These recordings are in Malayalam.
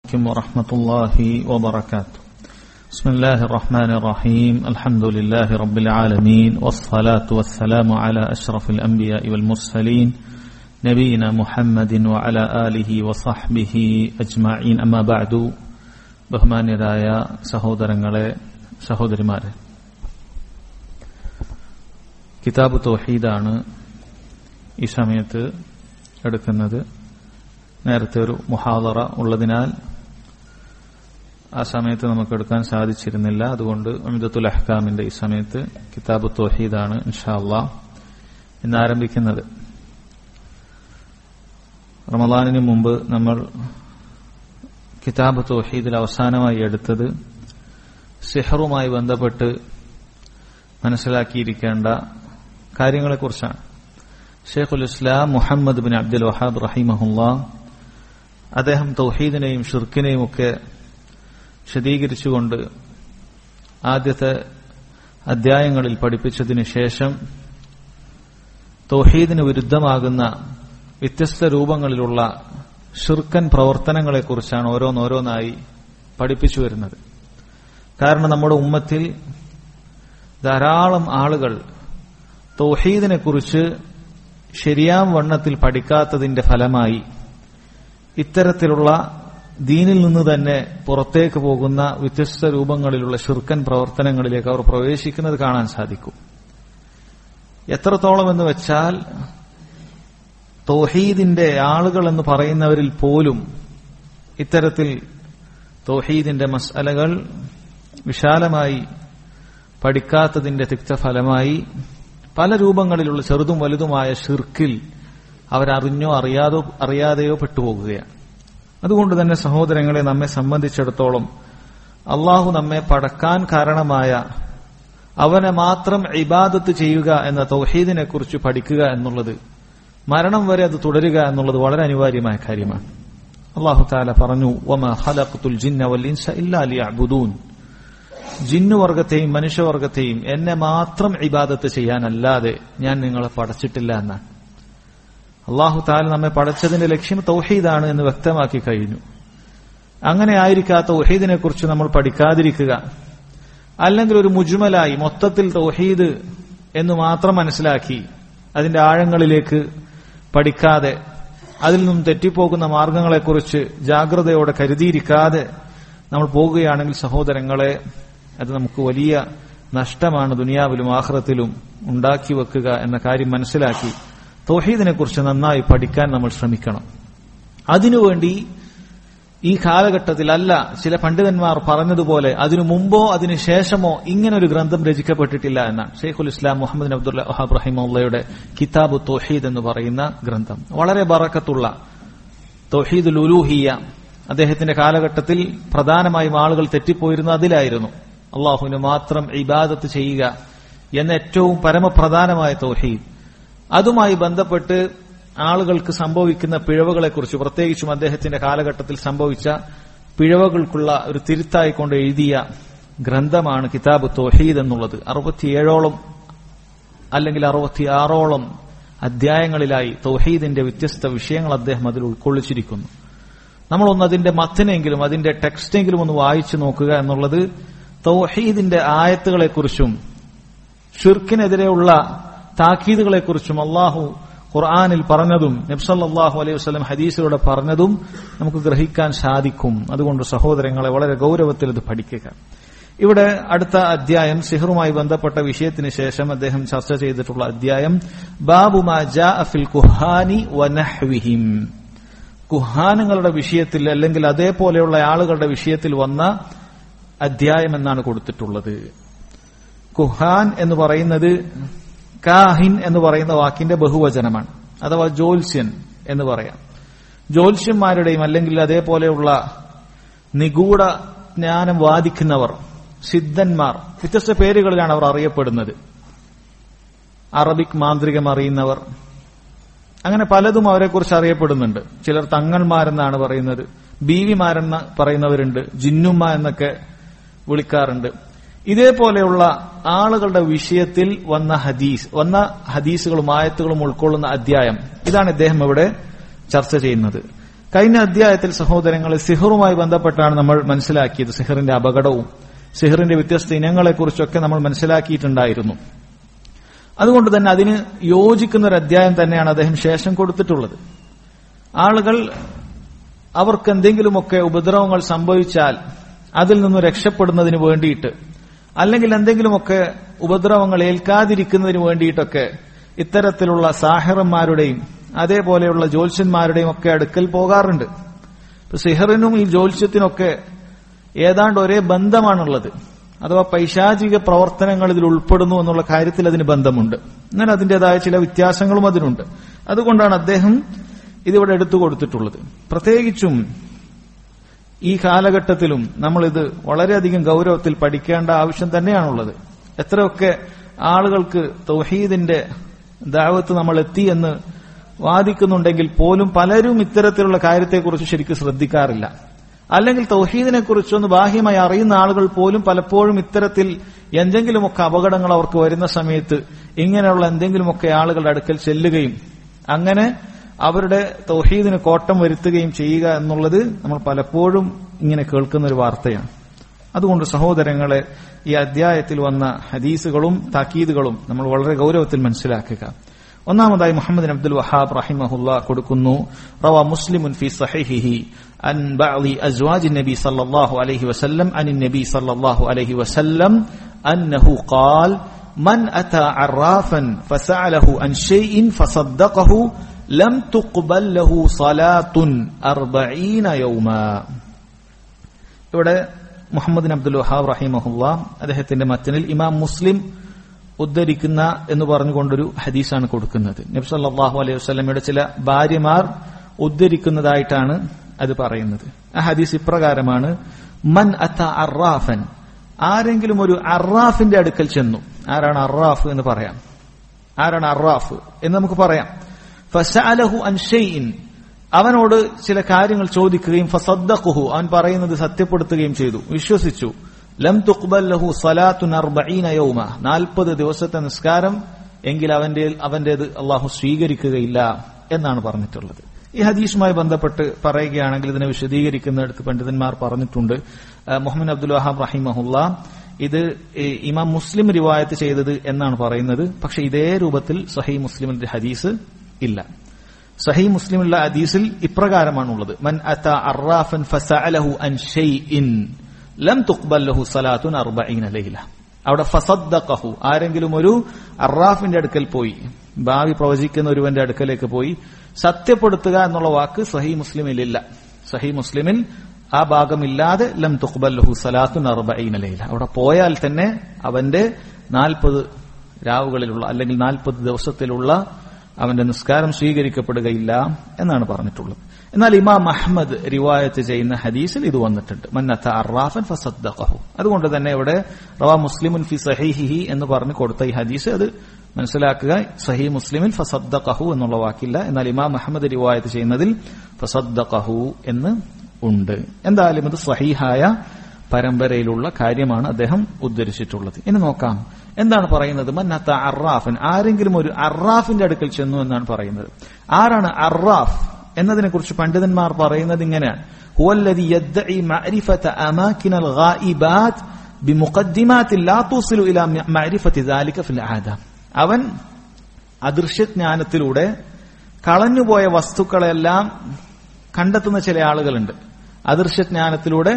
عليكم ورحمة الله وبركاته بسم الله الرحمن الرحيم الحمد لله رب العالمين والصلاة والسلام على أشرف الأنبياء والمرسلين نبينا محمد وعلى آله وصحبه أجمعين أما بعد ബഹുമാന്യരായ സഹോദരങ്ങളെ സഹോദരിമാരെ കിതാബ് തൗഹീദാണ് ഈ സമയത്ത് എടുക്കുന്നത് നേരത്തെ ഒരു മുഹാദറ ഉള്ളതിനാൽ ആ സമയത്ത് നമുക്ക് എടുക്കാൻ സാധിച്ചിരുന്നില്ല അതുകൊണ്ട് അമിദത്തുൽ അഹ്കാമിന്റെ ഈ സമയത്ത് കിതാബ് തോഹീദാണ് ഇൻഷാല്ല ഇന്ന് ആരംഭിക്കുന്നത് റമദാനിന് മുമ്പ് നമ്മൾ കിതാബ് തോഹീദിൽ അവസാനമായി എടുത്തത് സിഹറുമായി ബന്ധപ്പെട്ട് മനസ്സിലാക്കിയിരിക്കേണ്ട കാര്യങ്ങളെക്കുറിച്ചാണ് ഷെയ്ഖുൽ ഇസ്ലാം മുഹമ്മദ് ബിൻ അബ്ദുൽ വഹാബ് റഹിമഹുല്ല അദ്ദേഹം തൗഹീദിനെയും ഷിർക്കിനെയും ഒക്കെ വിശദീകരിച്ചുകൊണ്ട് ആദ്യത്തെ അധ്യായങ്ങളിൽ പഠിപ്പിച്ചതിനു ശേഷം തൗഹീദിന് വിരുദ്ധമാകുന്ന വ്യത്യസ്ത രൂപങ്ങളിലുള്ള ഷിർക്കൻ പ്രവർത്തനങ്ങളെക്കുറിച്ചാണ് ഓരോന്നോരോന്നായി പഠിപ്പിച്ചു വരുന്നത് കാരണം നമ്മുടെ ഉമ്മത്തിൽ ധാരാളം ആളുകൾ തൗഹീദിനെക്കുറിച്ച് ശരിയാം വണ്ണത്തിൽ പഠിക്കാത്തതിന്റെ ഫലമായി ഇത്തരത്തിലുള്ള ദീനിൽ നിന്ന് തന്നെ പുറത്തേക്ക് പോകുന്ന വ്യത്യസ്ത രൂപങ്ങളിലുള്ള ഷിർക്കൻ പ്രവർത്തനങ്ങളിലേക്ക് അവർ പ്രവേശിക്കുന്നത് കാണാൻ സാധിക്കും എത്രത്തോളം എന്ന് വെച്ചാൽ തൗഹീദിന്റെ ആളുകൾ എന്ന് പറയുന്നവരിൽ പോലും ഇത്തരത്തിൽ തൗഹീദിന്റെ മസലകൾ വിശാലമായി പഠിക്കാത്തതിന്റെ തിക്തഫലമായി പല രൂപങ്ങളിലുള്ള ചെറുതും വലുതുമായ ഷിർക്കിൽ അവരറിഞ്ഞോ അറിയാതോ അറിയാതെയോ പെട്ടുപോകുകയാണ് അതുകൊണ്ട് തന്നെ സഹോദരങ്ങളെ നമ്മെ സംബന്ധിച്ചിടത്തോളം അള്ളാഹു നമ്മെ പടക്കാൻ കാരണമായ അവനെ മാത്രം ഇബാദത്ത് ചെയ്യുക എന്ന തൗഹീദിനെ കുറിച്ച് പഠിക്കുക എന്നുള്ളത് മരണം വരെ അത് തുടരുക എന്നുള്ളത് വളരെ അനിവാര്യമായ കാര്യമാണ് അള്ളാഹു താല പറഞ്ഞു ജിന്നുവർഗത്തെയും മനുഷ്യവർഗത്തെയും എന്നെ മാത്രം ഇബാദത്ത് ചെയ്യാനല്ലാതെ ഞാൻ നിങ്ങളെ പടച്ചിട്ടില്ല എന്നാണ് അള്ളാഹു താല നമ്മെ പടച്ചതിന്റെ ലക്ഷ്യം തൗഹീദാണ് എന്ന് വ്യക്തമാക്കി കഴിഞ്ഞു അങ്ങനെ ആയിരിക്കാത്ത തൗഹീദിനെ കുറിച്ച് നമ്മൾ പഠിക്കാതിരിക്കുക അല്ലെങ്കിൽ ഒരു മുജ്മലായി മൊത്തത്തിൽ തൗഹീദ് എന്ന് മാത്രം മനസ്സിലാക്കി അതിന്റെ ആഴങ്ങളിലേക്ക് പഠിക്കാതെ അതിൽ നിന്നും തെറ്റിപ്പോകുന്ന മാർഗങ്ങളെക്കുറിച്ച് ജാഗ്രതയോടെ കരുതിയിരിക്കാതെ നമ്മൾ പോകുകയാണെങ്കിൽ സഹോദരങ്ങളെ അത് നമുക്ക് വലിയ നഷ്ടമാണ് ദുനിയാവിലും ആഹ്റത്തിലും ഉണ്ടാക്കി വെക്കുക എന്ന കാര്യം മനസ്സിലാക്കി തൗഹീദിനെ കുറിച്ച് നന്നായി പഠിക്കാൻ നമ്മൾ ശ്രമിക്കണം അതിനുവേണ്ടി ഈ കാലഘട്ടത്തിൽ അല്ല ചില പണ്ഡിതന്മാർ പറഞ്ഞതുപോലെ അതിനു മുമ്പോ അതിനു ശേഷമോ ഇങ്ങനെ ഒരു ഗ്രന്ഥം രചിക്കപ്പെട്ടിട്ടില്ല എന്നാണ് ഷെയ്ഖുൽ ഇസ്ലാം മുഹമ്മദ് അബ്ദുൽ വഹാബ് റഹിമുള്ളയുടെ കിതാബ് തൗഹീദ് എന്ന് പറയുന്ന ഗ്രന്ഥം വളരെ ബറക്കത്തുള്ള തൗഹീദുൽ ഉലൂഹിയ അദ്ദേഹത്തിന്റെ കാലഘട്ടത്തിൽ പ്രധാനമായും ആളുകൾ തെറ്റിപ്പോയിരുന്ന അതിലായിരുന്നു അള്ളാഹുവിന് മാത്രം ഇബാദത്ത് ചെയ്യുക എന്ന ഏറ്റവും പരമപ്രധാനമായ തൗഹീദ് അതുമായി ബന്ധപ്പെട്ട് ആളുകൾക്ക് സംഭവിക്കുന്ന പിഴവുകളെക്കുറിച്ച് പ്രത്യേകിച്ചും അദ്ദേഹത്തിന്റെ കാലഘട്ടത്തിൽ സംഭവിച്ച പിഴവുകൾക്കുള്ള ഒരു തിരുത്തായിക്കൊണ്ട് എഴുതിയ ഗ്രന്ഥമാണ് കിതാബ് തോഹീദ് എന്നുള്ളത് അറുപത്തിയേഴോളം അല്ലെങ്കിൽ അറുപത്തിയാറോളം അധ്യായങ്ങളിലായി തൗഹീദിന്റെ വ്യത്യസ്ത വിഷയങ്ങൾ അദ്ദേഹം അതിൽ ഉൾക്കൊള്ളിച്ചിരിക്കുന്നു നമ്മളൊന്ന് അതിന്റെ മത്തിനെങ്കിലും അതിന്റെ ടെക്സ്റ്റെങ്കിലും ഒന്ന് വായിച്ചു നോക്കുക എന്നുള്ളത് തൗഹീദിന്റെ ആയത്തുകളെക്കുറിച്ചും ഷിർക്കിനെതിരെയുള്ള താക്കീതുകളെക്കുറിച്ചും അള്ളാഹു ഖുർആാനിൽ പറഞ്ഞതും നബ്സല്ലാഹു അലൈഹി വസ്ലം ഹദീസിലൂടെ പറഞ്ഞതും നമുക്ക് ഗ്രഹിക്കാൻ സാധിക്കും അതുകൊണ്ട് സഹോദരങ്ങളെ വളരെ ഗൌരവത്തിൽ ഇത് പഠിക്കുക ഇവിടെ അടുത്ത അധ്യായം സിഹറുമായി ബന്ധപ്പെട്ട വിഷയത്തിന് ശേഷം അദ്ദേഹം ചർച്ച ചെയ്തിട്ടുള്ള അധ്യായം ബാബുമാ ഫിൽ കുഹാനി വനഹ്വിഹിം കുഹാനുകളുടെ വിഷയത്തിൽ അല്ലെങ്കിൽ അതേപോലെയുള്ള ആളുകളുടെ വിഷയത്തിൽ വന്ന അധ്യായം എന്നാണ് കൊടുത്തിട്ടുള്ളത് കുഹാൻ എന്ന് പറയുന്നത് കാഹിൻ എന്ന് പറയുന്ന വാക്കിന്റെ ബഹുവചനമാണ് അഥവാ ജോത്സ്യൻ എന്ന് പറയാം ജ്യോത്സ്യന്മാരുടെയും അല്ലെങ്കിൽ അതേപോലെയുള്ള നിഗൂഢ ജ്ഞാനം വാദിക്കുന്നവർ സിദ്ധന്മാർ വ്യത്യസ്ത പേരുകളിലാണ് അവർ അറിയപ്പെടുന്നത് അറബിക് മാന്ത്രികം അറിയുന്നവർ അങ്ങനെ പലതും അവരെക്കുറിച്ച് അറിയപ്പെടുന്നുണ്ട് ചിലർ തങ്ങന്മാരെന്നാണ് പറയുന്നത് ബീവിമാരെന്ന് പറയുന്നവരുണ്ട് ജിന്നുമ്മ എന്നൊക്കെ വിളിക്കാറുണ്ട് ഇതേപോലെയുള്ള ആളുകളുടെ വിഷയത്തിൽ വന്ന ഹദീസ് വന്ന ഹദീസുകളും ആയത്തുകളും ഉൾക്കൊള്ളുന്ന അധ്യായം ഇതാണ് ഇദ്ദേഹം ഇവിടെ ചർച്ച ചെയ്യുന്നത് കഴിഞ്ഞ അധ്യായത്തിൽ സഹോദരങ്ങളെ സിഹറുമായി ബന്ധപ്പെട്ടാണ് നമ്മൾ മനസ്സിലാക്കിയത് സിഹറിന്റെ അപകടവും സിഹറിന്റെ വ്യത്യസ്ത ഇനങ്ങളെക്കുറിച്ചൊക്കെ നമ്മൾ മനസ്സിലാക്കിയിട്ടുണ്ടായിരുന്നു അതുകൊണ്ട് തന്നെ അതിന് യോജിക്കുന്ന ഒരു അധ്യായം തന്നെയാണ് അദ്ദേഹം ശേഷം കൊടുത്തിട്ടുള്ളത് ആളുകൾ അവർക്ക് എന്തെങ്കിലുമൊക്കെ ഉപദ്രവങ്ങൾ സംഭവിച്ചാൽ അതിൽ നിന്ന് രക്ഷപ്പെടുന്നതിന് വേണ്ടിയിട്ട് അല്ലെങ്കിൽ എന്തെങ്കിലുമൊക്കെ ഉപദ്രവങ്ങൾ ഏൽക്കാതിരിക്കുന്നതിന് വേണ്ടിയിട്ടൊക്കെ ഇത്തരത്തിലുള്ള സാഹിറന്മാരുടെയും അതേപോലെയുള്ള ജ്യോത്സ്യന്മാരുടെയും ഒക്കെ അടുക്കൽ പോകാറുണ്ട് ഇപ്പൊ സിഹറിനും ഈ ജ്യോത്സ്യത്തിനൊക്കെ ഏതാണ്ട് ഒരേ ബന്ധമാണുള്ളത് അഥവാ പൈശാചിക പ്രവർത്തനങ്ങൾ ഇതിൽ ഉൾപ്പെടുന്നു എന്നുള്ള കാര്യത്തിൽ അതിന് ബന്ധമുണ്ട് എന്നാൽ അതിൻ്റെതായ ചില വ്യത്യാസങ്ങളും അതിനുണ്ട് അതുകൊണ്ടാണ് അദ്ദേഹം ഇതിവിടെ എടുത്തു കൊടുത്തിട്ടുള്ളത് പ്രത്യേകിച്ചും ഈ കാലഘട്ടത്തിലും നമ്മളിത് വളരെയധികം ഗൗരവത്തിൽ പഠിക്കേണ്ട ആവശ്യം തന്നെയാണുള്ളത് എത്രയൊക്കെ ആളുകൾക്ക് തൗഹീദിന്റെ ദാവത്ത് നമ്മൾ എത്തി എന്ന് വാദിക്കുന്നുണ്ടെങ്കിൽ പോലും പലരും ഇത്തരത്തിലുള്ള കാര്യത്തെക്കുറിച്ച് ശരിക്കും ശ്രദ്ധിക്കാറില്ല അല്ലെങ്കിൽ തൗഹീദിനെ കുറിച്ചൊന്ന് ബാഹ്യമായി അറിയുന്ന ആളുകൾ പോലും പലപ്പോഴും ഇത്തരത്തിൽ എന്തെങ്കിലുമൊക്കെ അപകടങ്ങൾ അവർക്ക് വരുന്ന സമയത്ത് ഇങ്ങനെയുള്ള എന്തെങ്കിലുമൊക്കെ ആളുകളുടെ അടുക്കൽ ചെല്ലുകയും അങ്ങനെ അവരുടെ തൗഹീദിന് കോട്ടം വരുത്തുകയും ചെയ്യുക എന്നുള്ളത് നമ്മൾ പലപ്പോഴും ഇങ്ങനെ കേൾക്കുന്ന ഒരു വാർത്തയാണ് അതുകൊണ്ട് സഹോദരങ്ങളെ ഈ അധ്യായത്തിൽ വന്ന ഹദീസുകളും താക്കീതുകളും നമ്മൾ വളരെ ഗൗരവത്തിൽ മനസ്സിലാക്കുക ഒന്നാമതായി മുഹമ്മദ് അബ്ദുൽ വഹാബ് റഹിമഹുല്ല കൊടുക്കുന്നു റവ മുസ്ലിമുൻ ഫി സഹിഹിഹി عن بعض أزواج النبي صلى الله عليه وسلم عن النبي صلى الله عليه وسلم أنه قال من أتى عرافا فسأله عن شيء فصدقه لم تقبل له صلاة أربعين يوما ഇവിടെ മുഹമ്മദ് അബ്ദുൽ വഹാബ് റഹിമഹുല്ല അദ്ദേഹത്തിന്റെ മറ്റനിൽ ഇമാം മുസ്ലിം ഉദ്ധരിക്കുന്ന എന്ന് പറഞ്ഞുകൊണ്ടൊരു ഹദീസാണ് കൊടുക്കുന്നത് നബ്സല്ലാഹു അലൈഹി വസ്ലമയുടെ ചില ഭാര്യമാർ ഉദ്ധരിക്കുന്നതായിട്ടാണ് അത് പറയുന്നത് ആ ഹദീസ് ഇപ്രകാരമാണ് മൻ അത്ത അറാഫൻ ആരെങ്കിലും ഒരു അറാഫിന്റെ അടുക്കൽ ചെന്നു ആരാണ് അറാഫ് എന്ന് പറയാം ആരാണ് അറാഫ് എന്ന് നമുക്ക് പറയാം ഫസഅലഹു അൻ ഷൈഇൻ അവനോട് ചില കാര്യങ്ങൾ ചോദിക്കുകയും ഫസദ്ദഖുഹു അവൻ പറയുന്നത് സത്യപ്പെടുത്തുകയും ചെയ്തു വിശ്വസിച്ചു ലം തുഖ്ബൽ ലഹു സലാത്തുൻ അർബഈന യൗമ 40 ദിവസത്തെ നിസ്കാരം എങ്കിൽ അവന്റെ അവന്റേത് അള്ളാഹു സ്വീകരിക്കുകയില്ല എന്നാണ് പറഞ്ഞിട്ടുള്ളത് ഈ ഹദീസുമായി ബന്ധപ്പെട്ട് പറയുകയാണെങ്കിൽ ഇതിനെ വിശദീകരിക്കുന്നിടത്ത് പണ്ഡിതന്മാർ പറഞ്ഞിട്ടുണ്ട് മുഹമ്മദ് അബ്ദുൽ വഹാബ് റഹിമഹുല്ല ഇത് ഇമാം മുസ്ലിം റിവായത്ത് ചെയ്തത് എന്നാണ് പറയുന്നത് പക്ഷെ ഇതേ രൂപത്തിൽ സഹി മുസ്ലിമിന്റെ ഹദീസ് ഇല്ല സഹി മുസ്ലിമുള്ള ഹദീസിൽ ഇപ്രകാരമാണുള്ളത് മൻ അത അറാഫൻ ഫസഅലഹു അൻ ഷൈഇൻ ലം തുഖ്ബൽ ലഹു സലാത്തുൻ അർബഈന ലൈല അവിടെ ഫസദ്ദഖഹു ആരെങ്കിലും ഒരു അറാഫിന്റെ അടുക്കൽ പോയി ഭാവി പ്രവചിക്കുന്ന ഒരുവന്റെ അടുക്കലേക്ക് പോയി സത്യപ്പെടുത്തുക എന്നുള്ള വാക്ക് സഹി മുസ്ലിമിലില്ല സഹി മുസ്ലിമിൽ ആ ഭാഗമില്ലാതെ ലം തുഖ്ബൽ ലഹു സലാത്തുൻ അർബഈന ലൈല അവിടെ പോയാൽ തന്നെ അവന്റെ നാൽപ്പത് രാവുകളിലുള്ള അല്ലെങ്കിൽ നാൽപ്പത് ദിവസത്തിലുള്ള അവന്റെ നിസ്കാരം സ്വീകരിക്കപ്പെടുകയില്ല എന്നാണ് പറഞ്ഞിട്ടുള്ളത് എന്നാൽ ഇമാം അഹമ്മദ് റിവായത്ത് ചെയ്യുന്ന ഹദീസിൽ ഇത് വന്നിട്ടുണ്ട് മന്നത്ത അറാഫൻ ഫസദ്ദഖഹു അതുകൊണ്ട് തന്നെ ഇവിടെ റവാ മുസ്ലിമുൻ ഫി സഹീഹിഹി എന്ന് പറഞ്ഞു കൊടുത്ത ഈ ഹദീസ് അത് മനസ്സിലാക്കുക സഹി മുസ്ലിമിൽ ഫസദ്ദഖഹു എന്നുള്ള വാക്കില്ല എന്നാൽ ഇമാം അഹമ്മദ് റിവായത്ത് ചെയ്യുന്നതിൽ ഫസദ്ദഖഹു എന്ന് ഉണ്ട് എന്തായാലും ഇത് സഹീഹായ പരമ്പരയിലുള്ള കാര്യമാണ് അദ്ദേഹം ഉദ്ധരിച്ചിട്ടുള്ളത് ഇനി നോക്കാം എന്താണ് പറയുന്നത് മന്നത്ത അറാഫൻ ആരെങ്കിലും ഒരു അറാഫിന്റെ അടുക്കൽ ചെന്നു എന്നാണ് പറയുന്നത് ആരാണ് അറാഫ് എന്നതിനെ കുറിച്ച് പണ്ഡിതന്മാർ പറയുന്നത് ഇങ്ങനെയാണ് ഹുവല്ലദി യദ്ദഇ മഅരിഫത അമാകിന الغائبات بمقدمات لا توصل الى معرفه ذلك في العاده അവൻ അദൃശ്യജ്ഞാനത്തിലൂടെ കളഞ്ഞുപോയ വസ്തുക്കളെല്ലാം കണ്ടെത്തുന്ന ചില ആളുകളുണ്ട് അദൃശ്യജ്ഞാനത്തിലൂടെ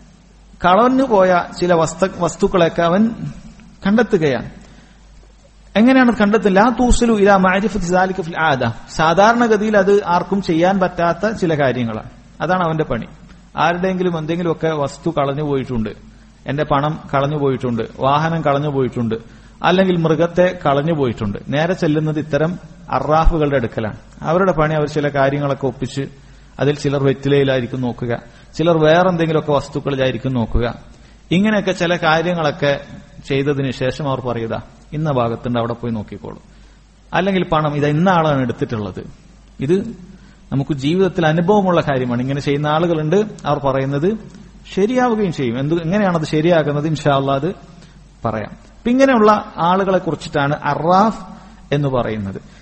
കളഞ്ഞുപോയ ചില വസ്തു വസ്തുക്കളൊക്കെ അവൻ കണ്ടെത്തുകയാണ് എങ്ങനെയാണ് കണ്ടെത്തുന്നത് ലാ തൂസലു ഇലാ മാരിഫത്ത് സാലിക ഫിൽ ആദ സാധാരണഗതിയിൽ അത് ആർക്കും ചെയ്യാൻ പറ്റാത്ത ചില കാര്യങ്ങളാണ് അതാണ് അവന്റെ പണി ആരുടെയെങ്കിലും എന്തെങ്കിലുമൊക്കെ വസ്തു കളഞ്ഞു പോയിട്ടുണ്ട് എന്റെ പണം കളഞ്ഞു പോയിട്ടുണ്ട് വാഹനം കളഞ്ഞു പോയിട്ടുണ്ട് അല്ലെങ്കിൽ മൃഗത്തെ കളഞ്ഞു പോയിട്ടുണ്ട് നേരെ ചെല്ലുന്നത് ഇത്തരം അറാഫുകളുടെ അടുക്കലാണ് അവരുടെ പണി അവർ ചില കാര്യങ്ങളൊക്കെ ഒപ്പിച്ച് അതിൽ ചിലർ വെറ്റിലയിലായിരിക്കും നോക്കുക ചിലർ വേറെന്തെങ്കിലുമൊക്കെ വസ്തുക്കളിലായിരിക്കും നോക്കുക ഇങ്ങനെയൊക്കെ ചില കാര്യങ്ങളൊക്കെ ചെയ്തതിന് ശേഷം അവർ പറയുക ഇന്ന ഭാഗത്തുണ്ട് അവിടെ പോയി നോക്കിക്കോളൂ അല്ലെങ്കിൽ പണം ഇത് ഇന്ന ആളാണ് എടുത്തിട്ടുള്ളത് ഇത് നമുക്ക് ജീവിതത്തിൽ അനുഭവമുള്ള കാര്യമാണ് ഇങ്ങനെ ചെയ്യുന്ന ആളുകളുണ്ട് അവർ പറയുന്നത് ശരിയാവുകയും ചെയ്യും എന്ത് എങ്ങനെയാണത് ശരിയാകുന്നത് ഇൻഷാല്ല അത് പറയാം അപ്പൊ ഇങ്ങനെയുള്ള ആളുകളെ കുറിച്ചിട്ടാണ് അറാഫ് എന്ന് പറയുന്നത്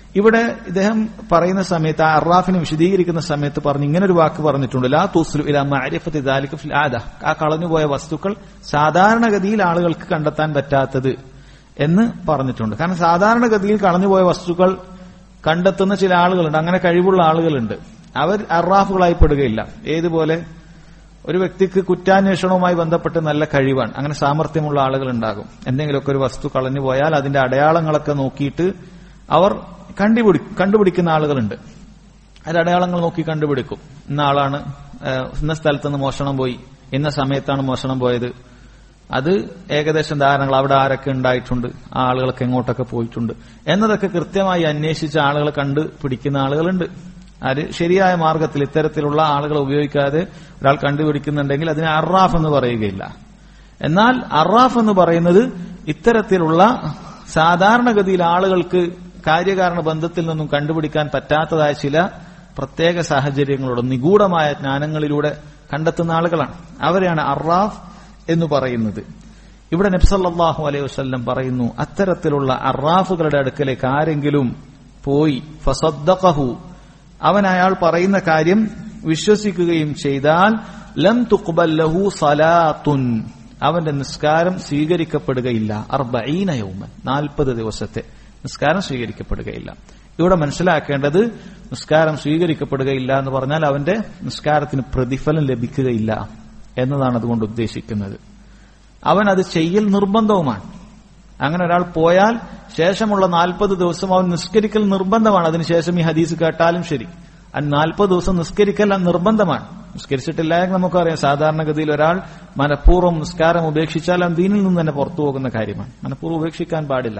ഇവിടെ ഇദ്ദേഹം പറയുന്ന സമയത്ത് ആ അറാഫിനെ വിശദീകരിക്കുന്ന സമയത്ത് പറഞ്ഞ് ഇങ്ങനെ ഒരു വാക്ക് പറഞ്ഞിട്ടുണ്ട് ലാ തൂസ്ലു ഇലാ മഅരിഫത്തി ദാലിക ഫിൽ ആദ ആ കളഞ്ഞുപോയ വസ്തുക്കൾ സാധാരണഗതിയിൽ ആളുകൾക്ക് കണ്ടെത്താൻ പറ്റാത്തത് എന്ന് പറഞ്ഞിട്ടുണ്ട് കാരണം സാധാരണഗതിയിൽ കളഞ്ഞുപോയ വസ്തുക്കൾ കണ്ടെത്തുന്ന ചില ആളുകളുണ്ട് അങ്ങനെ കഴിവുള്ള ആളുകളുണ്ട് അവർ അറാഫുകളായി പെടുകയില്ല ഏതുപോലെ ഒരു വ്യക്തിക്ക് കുറ്റാന്വേഷണവുമായി ബന്ധപ്പെട്ട് നല്ല കഴിവാണ് അങ്ങനെ സാമർഥ്യമുള്ള ആളുകൾ ഉണ്ടാകും എന്തെങ്കിലുമൊക്കെ ഒരു വസ്തു കളഞ്ഞു പോയാൽ അതിന്റെ അടയാളങ്ങളൊക്കെ നോക്കിയിട്ട് അവർ കണ്ടുപിടി കണ്ടുപിടിക്കുന്ന ആളുകളുണ്ട് അതിന്റെ അടയാളങ്ങൾ നോക്കി കണ്ടുപിടിക്കും ഇന്ന ആളാണ് ഏഹ്, ഇന്ന സ്ഥലത്ത് നിന്ന് മോഷണം പോയി ഇന്ന സമയത്താണ് മോഷണം പോയത് അത് ഏകദേശം ധാരണകൾ അവിടെ ആരൊക്കെ ഉണ്ടായിട്ടുണ്ട് ആ ആളുകളൊക്കെ എങ്ങോട്ടൊക്കെ പോയിട്ടുണ്ട് എന്നതൊക്കെ കൃത്യമായി അന്വേഷിച്ച ആളുകളെ കണ്ട് പിടിക്കുന്ന ആളുകളുണ്ട് അത് ശരിയായ മാർഗത്തിൽ ഇത്തരത്തിലുള്ള ആളുകളെ ഉപയോഗിക്കാതെ ഒരാൾ കണ്ടുപിടിക്കുന്നുണ്ടെങ്കിൽ അതിനെ അറാഫ് എന്ന് പറയുകയില്ല എന്നാൽ അറാഫ് എന്ന് പറയുന്നത് ഇത്തരത്തിലുള്ള സാധാരണഗതിയിൽ ആളുകൾക്ക് കാര്യകാരണ ബന്ധത്തിൽ നിന്നും കണ്ടുപിടിക്കാൻ പറ്റാത്തതായ ചില പ്രത്യേക സാഹചര്യങ്ങളോട് നിഗൂഢമായ ജ്ഞാനങ്ങളിലൂടെ കണ്ടെത്തുന്ന ആളുകളാണ് അവരെയാണ് അറാഫ് എന്ന് പറയുന്നത് ഇവിടെ നബ്സല്ലാഹു അലൈഹി വസ്ല്ലം പറയുന്നു അത്തരത്തിലുള്ള അറാഫുകളുടെ അടുക്കലേക്ക് ആരെങ്കിലും പോയി ഫസദ്ദഖഹു അവൻ അയാൾ പറയുന്ന കാര്യം വിശ്വസിക്കുകയും ചെയ്താൽ ലം തുഖ്ബൽ ലഹു സലാത്തുൻ അവന്റെ നിസ്കാരം സ്വീകരിക്കപ്പെടുകയില്ല അർബഈന യൗമൻ നാൽപ്പത് ദിവസത്തെ നിസ്കാരം സ്വീകരിക്കപ്പെടുകയില്ല ഇവിടെ മനസ്സിലാക്കേണ്ടത് നിസ്കാരം സ്വീകരിക്കപ്പെടുകയില്ല എന്ന് പറഞ്ഞാൽ അവന്റെ നിസ്കാരത്തിന് പ്രതിഫലം ലഭിക്കുകയില്ല എന്നതാണ് അതുകൊണ്ട് ഉദ്ദേശിക്കുന്നത് അവൻ അത് ചെയ്യൽ നിർബന്ധവുമാണ് അങ്ങനെ ഒരാൾ പോയാൽ ശേഷമുള്ള നാൽപ്പത് ദിവസം അവൻ നിസ്കരിക്കൽ നിർബന്ധമാണ് അതിനുശേഷം ഈ ഹദീസ് കേട്ടാലും ശരി ആ നാൽപ്പത് ദിവസം നിസ്കരിക്കൽ അത് നിർബന്ധമാണ് നിസ്കരിച്ചിട്ടില്ല എന്ന് നമുക്കറിയാം സാധാരണഗതിയിൽ ഒരാൾ മനഃപൂർവ്വം നിസ്കാരം ഉപേക്ഷിച്ചാൽ അവൻ ദീനിൽ നിന്ന് തന്നെ പുറത്തു പോകുന്ന കാര്യമാണ് മനഃപൂർവ്വം ഉപേക്ഷിക്കാൻ പാടില്ല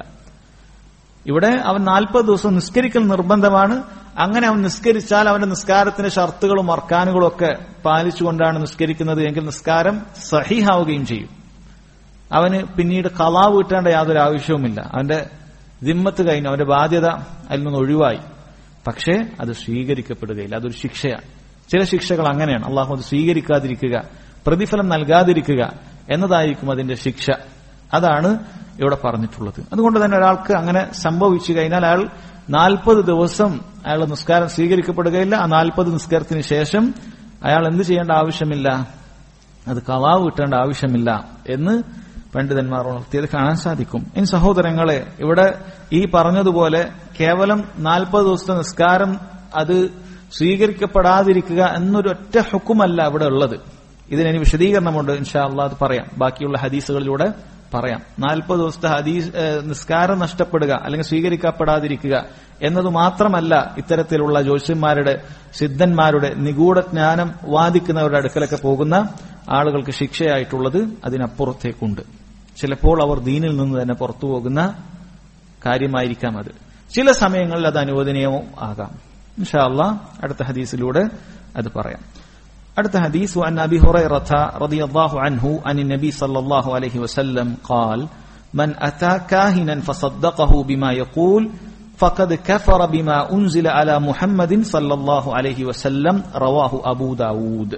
ഇവിടെ അവൻ നാൽപ്പത് ദിവസം നിസ്കരിക്കൽ നിർബന്ധമാണ് അങ്ങനെ അവൻ നിസ്കരിച്ചാൽ അവന്റെ നിസ്കാരത്തിന്റെ ഷർത്തുകളും അർക്കാനുകളും ഒക്കെ പാലിച്ചുകൊണ്ടാണ് നിസ്കരിക്കുന്നത് എങ്കിൽ നിസ്കാരം സഹിഹാവുകയും ചെയ്യും അവന് പിന്നീട് കലാവ് കിട്ടേണ്ട യാതൊരു ആവശ്യവുമില്ല അവന്റെ ദിമ്മത്ത് കഴിഞ്ഞു അവന്റെ ബാധ്യത അതിൽ നിന്ന് ഒഴിവായി പക്ഷേ അത് സ്വീകരിക്കപ്പെടുകയില്ല അതൊരു ശിക്ഷയാണ് ചില ശിക്ഷകൾ അങ്ങനെയാണ് അള്ളാഹു അത് സ്വീകരിക്കാതിരിക്കുക പ്രതിഫലം നൽകാതിരിക്കുക എന്നതായിരിക്കും അതിന്റെ ശിക്ഷ അതാണ് ഇവിടെ പറഞ്ഞിട്ടുള്ളത് അതുകൊണ്ട് തന്നെ ഒരാൾക്ക് അങ്ങനെ സംഭവിച്ചു കഴിഞ്ഞാൽ അയാൾ നാൽപ്പത് ദിവസം അയാൾ നിസ്കാരം സ്വീകരിക്കപ്പെടുകയില്ല ആ നാൽപ്പത് നിസ്കാരത്തിന് ശേഷം അയാൾ എന്ത് ചെയ്യേണ്ട ആവശ്യമില്ല അത് കലാവ് കിട്ടേണ്ട ആവശ്യമില്ല എന്ന് പണ്ഡിതന്മാർ ഉണർത്തിയത് കാണാൻ സാധിക്കും ഇനി സഹോദരങ്ങളെ ഇവിടെ ഈ പറഞ്ഞതുപോലെ കേവലം നാൽപ്പത് ദിവസത്തെ നിസ്കാരം അത് സ്വീകരിക്കപ്പെടാതിരിക്കുക എന്നൊരൊറ്റ ഹുക്കുമല്ല ഇവിടെ ഉള്ളത് ഇതിനി വിശദീകരണമുണ്ട് ഇൻഷാ അള്ളാഹ് അത് പറയാം ബാക്കിയുള്ള ഹദീസുകളിലൂടെ പറയാം നാൽപ്പത് ദിവസത്തെ ഹദീസ് ഏഹ്, നിസ്കാരം നഷ്ടപ്പെടുക അല്ലെങ്കിൽ സ്വീകരിക്കപ്പെടാതിരിക്കുക എന്നത് മാത്രമല്ല ഇത്തരത്തിലുള്ള ജ്യോത്സ്യന്മാരുടെ സിദ്ധന്മാരുടെ നിഗൂഢ ജ്ഞാനം വാദിക്കുന്നവരുടെ അടുക്കലൊക്കെ പോകുന്ന ആളുകൾക്ക് ശിക്ഷയായിട്ടുള്ളത് അതിനപ്പുറത്തേക്കുണ്ട് ചിലപ്പോൾ അവർ ദീനിൽ നിന്ന് തന്നെ പുറത്തു പോകുന്ന കാര്യമായിരിക്കാം അത് ചില സമയങ്ങളിൽ അത് അനുവദനീയവും ആകാം ഇൻഷാ അള്ളാഹ് അടുത്ത ഹദീസിലൂടെ അത് പറയാം അടുത്ത ഹദീസ് عن أبي هريرة رضي الله عنه عن النبي صلى الله عليه وسلم قال من أتى كاهنا فصدقه بما يقول فقد كفر بما أنزل على محمد صلى الله عليه وسلم رواه أبو داود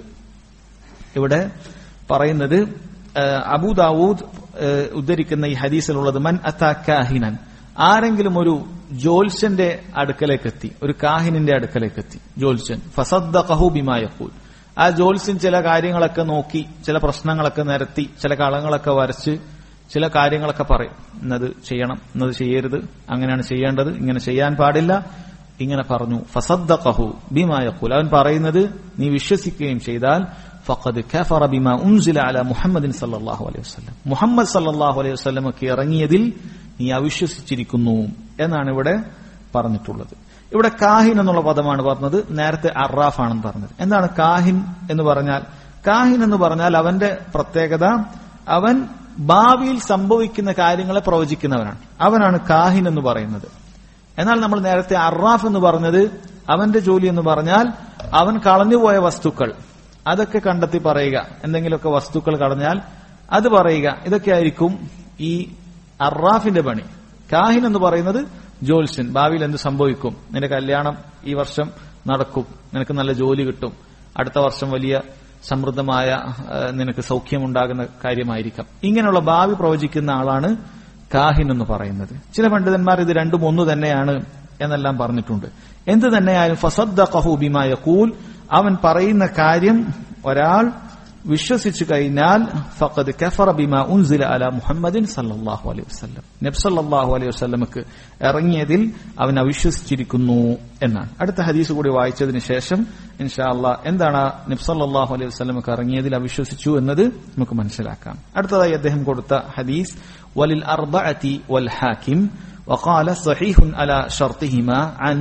ഇവിടെ പറയുന്നത് ഏഹ്, അബൂ ദാവൂദ് ഏഹ്, ഉദ്ധരിക്കുന്ന ഈ ഹദീസിലുള്ളത് മൻ അതാ കാഹിനൻ ആരെങ്കിലും ഒരു ജോത്സ്യന്റെ അടുക്കലേക്ക് എത്തി ഒരു കാഹിനിന്റെ അടുക്കലേക്ക് എത്തി ജോത്സ്യൻ ഫസദ്ദഖഹു ബിമാ യഖൂൽ ആ ജോത്സ്യൻ ചില കാര്യങ്ങളൊക്കെ നോക്കി ചില പ്രശ്നങ്ങളൊക്കെ നിരത്തി ചില കളങ്ങളൊക്കെ വരച്ച് ചില കാര്യങ്ങളൊക്കെ പറയും ഇന്നത് ചെയ്യണം ഇന്നത് ചെയ്യരുത് അങ്ങനെയാണ് ചെയ്യേണ്ടത് ഇങ്ങനെ ചെയ്യാൻ പാടില്ല ഇങ്ങനെ പറഞ്ഞു ഫസദ്ദഖഹു ബിമാ യഖൂൽ അവൻ പറയുന്നത് നീ വിശ്വസിക്കുകയും ചെയ്താൽ ഫഖദ് കഫറ ബിമാ ഉൻസില അല മുഹമ്മദിൻ സല്ലല്ലാഹു അലൈഹി വസല്ലം മുഹമ്മദ് സല്ലല്ലാഹു അലൈഹി വസല്ലമക്ക് ഇറങ്ങിയതിൽ നീ അവിശ്വസിച്ചിരിക്കുന്നു എന്നാണ് ഇവിടെ പറഞ്ഞിട്ടുള്ളത് ഇവിടെ കാഹിൻ എന്നുള്ള പദമാണ് പറഞ്ഞത് നേരത്തെ അറാഫ് ആണെന്ന് പറഞ്ഞത് എന്താണ് കാഹിൻ എന്ന് പറഞ്ഞാൽ കാഹിൻ എന്ന് പറഞ്ഞാൽ അവന്റെ പ്രത്യേകത അവൻ ഭാവിയിൽ സംഭവിക്കുന്ന കാര്യങ്ങളെ പ്രവചിക്കുന്നവനാണ് അവനാണ് കാഹിൻ എന്ന് പറയുന്നത് എന്നാൽ നമ്മൾ നേരത്തെ അറാഫ് എന്ന് പറഞ്ഞത് അവന്റെ ജോലി എന്ന് പറഞ്ഞാൽ അവൻ കളഞ്ഞുപോയ വസ്തുക്കൾ അതൊക്കെ കണ്ടെത്തി പറയുക എന്തെങ്കിലുമൊക്കെ വസ്തുക്കൾ കളഞ്ഞാൽ അത് പറയുക ഇതൊക്കെ ആയിരിക്കും ഈ അറാഫിന്റെ പണി കാഹിൻ എന്ന് പറയുന്നത് ജോത്സ്യൻ ഭാവിയിൽ എന്ത് സംഭവിക്കും നിന്റെ കല്യാണം ഈ വർഷം നടക്കും നിനക്ക് നല്ല ജോലി കിട്ടും അടുത്ത വർഷം വലിയ സമൃദ്ധമായ ആ, നിനക്ക് സൗഖ്യമുണ്ടാകുന്ന കാര്യമായിരിക്കാം ഇങ്ങനെയുള്ള ഭാവി പ്രവചിക്കുന്ന ആളാണ് കാഹിൻ എന്ന് പറയുന്നത് ചില പണ്ഡിതന്മാർ ഇത് രണ്ടും ഒന്ന് തന്നെയാണ് എന്നെല്ലാം പറഞ്ഞിട്ടുണ്ട് എന്ത് തന്നെയായാലും ഫസദ്ദഖഹു ബിമാ യഖൂൽ അവൻ പറയുന്ന കാര്യം ഒരാൾ വിശ്വസിച്ചു കഴിഞ്ഞാൽ ഫഖദ് കഫറ ബിമാ ഉൻസില അല മുഹമ്മദിൻ സല്ലല്ലാഹു അലൈഹി വസല്ലം നബി സല്ലല്ലാഹു അലൈഹി വസല്ലമക്ക് ഇറങ്ങിയതിൽ അവൻ അവിശ്വസിച്ചിരിക്കുന്നു എന്നാണ് അടുത്ത ഹദീസ് കൂടി വായിച്ചതിന് ശേഷം ഇൻഷാ അല്ലാ എന്താണ് നബി സല്ലല്ലാഹു അലൈഹി വസല്ലമക്ക് ഇറങ്ങിയതിൽ അവിശ്വസിച്ചു എന്നത് നമുക്ക് മനസ്സിലാക്കാം അടുത്തതായി അദ്ദേഹം കൊടുത്ത ഹദീസ് വലിൽ അർബഅതി വൽ ഹാക്കിം وقال صحيح على شرطهما عن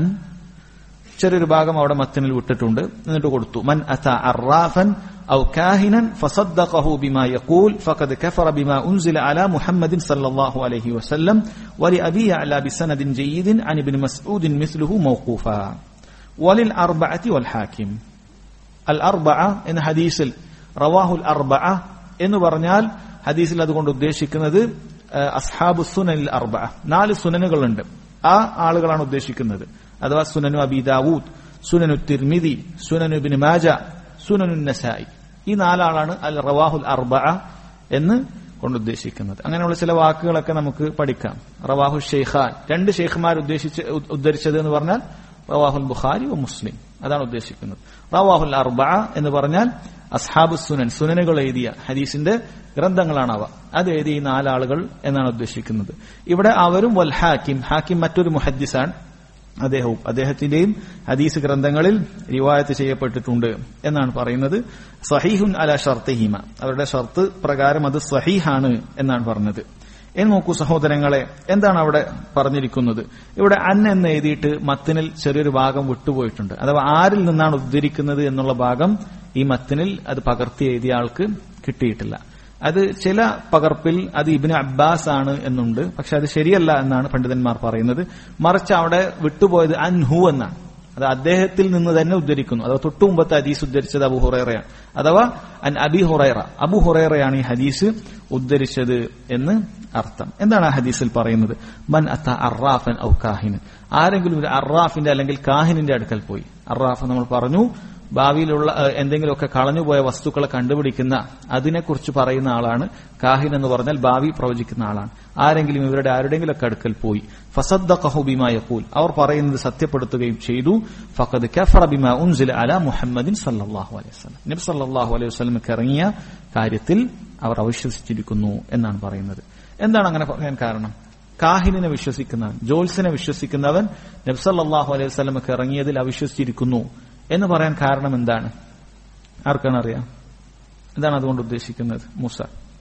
ചെറിയൊരു ഭാഗം അവിടെ മത്തനിൽ വിട്ടിട്ടുണ്ട് എന്നിട്ട് കൊടുത്തു മൻ അത അറാഫൻ أو كاهنا فصدقه بما يقول فقد كفر بما أنزل على محمد صلى الله عليه وسلم ولأبي يعلى بسند جيد عن ابن مسعود مثله موقوفا وللأربعة والحاكم الأربعة إن حديث رواه الأربعة എന്ന് പറഞ്ഞാൽ ഹദീസിൽ അതുകൊണ്ട് ഉദ്ദേശിക്കുന്നത് അസ്ഹാബു സുനനിൽ അർബ നാല് സുനനുകളുണ്ട് ആ ആളുകളാണ് ഉദ്ദേശിക്കുന്നത് അഥവാ Sunan Abi Dawud Sunan Tirmidhi Sunan bin Majah Sunan Nasai ഈ നാലാളാണ് അൽ റവാഹുൽ അർബ എന്ന് കൊണ്ട് ഉദ്ദേശിക്കുന്നത് അങ്ങനെയുള്ള ചില വാക്കുകളൊക്കെ നമുക്ക് പഠിക്കാം റവാഹു ഷെയ്ഖാൻ രണ്ട് ഷെയ്ഖ്മാർ ഉദ്ദേശിച്ച് ഉദ്ധരിച്ചത് എന്ന് പറഞ്ഞാൽ റവാഹുൽ ബുഖാരി ഒ മുസ്ലിം അതാണ് ഉദ്ദേശിക്കുന്നത് റവാഹുൽ അർബ എന്ന് പറഞ്ഞാൽ അസ്ഹാബു സുനൻ സുനനുകൾ എഴുതിയ ഹദീസിന്റെ ഗ്രന്ഥങ്ങളാണ് അവ അത് എഴുതിയ ഈ നാലാളുകൾ എന്നാണ് ഉദ്ദേശിക്കുന്നത് ഇവിടെ അവരും വൽ ഹാക്കിം ഹാക്കിം മറ്റൊരു മുഹദ്ദിസാണ് അദ്ദേഹവും അദ്ദേഹത്തിന്റെയും ഹദീസ് ഗ്രന്ഥങ്ങളിൽ റിവായത്ത് ചെയ്യപ്പെട്ടിട്ടുണ്ട് എന്നാണ് പറയുന്നത് സഹീഹുൻ അല ഷർത്തഹീമ അവരുടെ ഷർത്ത് പ്രകാരം അത് സഹീഹാണ് എന്നാണ് പറഞ്ഞത് എന്ന് നോക്കൂ സഹോദരങ്ങളെ എന്താണ് അവിടെ പറഞ്ഞിരിക്കുന്നത് ഇവിടെ അൻ എന്ന് എഴുതിയിട്ട് മത്തിനിൽ ചെറിയൊരു ഭാഗം വിട്ടുപോയിട്ടുണ്ട് അഥവാ ആരിൽ നിന്നാണ് ഉദ്ധരിക്കുന്നത് എന്നുള്ള ഭാഗം ഈ മത്തിനിൽ അത് പകർത്തി എഴുതിയ ആൾക്ക് കിട്ടിയിട്ടില്ല അത് ചില പകർപ്പിൽ അത് ഇബിന് അബ്ബാസ് ആണ് എന്നുണ്ട് പക്ഷെ അത് ശരിയല്ല എന്നാണ് പണ്ഡിതന്മാർ പറയുന്നത് മറിച്ച് അവിടെ വിട്ടുപോയത് അൻഹു എന്നാണ് അത് അദ്ദേഹത്തിൽ നിന്ന് തന്നെ ഉദ്ധരിക്കുന്നു അഥവാ തൊട്ടു മുമ്പത്തെ ഹദീസ് ഉദ്ധരിച്ചത് അബു ഹുറൈറയാണ് അഥവാ അൻ അബി ഹുറൈറ അബു ഹുറൈറയാണ് ഈ ഹദീസ് ഉദ്ധരിച്ചത് എന്ന് അർത്ഥം എന്താണ് ആ ഹദീസിൽ പറയുന്നത് മൻ അത്ത അറാഫൻ ഔ കാഹിനൻ ആരെങ്കിലും ഒരു അറാഫിന്റെ അല്ലെങ്കിൽ കാഹിനിന്റെ അടുക്കൽ പോയി അറാഫ് നമ്മൾ പറഞ്ഞു ഭാവിയിലുള്ള എന്തെങ്കിലുമൊക്കെ കളഞ്ഞുപോയ വസ്തുക്കളെ കണ്ടുപിടിക്കുന്ന അതിനെക്കുറിച്ച് പറയുന്ന ആളാണ് കാഹിൻ എന്ന് പറഞ്ഞാൽ ഭാവി പ്രവചിക്കുന്ന ആളാണ് ആരെങ്കിലും ഇവരുടെ ആരുടെങ്കിലൊക്കെ അടുക്കൽ പോയി ഫസദ്ദ കഹുബിമായക്കൂൽ അവർ പറയുന്നത് സത്യപ്പെടുത്തുകയും ചെയ്തു ഫഖദ് കഫറ ബിമാ ഉൻസില അല മുഹമ്മദിൻ സല്ലല്ലാഹു അലൈഹി വസല്ലം നബി സല്ലല്ലാഹു അലൈഹി വസല്ലമക്ക് ഇറങ്ങിയ കാര്യത്തിൽ അവർ അവിശ്വസിച്ചിരിക്കുന്നു എന്നാണ് പറയുന്നത് എന്താണ് അങ്ങനെ പറയാൻ കാരണം കാഹിനെ വിശ്വസിക്കുന്നവൻ ജോൽസിനെ വിശ്വസിക്കുന്നവൻ നബ്സല്ലാഹു അലൈഹി വസ്ലമക്ക് ഇറങ്ങിയതിൽ അവിശ്വസിച്ചിരിക്കുന്നു എന്ന് പറയാൻ കാരണം എന്താണ് ആർക്കാണ് അറിയാം എന്താണ് അതുകൊണ്ട് ഉദ്ദേശിക്കുന്നത് മൂസ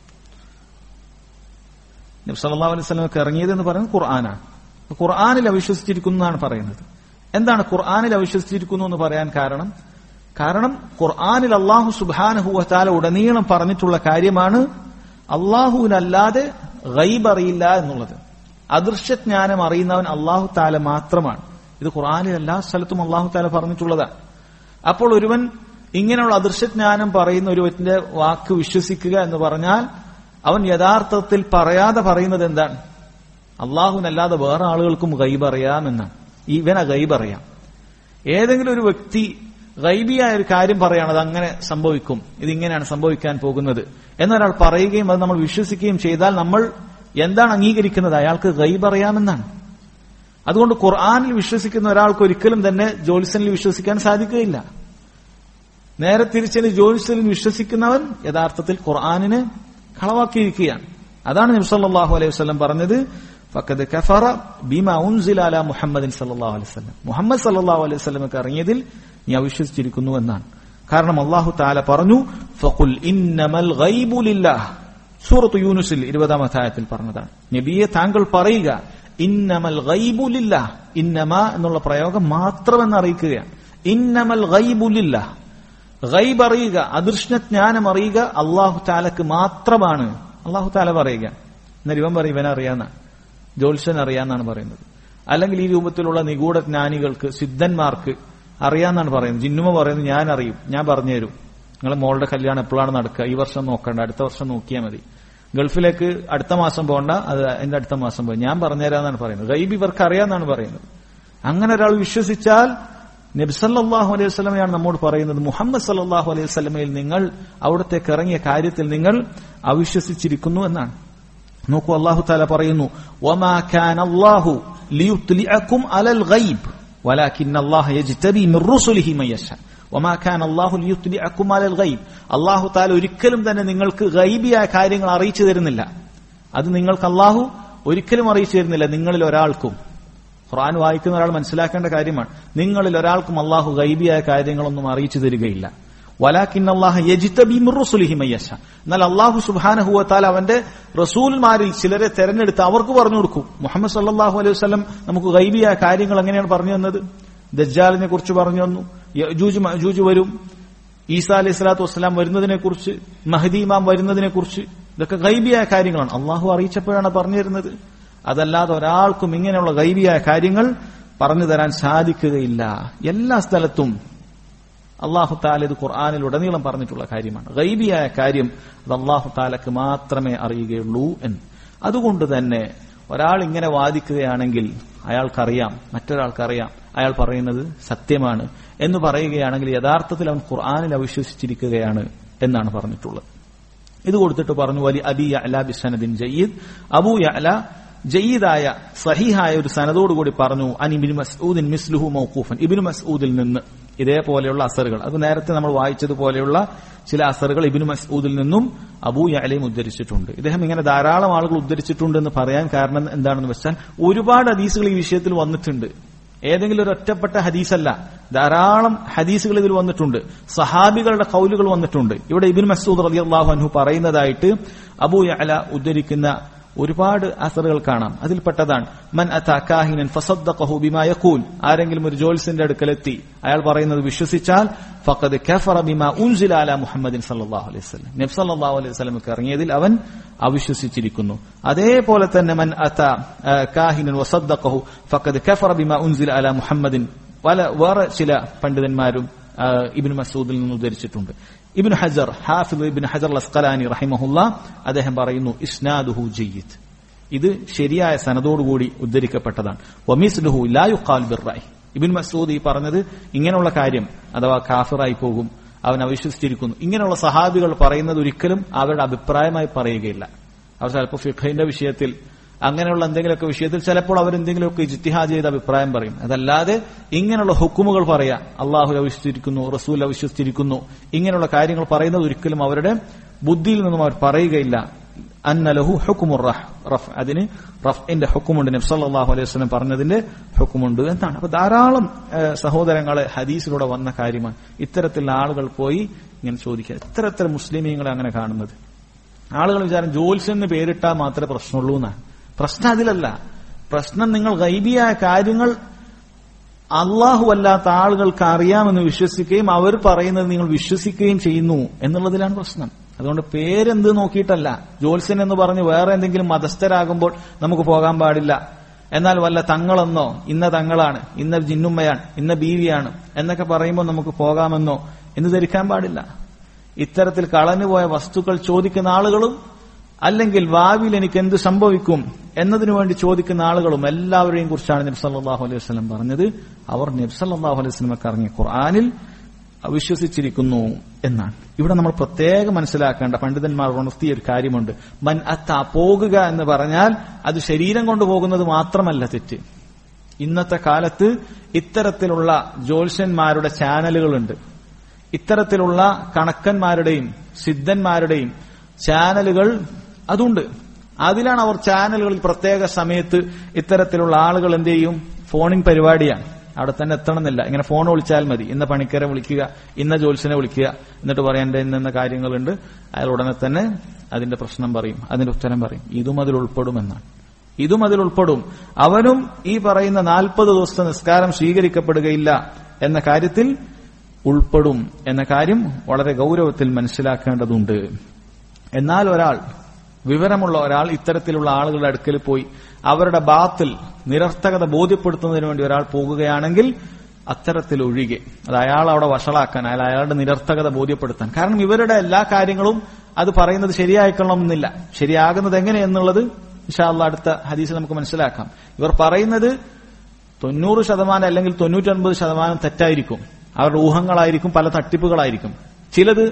നബ്സല്ലാ അലൈഹി സ്വലമക്ക് ഇറങ്ങിയത് എന്ന് പറയുന്നത് ഖുർആനാണ് ഖുർആാനിൽ അവിശ്വസിച്ചിരിക്കുന്നു എന്നാണ് പറയുന്നത് എന്താണ് ഖുർആാനിൽ അവിശ്വസിച്ചിരിക്കുന്നു എന്ന് പറയാൻ കാരണം കാരണം ഖുർആാനിൽ അള്ളാഹു സുബാനഹുവത്താല ഉടനീളം പറഞ്ഞിട്ടുള്ള കാര്യമാണ് അള്ളാഹുവിനല്ലാതെ ഗൈബ് അറിയില്ല എന്നുള്ളത് അദൃശ്യജ്ഞാനം അറിയുന്നവൻ അള്ളാഹു താല മാത്രമാണ് ഇത് ഖുർആാനിൽ എല്ലാ സ്ഥലത്തും അള്ളാഹു താല പറഞ്ഞിട്ടുള്ളതാണ് അപ്പോൾ ഒരുവൻ ഇങ്ങനെയുള്ള അദൃശ്യജ്ഞാനം പറയുന്ന ഒരുവന്റെ വാക്ക് വിശ്വസിക്കുക എന്ന് പറഞ്ഞാൽ അവൻ യഥാർത്ഥത്തിൽ പറയാതെ പറയുന്നത് എന്താണ് അള്ളാഹുവിനല്ലാതെ വേറെ ആളുകൾക്കും ഗൈബ് അറിയാമെന്നാണ് ഇവനെ ഗൈബ് അറിയാം ഏതെങ്കിലും ഒരു വ്യക്തി ഗൈബിയായ ഒരു കാര്യം പറയാണ് അത് അങ്ങനെ സംഭവിക്കും ഇതിങ്ങനെയാണ് സംഭവിക്കാൻ പോകുന്നത് എന്നൊരാൾ പറയുകയും അത് നമ്മൾ വിശ്വസിക്കുകയും ചെയ്താൽ നമ്മൾ എന്താണ് അംഗീകരിക്കുന്നത് അയാൾക്ക് ഗൈബ് അറിയാമെന്നാണ് അതുകൊണ്ട് ഖുർആാനിൽ വിശ്വസിക്കുന്ന ഒരാൾക്ക് ഒരിക്കലും തന്നെ ജോലിസനിൽ വിശ്വസിക്കാൻ സാധിക്കുകയില്ല നേരെ തിരിച്ചതിന് ജോലിസനിൽ വിശ്വസിക്കുന്നവൻ യഥാർത്ഥത്തിൽ ഖുർആാനിന് കളവാക്കിയിരിക്കുകയാണ് അതാണ് നബ്സല്ലാഹു അലൈഹി വസ്ലം പറഞ്ഞത് ഫക്കത് കഫറ ബീമ ഉൻസില അല മുഹമ്മദിൻ സല്ലാഹു അലൈഹി വസ്ലം മുഹമ്മദ് സല്ലാഹു അലൈഹി വസ്ലമക്ക് ഇറങ്ങിയതിൽ നീ അവിശ്വസിച്ചിരിക്കുന്നു എന്നാണ് കാരണം അള്ളാഹു താല പറഞ്ഞു ഫഖുൽ ഇന്നമൽ ഗൈബുലില്ലാഹ് സൂറത്ത് യൂനുസിൽ ഇരുപതാം അധ്യായത്തിൽ പറഞ്ഞതാണ് നബിയെ താങ്കൾ പറയുക ഇന്നമൽ ഗൈബുലില്ല ഇന്നമ എന്നുള്ള പ്രയോഗം മാത്രമെന്ന് അറിയിക്കുകയാണ് ഇന്നമൽ ഗൈബുലില്ല ഗൈബ് അറിയുക അദൃശ്നജ്ഞാനം അറിയുക അള്ളാഹു താലക്ക് മാത്രമാണ് അള്ളാഹു താല പറയുക എന്നാൽ ഇവൻ പറയും ഇവനെ അറിയാന്ന ജോത്സ്യൻ അറിയാന്നാണ് പറയുന്നത് അല്ലെങ്കിൽ ഈ രൂപത്തിലുള്ള നിഗൂഢ ജ്ഞാനികൾക്ക് സിദ്ധന്മാർക്ക് അറിയാന്നാണ് പറയുന്നത് ജിന്നുമ പറയുന്നത് ഞാൻ അറിയും ഞാൻ പറഞ്ഞുതരും നിങ്ങളെ മോളുടെ കല്യാണം എപ്പോഴാണ് നടക്കുക ഈ വർഷം നോക്കണ്ട അടുത്ത വർഷം നോക്കിയാൽ മതി ഗൾഫിലേക്ക് അടുത്ത മാസം പോകണ്ട അത് എന്റെ അടുത്ത മാസം പോയി ഞാൻ പറഞ്ഞുതരാന്നാണ് പറയുന്നത് ഗൈബ് ഇവർക്ക് അറിയാന്നാണ് പറയുന്നത് അങ്ങനെ ഒരാൾ വിശ്വസിച്ചാൽ നബ്സല്ലാഹു അലൈഹി വസ്ലമയാണ് നമ്മോട് പറയുന്നത് മുഹമ്മദ് സല്ലാഹു അലൈഹി വസ്ലമയിൽ നിങ്ങൾ അവിടത്തേക്ക് ഇറങ്ങിയ കാര്യത്തിൽ നിങ്ങൾ അവിശ്വസിച്ചിരിക്കുന്നു എന്നാണ് നോക്കൂ അള്ളാഹു താല പറയുന്നു ഒമാ ഖാൻ അള്ളാഹു ലിയുത്ലിഅക്കും അലൽ ഗൈബ് വലാകിൻ അല്ലാഹ യജ്തബി മിർ റുസുലിഹി മൻ യശാ വമാ കാന അല്ലാഹു ലിയുത്ലിഅക്കും അലൽ ഗൈബ് അല്ലാഹു തആല ഒരിക്കലും തന്നെ നിങ്ങൾക്ക് ഗൈബിയായ കാര്യങ്ങൾ അറിയിച്ചു തരുന്നില്ല അത് നിങ്ങൾക്ക് അല്ലാഹു ഒരിക്കലും അറിയിച്ചു തരുന്നില്ല നിങ്ങളിൽ ഒരാൾക്കും ഖുർആൻ വായിക്കുന്ന ഒരാൾ മനസ്സിലാക്കേണ്ട കാര്യമാണ് നിങ്ങളിൽ ഒരാൾക്കും അള്ളാഹു ഗൈബിയായ കാര്യങ്ങളൊന്നും അറിയിച്ചു തരികയില്ല വലാക്കിൻ അള്ളാഹ് യജിത്തബിമുറുസുലിഹിമയ്യശ എന്നാൽ അള്ളാഹു സുബാനഹുവത്താൽ അവന്റെ റസൂൽമാരിൽ ചിലരെ തെരഞ്ഞെടുത്ത് അവർക്ക് പറഞ്ഞു കൊടുക്കും മുഹമ്മദ് സല്ലാഹു അലൈഹി വസ്ലം നമുക്ക് ഗൈബിയായ കാര്യങ്ങൾ എങ്ങനെയാണ് പറഞ്ഞു തന്നത് ദജ്ജാലിനെ കുറിച്ച് പറഞ്ഞു തന്നു യജൂജ് മജൂജ് വരും ഈസാ അലൈഹി സ്വലാത്തു വസ്സലാം വരുന്നതിനെ കുറിച്ച് മഹദി ഇമാം വരുന്നതിനെ കുറിച്ച് ഇതൊക്കെ ഗൈബിയായ കാര്യങ്ങളാണ് അള്ളാഹു അറിയിച്ചപ്പോഴാണ് പറഞ്ഞു തരുന്നത് അതല്ലാതെ ഒരാൾക്കും ഇങ്ങനെയുള്ള ഗൈബിയായ കാര്യങ്ങൾ പറഞ്ഞു തരാൻ സാധിക്കുകയില്ല എല്ലാ സ്ഥലത്തും അള്ളാഹു താല ഇത് ഖുർആാനിൽ ഉടനീളം പറഞ്ഞിട്ടുള്ള കാര്യമാണ് ഗൈബിയായ കാര്യം അത് അള്ളാഹു താലക്ക് മാത്രമേ അറിയുകയുള്ളൂ എന്ന് അതുകൊണ്ട് തന്നെ ഒരാൾ ഇങ്ങനെ വാദിക്കുകയാണെങ്കിൽ അയാൾക്കറിയാം മറ്റൊരാൾക്കറിയാം അയാൾ പറയുന്നത് സത്യമാണ് എന്ന് പറയുകയാണെങ്കിൽ യഥാർത്ഥത്തിൽ അവൻ ഖുർആാനിൽ അവിശ്വസിച്ചിരിക്കുകയാണ് എന്നാണ് പറഞ്ഞിട്ടുള്ളത് ഇത് കൊടുത്തിട്ട് പറഞ്ഞു വലി അബി അല ബിസനദിൻ ജയ്യിദ് അബു അല ജയ്യിദായ സഹിഹായ ഒരു സനദോടുകൂടി പറഞ്ഞു അനിബിൻ മസ്ഊദിൻ മിസ്ലുഹു മൗക്കൂഫൻ ഇബിൻ മസ്ഊദിൽ നിന്ന് ഇതേപോലെയുള്ള അസറുകൾ അത് നേരത്തെ നമ്മൾ വായിച്ചതുപോലെയുള്ള ചില അസറുകൾ ഇബിൻ മസ്ഊദിൽ നിന്നും അബൂ യലയും ഉദ്ധരിച്ചിട്ടുണ്ട് ഇദ്ദേഹം ഇങ്ങനെ ധാരാളം ആളുകൾ ഉദ്ധരിച്ചിട്ടുണ്ട് എന്ന് പറയാൻ കാരണം എന്താണെന്ന് വെച്ചാൽ ഒരുപാട് ഹദീസുകൾ ഈ വിഷയത്തിൽ വന്നിട്ടുണ്ട് ഏതെങ്കിലും ഒരു ഒറ്റപ്പെട്ട ഹദീസല്ല ധാരാളം ഹദീസുകൾ ഇതിൽ വന്നിട്ടുണ്ട് സഹാബികളുടെ കൗലുകൾ വന്നിട്ടുണ്ട് ഇവിടെ ഇബിൻ മസൂദ് റലി അള്ളാഹു അൻഹു പറയുന്നതായിട്ട് അബൂ യല ഉദ്ധരിക്കുന്ന ഒരുപാട് അസറുകൾ കാണാം അതിൽപ്പെട്ടതാണ് മൻ അതാഹിനൻ ഫസദ്ദഖഹു ബിമാ യഖൂൽ ആരെങ്കിലും ഒരു ജോൽസിന്റെ അടുക്കലെത്തി അയാൾ പറയുന്നത് വിശ്വസിച്ചാൽ ഫഖദ് കഫറ ബിമാ ഉൻസില അലാ മുഹമ്മദിൻ സല്ലല്ലാഹു അലൈഹി വസല്ലം നബി സല്ലല്ലാഹു അലൈഹി വസല്ലമക്ക് ഇറങ്ങിയതിൽ അവൻ അവിശ്വസിച്ചിരിക്കുന്നു അതേപോലെ തന്നെ മൻ അത കാഹിനൻ വസദ്ദഖഹു ഫഖദ് കഫറ ബിമാ ഉൻസില അലാ മുഹമ്മദിൻ പല വേറെ ചില പണ്ഡിതന്മാരും ഇബിൻ മസൂദിൽ നിന്ന് ഉദ്ധരിച്ചിട്ടുണ്ട് ഇബിൻ ഹജർ ഹാഫിദ് ഇബിൻ ഹജർ അസ്കലാനി റഹിമഹുല്ല അദ്ദേഹം പറയുന്നു ഇസ്നാദുഹു ജയ്യിദ് ഇത് ശരിയായ സനതോടുകൂടി ഉദ്ധരിക്കപ്പെട്ടതാണ് വമീസ്ലുഹു ലായുഖാൽ ബിർറായി ഇബിൻ മസൂദ് ഈ പറഞ്ഞത് ഇങ്ങനെയുള്ള കാര്യം അഥവാ കാഫിറായി പോകും അവൻ അവിശ്വസിച്ചിരിക്കുന്നു ഇങ്ങനെയുള്ള സഹാബികൾ പറയുന്നത് ഒരിക്കലും അവരുടെ അഭിപ്രായമായി പറയുകയില്ല അവർ ചിലപ്പോൾ ഫിഖിന്റെ വിഷയത്തിൽ അങ്ങനെയുള്ള എന്തെങ്കിലുമൊക്കെ വിഷയത്തിൽ ചിലപ്പോൾ അവരെന്തെങ്കിലുമൊക്കെ ഇജ്തിഹാദ് ചെയ്ത അഭിപ്രായം പറയും അതല്ലാതെ ഇങ്ങനെയുള്ള ഹുക്കുമുകൾ പറയാ അള്ളാഹു അവിശ്വസിച്ചിരിക്കുന്നു റസൂൽ അവിശ്വസിച്ചിരിക്കുന്നു ഇങ്ങനെയുള്ള കാര്യങ്ങൾ പറയുന്നത് ഒരിക്കലും അവരുടെ ബുദ്ധിയിൽ നിന്നും അവർ പറയുകയില്ല അന്നലഹു ഹുക്കുമുർ റഹ് റഫ് അതിന് റഫിന്റെ ഹുക്കുമുണ്ട് നബ്സല്ലാഹു അലൈഹി വസ്ലം പറഞ്ഞതിന്റെ ഹുക്കുമുണ്ട് എന്നാണ് അപ്പൊ ധാരാളം സഹോദരങ്ങളെ ഹദീസിലൂടെ വന്ന കാര്യമാണ് ഇത്തരത്തിലുള്ള ആളുകൾ പോയി ഇങ്ങനെ ചോദിക്കുക എത്ര എത്ര മുസ്ലിമീങ്ങളെ അങ്ങനെ കാണുന്നത് ആളുകൾ വിചാരം ജോൽസെന്ന് പേരിട്ടാൽ മാത്രമേ പ്രശ്നമുള്ളൂ എന്നാണ് പ്രശ്നം അതിലല്ല പ്രശ്നം നിങ്ങൾ ഗൈബിയായ കാര്യങ്ങൾ അള്ളാഹു അല്ലാത്ത ആളുകൾക്ക് അറിയാമെന്ന് വിശ്വസിക്കുകയും അവർ പറയുന്നത് നിങ്ങൾ വിശ്വസിക്കുകയും ചെയ്യുന്നു എന്നുള്ളതിലാണ് പ്രശ്നം അതുകൊണ്ട് പേരെന്ത് നോക്കിയിട്ടല്ല ജോത്സ്യൻ എന്ന് പറഞ്ഞ് വേറെ എന്തെങ്കിലും മതസ്ഥരാകുമ്പോൾ നമുക്ക് പോകാൻ പാടില്ല എന്നാൽ വല്ല തങ്ങളെന്നോ ഇന്ന തങ്ങളാണ് ഇന്ന ജിന്നുമ്മയാണ് ഇന്ന ബീവിയാണ് എന്നൊക്കെ പറയുമ്പോൾ നമുക്ക് പോകാമെന്നോ എന്ന് ധരിക്കാൻ പാടില്ല ഇത്തരത്തിൽ കളഞ്ഞുപോയ വസ്തുക്കൾ ചോദിക്കുന്ന ആളുകളും അല്ലെങ്കിൽ ഭാവിയിൽ എനിക്ക് എന്ത് സംഭവിക്കും എന്നതിനു വേണ്ടി ചോദിക്കുന്ന ആളുകളും എല്ലാവരെയും കുറിച്ചാണ് നബ്സല്ലാഹു അലൈഹി വസ്ലം പറഞ്ഞത് അവർ നബ്സല്ലാഹു അലൈഹി വസ്ലമൊക്കെ ഇറങ്ങിയ ഖുർആാനിൽ വിശ്വസിച്ചിരിക്കുന്നു എന്നാണ് ഇവിടെ നമ്മൾ പ്രത്യേകം മനസ്സിലാക്കേണ്ട പണ്ഡിതന്മാർ ഉണർത്തിയ ഒരു കാര്യമുണ്ട് മൻ അത്ത പോകുക എന്ന് പറഞ്ഞാൽ അത് ശരീരം കൊണ്ട് പോകുന്നത് മാത്രമല്ല തെറ്റ് ഇന്നത്തെ കാലത്ത് ഇത്തരത്തിലുള്ള ജ്യോത്സ്യന്മാരുടെ ചാനലുകളുണ്ട് ഇത്തരത്തിലുള്ള കണക്കന്മാരുടെയും സിദ്ധന്മാരുടെയും ചാനലുകൾ അതുണ്ട് അതിലാണ് അവർ ചാനലുകളിൽ പ്രത്യേക സമയത്ത് ഇത്തരത്തിലുള്ള ആളുകൾ എന്ത് ചെയ്യും ഫോണിംഗ് പരിപാടിയാണ് അവിടെ തന്നെ എത്തണമെന്നില്ല ഇങ്ങനെ ഫോൺ വിളിച്ചാൽ മതി ഇന്ന പണിക്കരെ വിളിക്കുക ഇന്ന ജോത്സ്യനെ വിളിക്കുക എന്നിട്ട് പറയാൻ എന്റെ ഇന്ന കാര്യങ്ങളുണ്ട് അയാൾ ഉടനെ തന്നെ അതിന്റെ പ്രശ്നം പറയും അതിന്റെ ഉത്തരം പറയും ഇതും അതിൽ ഉൾപ്പെടുമെന്നാണ് ഇതും അതിൽ ഉൾപ്പെടും അവനും ഈ പറയുന്ന നാൽപ്പത് ദിവസത്തെ നിസ്കാരം സ്വീകരിക്കപ്പെടുകയില്ല എന്ന കാര്യത്തിൽ ഉൾപ്പെടും എന്ന കാര്യം വളരെ ഗൗരവത്തിൽ മനസ്സിലാക്കേണ്ടതുണ്ട് എന്നാൽ ഒരാൾ വിവരമുള്ള ഒരാൾ ഇത്തരത്തിലുള്ള ആളുകളുടെ അടുക്കൽ പോയി അവരുടെ ബാത്തിൽ നിരർത്ഥകത ബോധ്യപ്പെടുത്തുന്നതിന് വേണ്ടി ഒരാൾ പോകുകയാണെങ്കിൽ അത്തരത്തിൽ ഒഴികെ അത് അയാൾ അവിടെ വഷളാക്കാൻ അയാൾ അയാളുടെ നിരർത്ഥകത ബോധ്യപ്പെടുത്താൻ കാരണം ഇവരുടെ എല്ലാ കാര്യങ്ങളും അത് പറയുന്നത് ശരിയായിക്കൊള്ളണമെന്നില്ല ശരിയാകുന്നത് എങ്ങനെയെന്നുള്ളത് ഇഷാള്ള അടുത്ത ഹദീസിൽ നമുക്ക് മനസ്സിലാക്കാം ഇവർ പറയുന്നത് തൊണ്ണൂറ് ശതമാനം അല്ലെങ്കിൽ തൊണ്ണൂറ്റൊൻപത് ശതമാനം തെറ്റായിരിക്കും അവരുടെ ഊഹങ്ങളായിരിക്കും പല തട്ടിപ്പുകളായിരിക്കും ചിലത്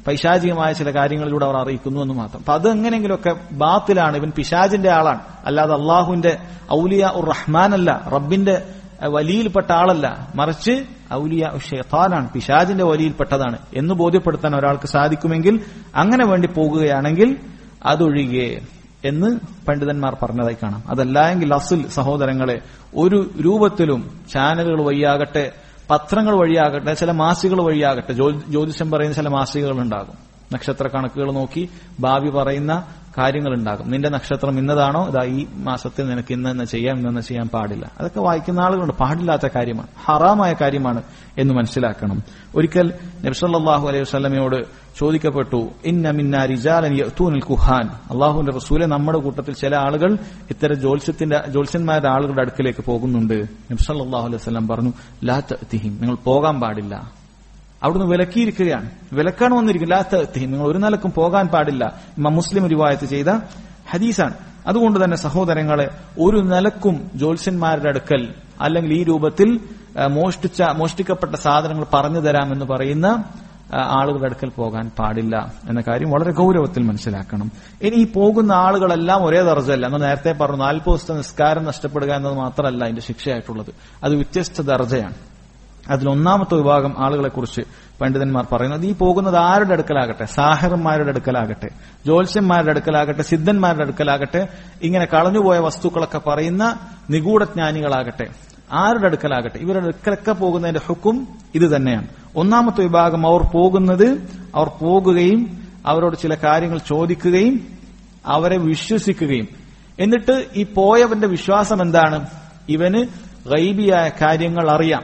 പൈശാചികമായ ചില കാര്യങ്ങളിലൂടെ അവർ അറിയിക്കുന്നു എന്ന് മാത്രം അപ്പൊ അത് എങ്ങനെയെങ്കിലുമൊക്കെ ബാത്തിലാണ് ഇവൻ പിശാജിന്റെ ആളാണ് അല്ലാതെ അള്ളാഹുവിന്റെ ഔലിയ ഉർ റഹ്മാൻ അല്ല റബ്ബിന്റെ അഹ്, വലിയിൽപ്പെട്ട ആളല്ല മറിച്ച് ഔലിയ ഷെയ്ത്താനാണ് പിശാജിന്റെ വലിയിൽപ്പെട്ടതാണ് എന്ന് ബോധ്യപ്പെടുത്താൻ ഒരാൾക്ക് സാധിക്കുമെങ്കിൽ അങ്ങനെ വേണ്ടി പോകുകയാണെങ്കിൽ അതൊഴികെ എന്ന് പണ്ഡിതന്മാർ പറഞ്ഞതായി കാണാം അതല്ല എങ്കിൽ അസുൽ സഹോദരങ്ങളെ ഒരു രൂപത്തിലും ചാനലുകൾ വഴിയാകട്ടെ പത്രങ്ങൾ വഴിയാകട്ടെ ചില മാസികകൾ വഴിയാകട്ടെ ജ്യോ- ജ്യോതിഷം പറയുന്ന ചില മാസികകൾ ഉണ്ടാകും നക്ഷത്ര കണക്കുകൾ നോക്കി ഭാവി പറയുന്ന കാര്യങ്ങൾ ഉണ്ടാകും നിന്റെ നക്ഷത്രം ഇന്നതാണോ ഇതാ ഈ മാസത്തിൽ നിനക്ക് ഇന്ന് ഇന്ന് ചെയ്യാം ഇന്ന് ചെയ്യാൻ പാടില്ല അതൊക്കെ വായിക്കുന്ന ആളുകളുണ്ട് പാടില്ലാത്ത കാര്യമാണ് ഹറാമായ കാര്യമാണ് എന്ന് മനസ്സിലാക്കണം ഒരിക്കൽ നബ്സല്ലാഹു അലൈഹി വസ്ലമയോട് ചോദിക്കപ്പെട്ടു ഇന്ന മിന്ന റിജാലൻ യഅ്തൂനൽ കുഹാൻ അള്ളാഹുവിന്റെ റസൂലെ നമ്മുടെ കൂട്ടത്തിൽ ചില ആളുകൾ ഇത്തരം ജ്യോത്സ്യത്തിന്റെ ജ്യോത്സ്യന്മാരുടെ ആളുകളുടെ അടുക്കിലേക്ക് പോകുന്നുണ്ട് നബ്സല്ലാഹു അലൈഹി വസ്ലം പറഞ്ഞു ലാ തഅ്തിഹിം നിങ്ങൾ പോകാൻ പാടില്ല അവിടുന്ന് വിലക്കിയിരിക്കുകയാണ് വിലക്കാണ് വന്നിരിക്കും ലാ തഅ്തിഹിം നിങ്ങൾ ഒരു നിലക്കും പോകാൻ പാടില്ല ഇമാം മുസ്ലിം റിവായത്ത് ചെയ്ത ഹദീസാണ് അതുകൊണ്ട് തന്നെ സഹോദരങ്ങളെ ഒരു നിലക്കും ജ്യോത്സ്യന്മാരുടെ അടുക്കൽ അല്ലെങ്കിൽ ഈ രൂപത്തിൽ ആ, മോഷ്ടിച്ച മോഷ്ടിക്കപ്പെട്ട സാധനങ്ങൾ പറഞ്ഞു തരാമെന്ന് പറയുന്ന ആ, ആളുകളുടെ അടുക്കൽ പോകാൻ പാടില്ല എന്ന കാര്യം വളരെ ഗൗരവത്തിൽ മനസ്സിലാക്കണം ഇനി ഈ പോകുന്ന ആളുകളെല്ലാം ഒരേ ദർജയല്ല നമ്മൾ നേരത്തെ പറഞ്ഞു നാൽപ്പത് ദിവസത്തെ നിസ്കാരം നഷ്ടപ്പെടുക എന്നത് മാത്രമല്ല അതിന്റെ ശിക്ഷയായിട്ടുള്ളത് അത് വ്യത്യസ്ത ദർജയാണ് അതിലൊന്നാമത്തെ വിഭാഗം ആളുകളെ കുറിച്ച് പണ്ഡിതന്മാർ പറയുന്നത് ഈ പോകുന്നത് ആരുടെ അടുക്കലാകട്ടെ സാഹറന്മാരുടെ അടുക്കലാകട്ടെ ജ്യോത്സ്യന്മാരുടെ അടുക്കലാകട്ടെ സിദ്ധന്മാരുടെ അടുക്കലാകട്ടെ ഇങ്ങനെ കളഞ്ഞുപോയ വസ്തുക്കളൊക്കെ പറയുന്ന നിഗൂഢജ്ഞാനികളാകട്ടെ ആരുടെ അടുക്കലാകട്ടെ ഇവരുടെ അടുക്കലൊക്കെ പോകുന്നതിന്റെ ഹുക്കും ഇത് തന്നെയാണ് ഒന്നാമത്തെ വിഭാഗം അവർ പോകുന്നത് അവർ പോകുകയും അവരോട് ചില കാര്യങ്ങൾ ചോദിക്കുകയും അവരെ വിശ്വസിക്കുകയും എന്നിട്ട് ഈ പോയവന്റെ വിശ്വാസം എന്താണ് ഇവന് ഗൈബിയായ കാര്യങ്ങൾ അറിയാം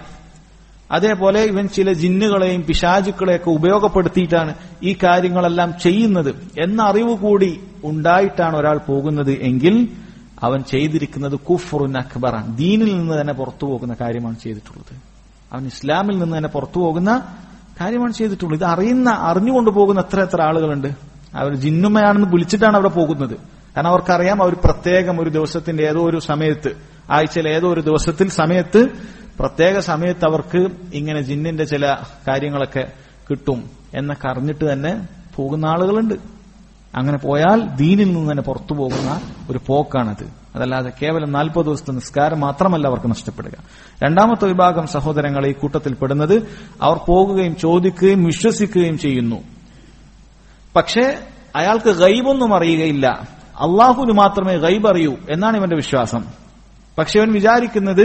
അതേപോലെ ഇവൻ ചില ജിന്നുകളെയും പിശാചുക്കളെയൊക്കെ ഉപയോഗപ്പെടുത്തിയിട്ടാണ് ഈ കാര്യങ്ങളെല്ലാം ചെയ്യുന്നത് എന്ന അറിവ് കൂടി ഉണ്ടായിട്ടാണ് ഒരാൾ പോകുന്നത് എങ്കിൽ അവൻ ചെയ്തിരിക്കുന്നത് കുഫറുൻ അക്ബറാണ് ദീനിൽ നിന്ന് തന്നെ പുറത്തു പോകുന്ന കാര്യമാണ് ചെയ്തിട്ടുള്ളത് അവൻ ഇസ്ലാമിൽ നിന്ന് തന്നെ പുറത്തു പോകുന്ന കാര്യമാണ് ചെയ്തിട്ടുള്ളത് ഇത് അറിയുന്ന അറിഞ്ഞുകൊണ്ട് പോകുന്ന എത്ര എത്ര ആളുകളുണ്ട് അവർ ജിന്നുമയാണെന്ന് വിളിച്ചിട്ടാണ് അവിടെ പോകുന്നത് കാരണം അവർക്കറിയാം അവർ പ്രത്യേകം ഒരു ദിവസത്തിന്റെ ഏതോ ഒരു സമയത്ത് ആഴ്ചയിൽ ഏതോ ഒരു ദിവസത്തിൽ സമയത്ത് പ്രത്യേക സമയത്ത് അവർക്ക് ഇങ്ങനെ ജിന്നിന്റെ ചില കാര്യങ്ങളൊക്കെ കിട്ടും എന്നൊക്കെ അറിഞ്ഞിട്ട് തന്നെ പോകുന്ന ആളുകളുണ്ട് അങ്ങനെ പോയാൽ ദീനിൽ നിന്ന് തന്നെ പുറത്തു പോകുന്ന ഒരു പോക്കാണത് അതല്ലാതെ കേവലം നാൽപ്പത് ദിവസത്തെ നിസ്കാരം മാത്രമല്ല അവർക്ക് നഷ്ടപ്പെടുക രണ്ടാമത്തെ വിഭാഗം സഹോദരങ്ങളെ ഈ കൂട്ടത്തിൽ പെടുന്നത് അവർ പോകുകയും ചോദിക്കുകയും വിശ്വസിക്കുകയും ചെയ്യുന്നു പക്ഷേ അയാൾക്ക് ഗൈബൊന്നും അറിയുകയില്ല അള്ളാഹുവിന് മാത്രമേ ഗൈബ് അറിയൂ എന്നാണ് ഇവന്റെ വിശ്വാസം പക്ഷെ അവൻ വിചാരിക്കുന്നത്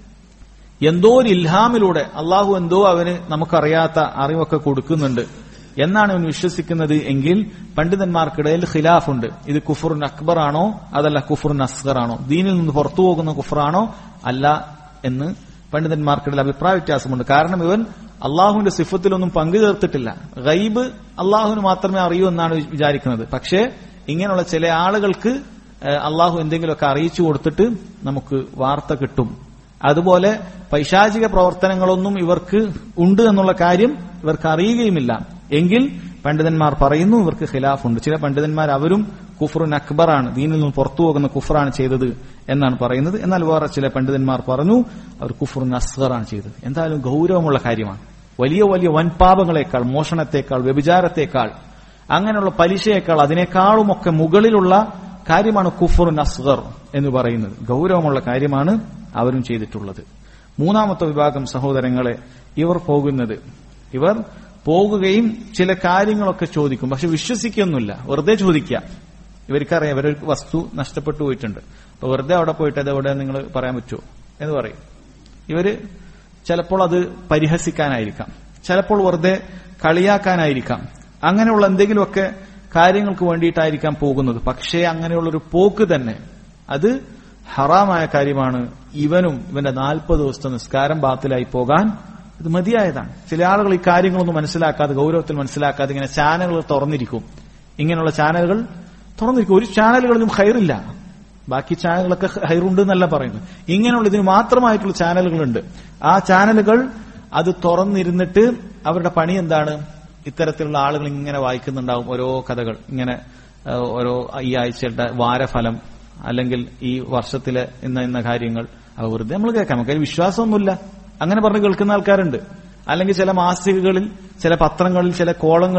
എന്തോ ഒരു ഇൽഹാമിലൂടെ അള്ളാഹു എന്തോ അവന് നമുക്കറിയാത്ത അറിവൊക്കെ കൊടുക്കുന്നുണ്ട് എന്നാണ് അവൻ വിശ്വസിക്കുന്നത് എങ്കിൽ പണ്ഡിതന്മാർക്കിടയിൽ ഖിലാഫുണ്ട് ഇത് കുഫറുൻ അക്ബർ ആണോ അതല്ല കുഫറുൻ അസ്ഗർ ആണോ ദീനിൽ നിന്ന് പുറത്തു പോകുന്ന കുഫറാണോ അല്ല എന്ന് പണ്ഡിതന്മാർക്കിടയിൽ അഭിപ്രായ വ്യത്യാസമുണ്ട് കാരണം ഇവൻ അള്ളാഹുവിന്റെ സിഫത്തിലൊന്നും പങ്കു ചേർത്തിട്ടില്ല ഗൈബ് അള്ളാഹുവിന് മാത്രമേ അറിയൂ എന്നാണ് വിചാരിക്കുന്നത് പക്ഷേ ഇങ്ങനെയുള്ള ചില ആളുകൾക്ക് ഏഹ്, അള്ളാഹു എന്തെങ്കിലുമൊക്കെ അറിയിച്ചു കൊടുത്തിട്ട് നമുക്ക് വാർത്ത കിട്ടും അതുപോലെ പൈശാചിക പ്രവർത്തനങ്ങളൊന്നും ഇവർക്ക് ഉണ്ട് എന്നുള്ള കാര്യം ഇവർക്ക് അറിയുകയുമില്ല എങ്കിൽ പണ്ഡിതന്മാർ പറയുന്നു ഇവർക്ക് ഖിലാഫുണ്ട് ചില പണ്ഡിതന്മാർ അവരും കുഫറുൻ അക്ബറാണ് ദീനിൽ നിന്ന് പുറത്തു പോകുന്ന കുഫറാണ് ചെയ്തത് എന്നാണ് പറയുന്നത് എന്നാൽ വേറെ ചില പണ്ഡിതന്മാർ പറഞ്ഞു അവർ കുഫറുൻ അസ്ഗറാണ് ചെയ്തത് എന്തായാലും ഗൗരവമുള്ള കാര്യമാണ് വലിയ വലിയ വൻപാപങ്ങളെക്കാൾ മോഷണത്തെക്കാൾ വ്യഭിചാരത്തെക്കാൾ അങ്ങനെയുള്ള പലിശയേക്കാൾ അതിനേക്കാളുമൊക്കെ മുകളിലുള്ള കാര്യമാണ് കുഫറുൻ അസ്ഗർ എന്ന് പറയുന്നത് ഗൗരവമുള്ള കാര്യമാണ് അവരും ചെയ്തിട്ടുള്ളത് മൂന്നാമത്തെ വിഭാഗം സഹോദരങ്ങളെ ഇവർ പോകുന്നത് ഇവർ പോകുകയും ചില കാര്യങ്ങളൊക്കെ ചോദിക്കും പക്ഷെ വിശ്വസിക്കൊന്നുമില്ല വെറുതെ ചോദിക്കുക ഇവർക്കറിയാം ഇവരൊരു വസ്തു നഷ്ടപ്പെട്ടു പോയിട്ടുണ്ട് അപ്പൊ വെറുതെ അവിടെ പോയിട്ട് അത് എവിടെ നിങ്ങൾ പറയാൻ പറ്റുമോ എന്ന് പറയും ഇവര് ചിലപ്പോൾ അത് പരിഹസിക്കാനായിരിക്കാം ചിലപ്പോൾ വെറുതെ കളിയാക്കാനായിരിക്കാം അങ്ങനെയുള്ള എന്തെങ്കിലുമൊക്കെ കാര്യങ്ങൾക്ക് വേണ്ടിയിട്ടായിരിക്കാം പോകുന്നത് പക്ഷേ അങ്ങനെയുള്ളൊരു പോക്ക് തന്നെ അത് ഹറാമായ കാര്യമാണ് ഇവനും ഇവന്റെ നാൽപ്പത് ദിവസത്തെ നിസ്കാരം ബാത്തിലായി പോകാൻ ഇത് മതിയായതാണ് ചില ആളുകൾ ഈ കാര്യങ്ങളൊന്നും മനസ്സിലാക്കാതെ ഗൗരവത്തിൽ മനസ്സിലാക്കാതെ ഇങ്ങനെ ചാനലുകൾ തുറന്നിരിക്കും ഇങ്ങനെയുള്ള ചാനലുകൾ തുറന്നിരിക്കും ഒരു ചാനലുകളിലും ഹൈറില്ല ബാക്കി ചാനലുകളൊക്കെ ഹൈറുണ്ട് എന്നല്ല പറയുന്നത് ഇങ്ങനെയുള്ള ഇതിന് മാത്രമായിട്ടുള്ള ചാനലുകളുണ്ട് ആ ചാനലുകൾ അത് തുറന്നിരുന്നിട്ട് അവരുടെ പണി എന്താണ് ഇത്തരത്തിലുള്ള ആളുകൾ ഇങ്ങനെ വായിക്കുന്നുണ്ടാവും ഓരോ കഥകൾ ഇങ്ങനെ ആ, ഓരോ ഈ ആഴ്ചയുടെ വാരഫലം അല്ലെങ്കിൽ ഈ വർഷത്തിലെ ഇന്ന ഇന്ന കാര്യങ്ങൾ അത് വെറുതെ നമ്മൾ കേൾക്കാം നമുക്ക് അതിൽ വിശ്വാസമൊന്നുമില്ല അങ്ങനെ പറഞ്ഞ് കേൾക്കുന്ന ആൾക്കാരുണ്ട് അല്ലെങ്കിൽ ചില മാസികകളിൽ ചില പത്രങ്ങളിൽ ചില കോളങ്ങളിൽ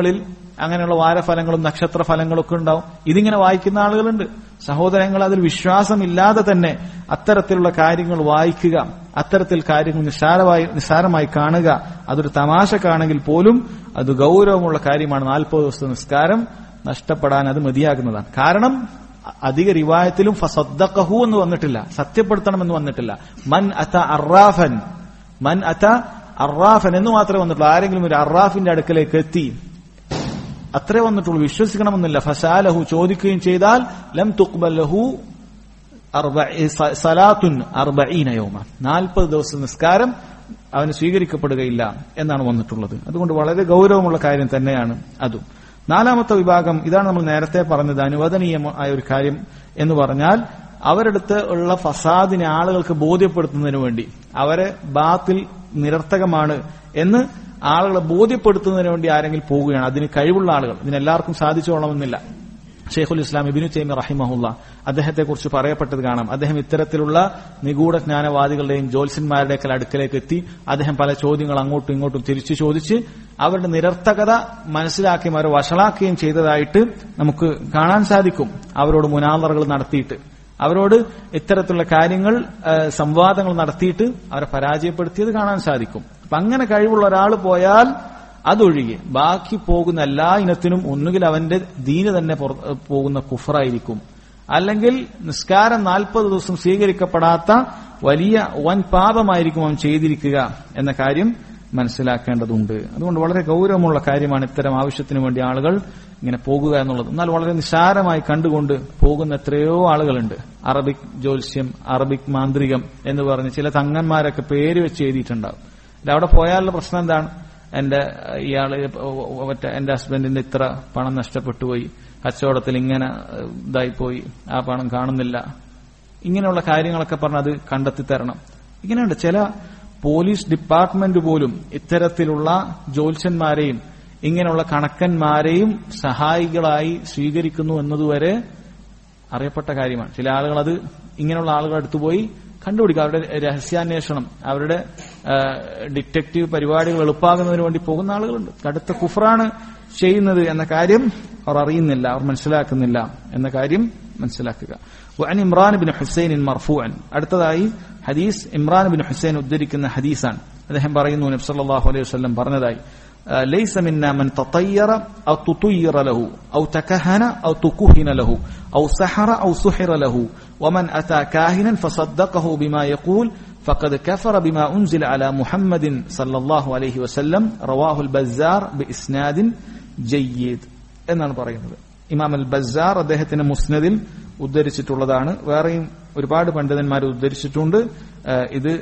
അങ്ങനെയുള്ള വാരഫലങ്ങളും നക്ഷത്ര ഫലങ്ങളും ഒക്കെ ഉണ്ടാവും ഇതിങ്ങനെ വായിക്കുന്ന ആളുകളുണ്ട് സഹോദരങ്ങൾ അതിൽ വിശ്വാസമില്ലാതെ തന്നെ അത്തരത്തിലുള്ള കാര്യങ്ങൾ വായിക്കുക അത്തരത്തിൽ കാര്യങ്ങൾ നിസ്സാരമായി നിസ്സാരമായി കാണുക അതൊരു തമാശക്കാണെങ്കിൽ പോലും അത് ഗൗരവമുള്ള കാര്യമാണ് നാൽപ്പത് ദിവസത്തെ നിസ്കാരം നഷ്ടപ്പെടാൻ അത് മതിയാകുന്നതാണ് കാരണം അധിക റിവായത്തിലും ഫസദ്ദഖഹു എന്ന് വന്നിട്ടില്ല സത്യപ്പെടുത്തണമെന്ന് വന്നിട്ടില്ല മൻ അത അറാഫൻ മൻ അത അറാഫൻ എന്ന് മാത്രമേ വന്നിട്ടുള്ളൂ ആരെങ്കിലും ഒരു അറാഫിന്റെ അടുക്കലേക്ക് എത്തി അത്രേ വന്നിട്ടുള്ളൂ വിശ്വസിക്കണമെന്നില്ല ഫസാലഹു ചോദിക്കുകയും ചെയ്താൽ ലം തുക്ബലഹു സലാത്തുൻ അർബീനയോമ നാൽപ്പത് ദിവസം നിസ്കാരം അവന് സ്വീകരിക്കപ്പെടുകയില്ല എന്നാണ് വന്നിട്ടുള്ളത് അതുകൊണ്ട് വളരെ ഗൗരവമുള്ള കാര്യം തന്നെയാണ് അതും നാലാമത്തെ വിഭാഗം ഇതാണ് നമ്മൾ നേരത്തെ പറഞ്ഞത് അനുവദനീയമായ ഒരു കാര്യം എന്ന് പറഞ്ഞാൽ അവരെടുത്ത് ഉള്ള ഫസാദിനെ ആളുകൾക്ക് ബോധ്യപ്പെടുത്തുന്നതിന് വേണ്ടി അവരെ ബാത്തിൽ നിരർത്ഥകമാണ് എന്ന് ആളുകളെ ബോധ്യപ്പെടുത്തുന്നതിന് വേണ്ടി ആരെങ്കിലും പോവുകയാണ് അതിന് കഴിവുള്ള ആളുകൾ ഇതിനെല്ലാവർക്കും സാധിച്ചോളണമെന്നില്ല ഷെയ്ഖുൽ ഇസ്ലാം ഇബിനു തൈമി റഹിമഹുല്ല അദ്ദേഹത്തെ കുറിച്ച് പറയപ്പെട്ടത് കാണാം അദ്ദേഹം ഇത്തരത്തിലുള്ള നിഗൂഢ ജ്ഞാനവാദികളുടെയും ജ്യോത്സ്യന്മാരുടെയൊക്കെ അടുക്കലേക്ക് എത്തി അദ്ദേഹം പല ചോദ്യങ്ങൾ അങ്ങോട്ടും ഇങ്ങോട്ടും തിരിച്ചു ചോദിച്ച് അവരുടെ നിരർത്ഥകത മനസ്സിലാക്കുകയും അവരെ വഷളാക്കുകയും ചെയ്തതായിട്ട് നമുക്ക് കാണാൻ സാധിക്കും അവരോട് മുനാദറുകൾ നടത്തിയിട്ട് അവരോട് ഇത്തരത്തിലുള്ള കാര്യങ്ങൾ സംവാദങ്ങൾ നടത്തിയിട്ട് അവരെ പരാജയപ്പെടുത്തിയത് കാണാൻ സാധിക്കും അപ്പൊ അങ്ങനെ കഴിവുള്ള ഒരാൾ പോയാൽ അതൊഴികെ ബാക്കി പോകുന്ന എല്ലാ ഇനത്തിനും ഒന്നുകിൽ അവന്റെ ദീന് തന്നെ പോകുന്ന കുഫറായിരിക്കും അല്ലെങ്കിൽ നിസ്കാരം നാൽപ്പത് ദിവസം സ്വീകരിക്കപ്പെടാത്ത വലിയ വൻ പാപമായിരിക്കും അവൻ ചെയ്തിരിക്കുക എന്ന കാര്യം മനസ്സിലാക്കേണ്ടതുണ്ട് അതുകൊണ്ട് വളരെ ഗൗരവമുള്ള കാര്യമാണ് ഇത്തരം ആവശ്യത്തിന് വേണ്ടി ആളുകൾ ഇങ്ങനെ പോകുക എന്നുള്ളത് എന്നാൽ വളരെ നിസ്സാരമായി കണ്ടുകൊണ്ട് പോകുന്ന എത്രയോ ആളുകളുണ്ട് അറബിക് ജ്യോത്സ്യം അറബിക് മാന്ത്രികം എന്ന് പറഞ്ഞ് ചില തങ്ങന്മാരൊക്കെ പേര് വെച്ച് എഴുതിയിട്ടുണ്ടാവും അവിടെ പോയാലുള്ള പ്രശ്നം എന്താണ് എന്റെ ഇയാള് മറ്റേ എന്റെ ഹസ്ബൻഡിന്റെ ഇത്ര പണം നഷ്ടപ്പെട്ടു പോയി കച്ചവടത്തിൽ ഇങ്ങനെ ഇതായിപ്പോയി ആ പണം കാണുന്നില്ല ഇങ്ങനെയുള്ള കാര്യങ്ങളൊക്കെ പറഞ്ഞ് അത് കണ്ടെത്തി തരണം ഇങ്ങനെയുണ്ട് ചില പോലീസ് ഡിപ്പാർട്ട്മെന്റ് പോലും ഇത്തരത്തിലുള്ള ജ്യോത്സ്യന്മാരെയും ഇങ്ങനെയുള്ള കണക്കന്മാരെയും സഹായികളായി സ്വീകരിക്കുന്നു എന്നതുവരെ അറിയപ്പെട്ട കാര്യമാണ് ചില ആളുകൾ അത് ഇങ്ങനെയുള്ള ആളുകൾ അടുത്തുപോയി കണ്ടുപിടിക്കുക അവരുടെ രഹസ്യാന്വേഷണം അവരുടെ ഡിറ്റക്റ്റീവ് പരിപാടികൾ എളുപ്പാകുന്നതിന് വേണ്ടി പോകുന്ന ആളുകളുണ്ട് കടുത്ത കുഫറാണ് ചെയ്യുന്നത് എന്ന കാര്യം അവർ അറിയുന്നില്ല അവർ മനസ്സിലാക്കുന്നില്ല എന്ന കാര്യം മനസ്സിലാക്കുക وعن ഇമ്രാൻ ബിൻ ഹുസൈൻ മർഫൂഅൻ അടുത്തതായി ഹദീസ് ഇമ്രാൻ ബിൻ ഹുസൈൻ ഉദ്ധരിക്കുന്ന ഹദീസാണ് അദ്ദേഹം പറയുന്നു നബി സല്ലല്ലാഹു അലൈഹി വസല്ലം പറഞ്ഞതായി ليس منا من تطير أو تطير له أو تكهن أو تكهن له أو سحر أو سحر له ومن أتى كاهنا فصدقه بما يقول فقد كفر بما أنزل على محمد صلى الله عليه وسلم رواه البزار بإسناد جيد എന്നാണ് പറയുന്നത് ഇമാം അൽ ബസാർ അദ്ദേഹത്തിന്റെ മുസ്നദിൽ ഉദ്ധരിച്ചിട്ടുള്ളതാണ് വേറെയും ഒരുപാട് പണ്ഡിതന്മാർ ഉദ്ധരിച്ചിട്ടുണ്ട് ഇത്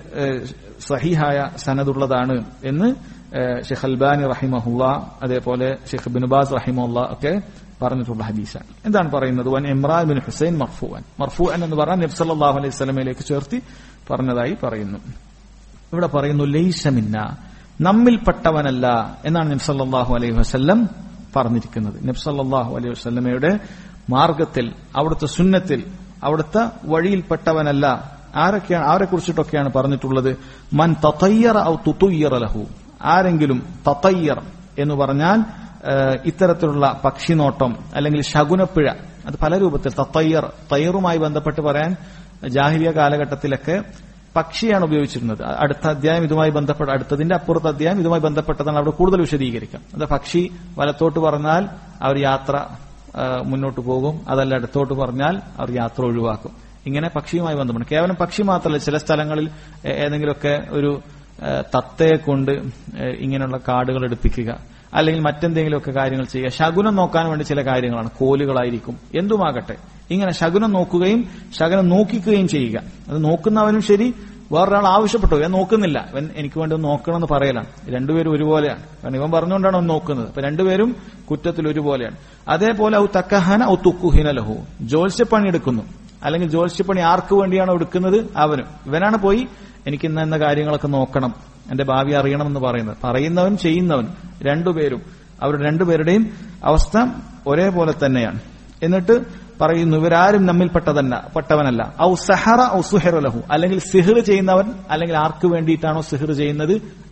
സഹിഹായ സനദുള്ളതാണ് എന്ന് ഷെഖ് അൽബാനി റഹിമഹുല്ല അതേപോലെ ഷെഖ് ബിനുബാസ് റഹിമുല്ല ഒക്കെ പറഞ്ഞിട്ടുള്ള ഹദീസാണ് എന്താണ് പറയുന്നത് വൻ ഇമ്രാൻ ബിൻ ഹുസൈൻ മർഫുഅൻ മർഫുഅൻ എന്ന് പറഞ്ഞാൽ നബ്സല്ലാഹു അലൈഹി സ്വലമയിലേക്ക് ചേർത്തി പറഞ്ഞതായി പറയുന്നു ഇവിടെ പറയുന്നു ലൈസമിന്ന നമ്മിൽപ്പെട്ടവനല്ല എന്നാണ് നബ്സല്ലാഹു അലൈഹി വസ്ല്ലം പറഞ്ഞിരിക്കുന്നത് നബ്സല്ലാഹു അലൈഹി വസ്ല്ലമയുടെ മാർഗത്തിൽ അവിടുത്തെ സുന്നത്തിൽ അവിടുത്തെ വഴിയിൽപ്പെട്ടവനല്ല ആരൊക്കെയാണ് ആരെ കുറിച്ചിട്ടൊക്കെയാണ് പറഞ്ഞിട്ടുള്ളത് മൻ തത്തയ്യറ ഔ തുത്തുയ്യറ ലഹു ആരെങ്കിലും തത്തയ്യർ എന്ന് പറഞ്ഞാൽ ഇത്തരത്തിലുള്ള പക്ഷിനോട്ടം അല്ലെങ്കിൽ ശകുനപ്പിഴ അത് പല രൂപത്തിൽ തത്തയ്യർ തയ്യറുമായി ബന്ധപ്പെട്ട് പറയാൻ ജാഹിലിയ കാലഘട്ടത്തിലൊക്കെ പക്ഷിയാണ് ഉപയോഗിച്ചിരുന്നത് അടുത്ത അധ്യായം ഇതുമായി ബന്ധപ്പെട്ട അടുത്തതിന്റെ അപ്പുറത്തെ അധ്യായം ഇതുമായി ബന്ധപ്പെട്ടതാണ് അവിടെ കൂടുതൽ വിശദീകരിക്കാം അത് പക്ഷി വലത്തോട്ട് പറഞ്ഞാൽ അവർ യാത്ര മുന്നോട്ട് പോകും അതല്ല അടുത്തോട്ട് പറഞ്ഞാൽ അവർ യാത്ര ഒഴിവാക്കും ഇങ്ങനെ പക്ഷിയുമായി ബന്ധപ്പെട്ട് കേവലം പക്ഷി മാത്രമല്ല ചില സ്ഥലങ്ങളിൽ ഏതെങ്കിലുമൊക്കെ ഒരു തത്തയെ കൊണ്ട് ഇങ്ങനെയുള്ള കാർഡുകൾ എടുപ്പിക്കുക അല്ലെങ്കിൽ മറ്റെന്തെങ്കിലുമൊക്കെ കാര്യങ്ങൾ ചെയ്യുക ശകുനം നോക്കാൻ വേണ്ടി ചില കാര്യങ്ങളാണ് കോലുകളായിരിക്കും എന്തുമാകട്ടെ ഇങ്ങനെ ശകുനം നോക്കുകയും ശകുനം നോക്കിക്കുകയും ചെയ്യുക അത് നോക്കുന്നവനും ശരി വേറൊരാൾ ആവശ്യപ്പെട്ടു ഞാൻ നോക്കുന്നില്ല ഇവൻ എനിക്ക് വേണ്ടി ഒന്ന് നോക്കണമെന്ന് പറയലാണ് രണ്ടുപേരും ഒരുപോലെയാണ് കാരണം ഇവൻ പറഞ്ഞുകൊണ്ടാണ് അവൻ നോക്കുന്നത് അപ്പൊ രണ്ടുപേരും കുറ്റത്തിൽ ഒരുപോലെയാണ് അതേപോലെ ഔ തക്കഹന ഔ തുക്കുഹിന ലഹു ജോത്സ്യപ്പണി എടുക്കുന്നു അല്ലെങ്കിൽ ജോത്സ്യപ്പണി ആർക്ക് വേണ്ടിയാണോ എടുക്കുന്നത് അവനും ഇവനാണ് പോയി എനിക്ക് ഇന്ന ഇന്ന കാര്യങ്ങളൊക്കെ നോക്കണം എന്റെ ഭാവി അറിയണമെന്ന് പറയുന്നത് പറയുന്നവൻ ചെയ്യുന്നവൻ രണ്ടുപേരും അവർ രണ്ടുപേരുടെയും അവസ്ഥ ഒരേപോലെ തന്നെയാണ് എന്നിട്ട് പറയുന്നു ഇവരാരും നമ്മിൽപ്പെട്ടതല്ല പെട്ടവനല്ല ഔ സഹറ ഔ സുഹെറ ലഹു അല്ലെങ്കിൽ സിഹിർ ചെയ്യുന്നവൻ അല്ലെങ്കിൽ ആർക്ക് വേണ്ടിയിട്ടാണോ സിഹിർ ചെയ്യുന്നത് അവൻ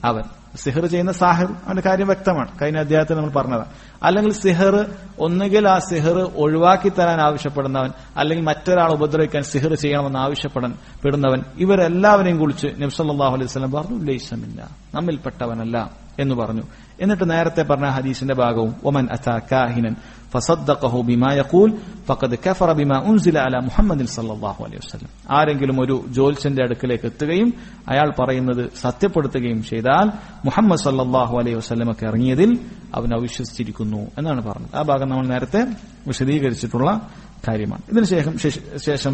സിഹർ ചെയ്യുന്ന സാഹിർ അവന്റെ കാര്യം വ്യക്തമാണ് കഴിഞ്ഞ അധ്യായത്തിൽ നമ്മൾ പറഞ്ഞതാണ് അല്ലെങ്കിൽ സിഹർ ഒന്നുകിൽ ആ സിഹർ ഒഴിവാക്കി തരാൻ ആവശ്യപ്പെടുന്നവൻ അല്ലെങ്കിൽ മറ്റൊരാൾ ഉപദ്രവിക്കാൻ സിഹർ ചെയ്യണമെന്ന് ആവശ്യപ്പെടാൻ പെടുന്നവൻ ഇവരെല്ലാവരെയും കുറിച്ച് നബ്സല്ലാഹു അലൈഹി സ്വലം പറഞ്ഞു ലൈസമില്ല നമ്മിൽപ്പെട്ടവനല്ല എന്ന് പറഞ്ഞു എന്നിട്ട് നേരത്തെ പറഞ്ഞ ഹദീസിന്റെ ഭാഗവും ഒമൻ അതാ കാഹിനൻ ഫസദ്ദഖഹു ബിമാ യഖൂൽ ഫഖദ് കഫറ ബിമാ ഉൻസില അല മുഹമ്മദിൻ സല്ലല്ലാഹു അലൈഹി വസല്ലം ആരെങ്കിലും ഒരു ജോൽസന്റെ അടുക്കലേക്ക് എത്തുകയും അയാൾ പറയുന്നത് സത്യപ്പെടുത്തുകയും ചെയ്താൽ മുഹമ്മദ് സല്ലല്ലാഹു അലൈഹി വസല്ലമക്ക് ഇറങ്ങിയതിൽ അവൻ അവിശ്വസിച്ചിരിക്കുന്നു എന്നാണ് പറഞ്ഞത് ആ ഭാഗം നമ്മൾ നേരത്തെ വിശദീകരിച്ചിട്ടുള്ള കാര്യമാണ് ഇതിനുശേഷം ശേഷം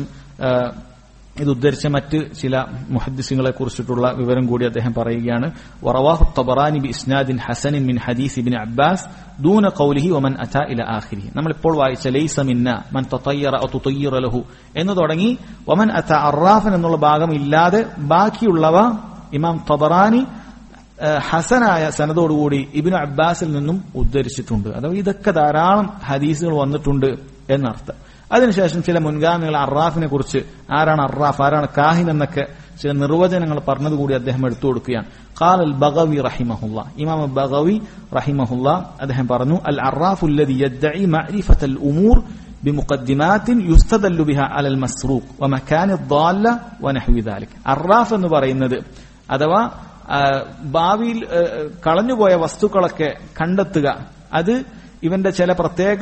ഇത് ഉദ്ധരിച്ച മറ്റ് ചില മുഹദ്ദിസുകളെ കുറിച്ചിട്ടുള്ള വിവരം കൂടി അദ്ദേഹം പറയുകയാണ് വറവാഹു തബറാനി ബി ഇസ്നാദിൻ ഹസനിൻ മിൻ ഹദീസ് ഇബ്നു അബ്ബാസ് ദൂന ഖൗലിഹി വമൻ അതാ ഇല ആഖിരിഹി നമ്മളിപ്പോൾ വായിച്ച ലൈസ മിന്ന മൻ തതയ്യറ ഔ തുതയ്യറ ലഹു എന്ന് തുടങ്ങി വമൻ അതാ അറാഫൻ എന്നുള്ള ഭാഗം ഇല്ലാതെ ബാക്കിയുള്ളവ ഇമാം തബറാനി ഹസനായ സനതോടുകൂടി ഇബിനു അബ്ബാസിൽ നിന്നും ഉദ്ധരിച്ചിട്ടുണ്ട് അഥവാ ഇതൊക്കെ ധാരാളം ഹദീസുകൾ വന്നിട്ടുണ്ട് എന്നർത്ഥം അതിനുശേഷം ചില മുൻഗാമികൾ അറാഫിനെ കുറിച്ച് ആരാണ് അറാഫ് ആരാണ് കാഹിൻ എന്നൊക്കെ ചില നിർവചനങ്ങൾ പറഞ്ഞതുകൂടി അദ്ദേഹം എടുത്തു കൊടുക്കുകയാണ് ഖാൽ അൽ ബഗവി റഹിമഹുല്ല ഇമാം ബഗവി റഹിമഹുല്ല അദ്ദേഹം പറഞ്ഞു അൽ അറാഫു الذي يدعي معرفة الأمور بمقدمات يستدل بها على المسروق ومكان الضالة ونحو ذلك അറാഫ് എന്ന് പറയുന്നത് അഥവാ ഭാവിയിൽ കളഞ്ഞുപോയ വസ്തുക്കളൊക്കെ കണ്ടെത്തുക അത് ഇവന്റെ ചില പ്രത്യേക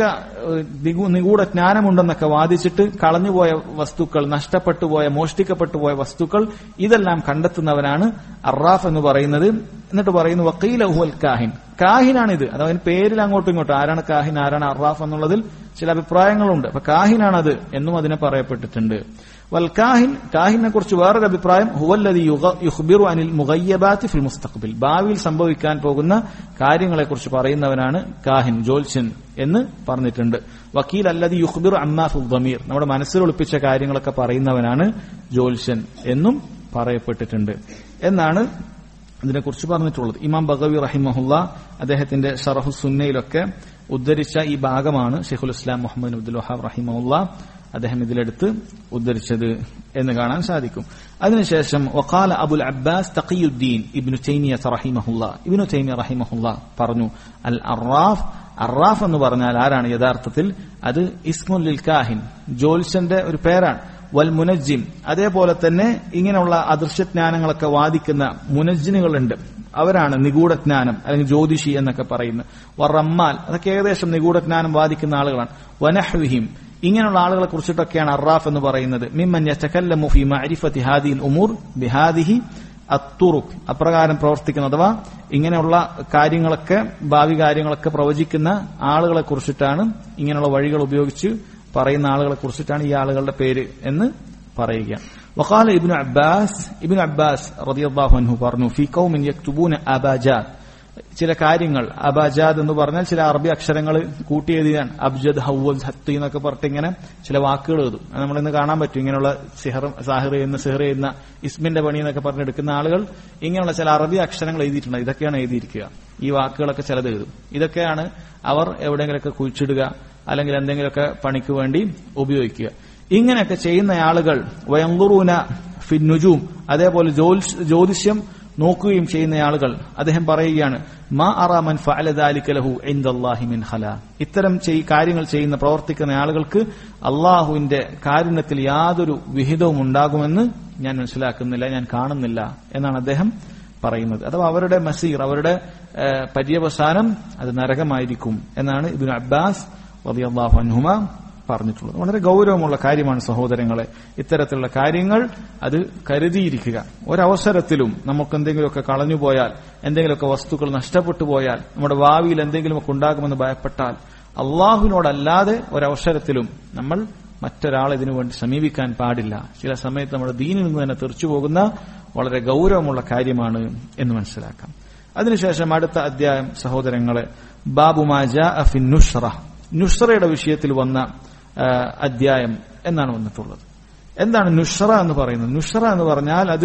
നിഗൂഢ ജ്ഞാനമുണ്ടെന്നൊക്കെ വാദിച്ചിട്ട് കളഞ്ഞുപോയ വസ്തുക്കൾ നഷ്ടപ്പെട്ടു പോയ മോഷ്ടിക്കപ്പെട്ടു പോയ വസ്തുക്കൾ ഇതെല്ലാം കണ്ടെത്തുന്നവനാണ് അറാഫ് എന്ന് പറയുന്നത് എന്നിട്ട് പറയുന്നു വക്കീൽ അഹുൽ കാഹിൻ കാഹിനാണിത് അത് അവന് പേരിൽ അങ്ങോട്ടും ഇങ്ങോട്ടും ആരാണ് കാഹിൻ ആരാണ് അറാഫ് എന്നുള്ളതിൽ ചില അഭിപ്രായങ്ങളുണ്ട് അപ്പൊ കാഹിനാണത് എന്നും അതിനെ പറയപ്പെട്ടിട്ടുണ്ട് വൽ കാഹിൻ കാഹിനെ കുറിച്ച് വേറൊരു അഭിപ്രായം ഹുവല്ലതി യുഹ്ബിറു അനിൽ മുഗയ്യബാത്തി ഫിൽ മുസ്തഖ്ബിൽ ഭാവിയിൽ സംഭവിക്കാൻ പോകുന്ന കാര്യങ്ങളെക്കുറിച്ച് പറയുന്നവനാണ് കാഹിൻ ജോൽസൻ എന്ന് പറഞ്ഞിട്ടുണ്ട് വക്കീൽ അല്ലതി യുഹ്ബിറു അമ്മാഫുൽ ദമീർ നമ്മുടെ മനസ്സിൽ ഒളിപ്പിച്ച കാര്യങ്ങളൊക്കെ പറയുന്നവനാണ് ജോൽസൻ എന്നും പറയപ്പെട്ടിട്ടുണ്ട് എന്നാണ് ഇതിനെക്കുറിച്ച് പറഞ്ഞിട്ടുള്ളത് ഇമാം ബഗവി റഹിമഹുല്ല അദ്ദേഹത്തിന്റെ ഷറഹു സുന്നയിലൊക്കെ ഉദ്ധരിച്ച ഈ ഭാഗമാണ് ഷെയ്ഖുൽ ഇസ്ലാം മുഹമ്മദ് അബ്ദുൽ വഹാബ് റഹിമഹുല്ല അദ്ദേഹം ഇതിലെടുത്ത് ഉദ്ധരിച്ചത് എന്ന് കാണാൻ സാധിക്കും അതിനുശേഷം വക്കാല Abul Abbas Taqiuddin Ibn Taymiyyah റഹിമഹുല്ല ഇബ്നു തൈമിയ റഹിമഹുല്ല പറഞ്ഞു അൽ അറാഫ് അറാഫ് എന്ന് പറഞ്ഞാൽ ആരാണ് യഥാർത്ഥത്തിൽ അത് ഇസ്മുൽ കാഹിൻ ജോൽസന്റെ ഒരു പേരാണ് വൽ മുനജ്ജിം അതേപോലെ തന്നെ ഇങ്ങനെയുള്ള അദൃശ്യജ്ഞാനങ്ങളൊക്കെ വാദിക്കുന്ന മുനജ്ജിനുകളുണ്ട് അവരാണ് നിഗൂഢജ്ഞാനം അല്ലെങ്കിൽ ജ്യോതിഷി എന്നൊക്കെ പറയുന്നത് വറമ്മാൽ അതൊക്കെ ഏകദേശം നിഗൂഢജ്ഞാനം വാദിക്കുന്ന ആളുകളാണ് വനഹ്വിഹിം ഇങ്ങനെയുള്ള ആളുകളെ കുറിച്ചിട്ടൊക്കെയാണ് അറാഫ് എന്ന് പറയുന്നത് മിമ്മൻ യതകല്ലമു ഫി മഅരിഫത്തി ഹാദിഹിൽ ഉമൂർ ബിഹാദിഹി അത്തുറുഖ് അപ്രകാരം പ്രവർത്തിക്കുന്ന അഥവാ ഇങ്ങനെയുള്ള കാര്യങ്ങളൊക്കെ ഭാവി കാര്യങ്ങളൊക്കെ പ്രവചിക്കുന്ന ആളുകളെ കുറിച്ചിട്ടാണ് ഇങ്ങനെയുള്ള വഴികൾ ഉപയോഗിച്ച് പറയുന്ന ആളുകളെ കുറിച്ചിട്ടാണ് ഈ ആളുകളുടെ പേര് എന്ന് പറയുക وقال ابن عباس ابن عباس رضي الله عنه പറഞ്ഞു في قوم يكتبون اباجاد ചില കാര്യങ്ങൾ അബാജാദ് എന്ന് പറഞ്ഞാൽ ചില അറബി അക്ഷരങ്ങൾ കൂട്ടിയെഴുതിയാണ് അബ്ജദ് ഹൗവദ് ഹത്തി എന്നൊക്കെ പറഞ്ഞിട്ട് ഇങ്ങനെ ചില വാക്കുകൾ എഴുതും അത് നമ്മളിന്ന് കാണാൻ പറ്റും ഇങ്ങനെയുള്ള സിഹർ സാഹിർ ചെയ്യുന്ന സിഹർ ചെയ്യുന്ന ഇസ്മിന്റെ പണി എന്നൊക്കെ പറഞ്ഞ് എടുക്കുന്ന ആളുകൾ ഇങ്ങനെയുള്ള ചില അറബി അക്ഷരങ്ങൾ എഴുതിയിട്ടുണ്ട് ഇതൊക്കെയാണ് എഴുതിയിരിക്കുക ഈ വാക്കുകളൊക്കെ ചിലത് എഴുതും ഇതൊക്കെയാണ് അവർ എവിടെയെങ്കിലുമൊക്കെ കുഴിച്ചിടുക അല്ലെങ്കിൽ എന്തെങ്കിലുമൊക്കെ പണിക്ക് വേണ്ടി ഉപയോഗിക്കുക ഇങ്ങനെയൊക്കെ ചെയ്യുന്ന ആളുകൾ വയങ്കുറൂന ഫിന്നുജൂം അതേപോലെ ജ്യോതിഷ്യം നോക്കുകയും ചെയ്യുന്ന ആളുകൾ അദ്ദേഹം പറയുകയാണ് മാ അറാമൻ ഫഅലദാലിക്കലഹു ഇൻദല്ലാഹി മിൻ ഖല ഇത്തരം കാര്യങ്ങൾ ചെയ്യുന്ന പ്രവർത്തിക്കുന്ന ആളുകൾക്ക് അള്ളാഹുവിന്റെ കാരുണ്യത്തിൽ യാതൊരു വിഹിതവും ഉണ്ടാകുമെന്ന് ഞാൻ മനസ്സിലാക്കുന്നില്ല ഞാൻ കാണുന്നില്ല എന്നാണ് അദ്ദേഹം പറയുന്നത് അഥവാ അവരുടെ മസീർ അവരുടെ പര്യവസാനം അത് നരകമായിരിക്കും എന്നാണ് ഇബിൻ അബ്ബാസ് റളിയല്ലാഹു അൻഹുമ പറഞ്ഞിട്ടുള്ളത് വളരെ ഗൗരവമുള്ള കാര്യമാണ് സഹോദരങ്ങളെ ഇത്തരത്തിലുള്ള കാര്യങ്ങൾ അത് കരുതിയിരിക്കുക ഒരവസരത്തിലും നമുക്ക് എന്തെങ്കിലുമൊക്കെ കളഞ്ഞുപോയാൽ എന്തെങ്കിലുമൊക്കെ വസ്തുക്കൾ നഷ്ടപ്പെട്ടു പോയാൽ നമ്മുടെ ഭാവിയിൽ എന്തെങ്കിലുമൊക്കെ ഉണ്ടാകുമെന്ന് ഭയപ്പെട്ടാൽ അള്ളാഹുവിനോടല്ലാതെ ഒരവസരത്തിലും നമ്മൾ മറ്റൊരാളെ ഇതിനു വേണ്ടി സമീപിക്കാൻ പാടില്ല ചില സമയത്ത് നമ്മുടെ ദീനിൽ നിന്ന് തന്നെ തെറിച്ചു പോകുന്ന വളരെ ഗൗരവമുള്ള കാര്യമാണ് എന്ന് മനസ്സിലാക്കാം അതിനുശേഷം അടുത്ത അധ്യായം സഹോദരങ്ങളെ ബാബുമാജ അഫിൻ നുഷ്റ നുഷ്റയുടെ വിഷയത്തിൽ വന്ന അധ്യായം എന്നാണ് വന്നിട്ടുള്ളത് എന്താണ് നുഷ്റ എന്ന് പറയുന്നത് നുഷ്റ എന്ന് പറഞ്ഞാൽ അത്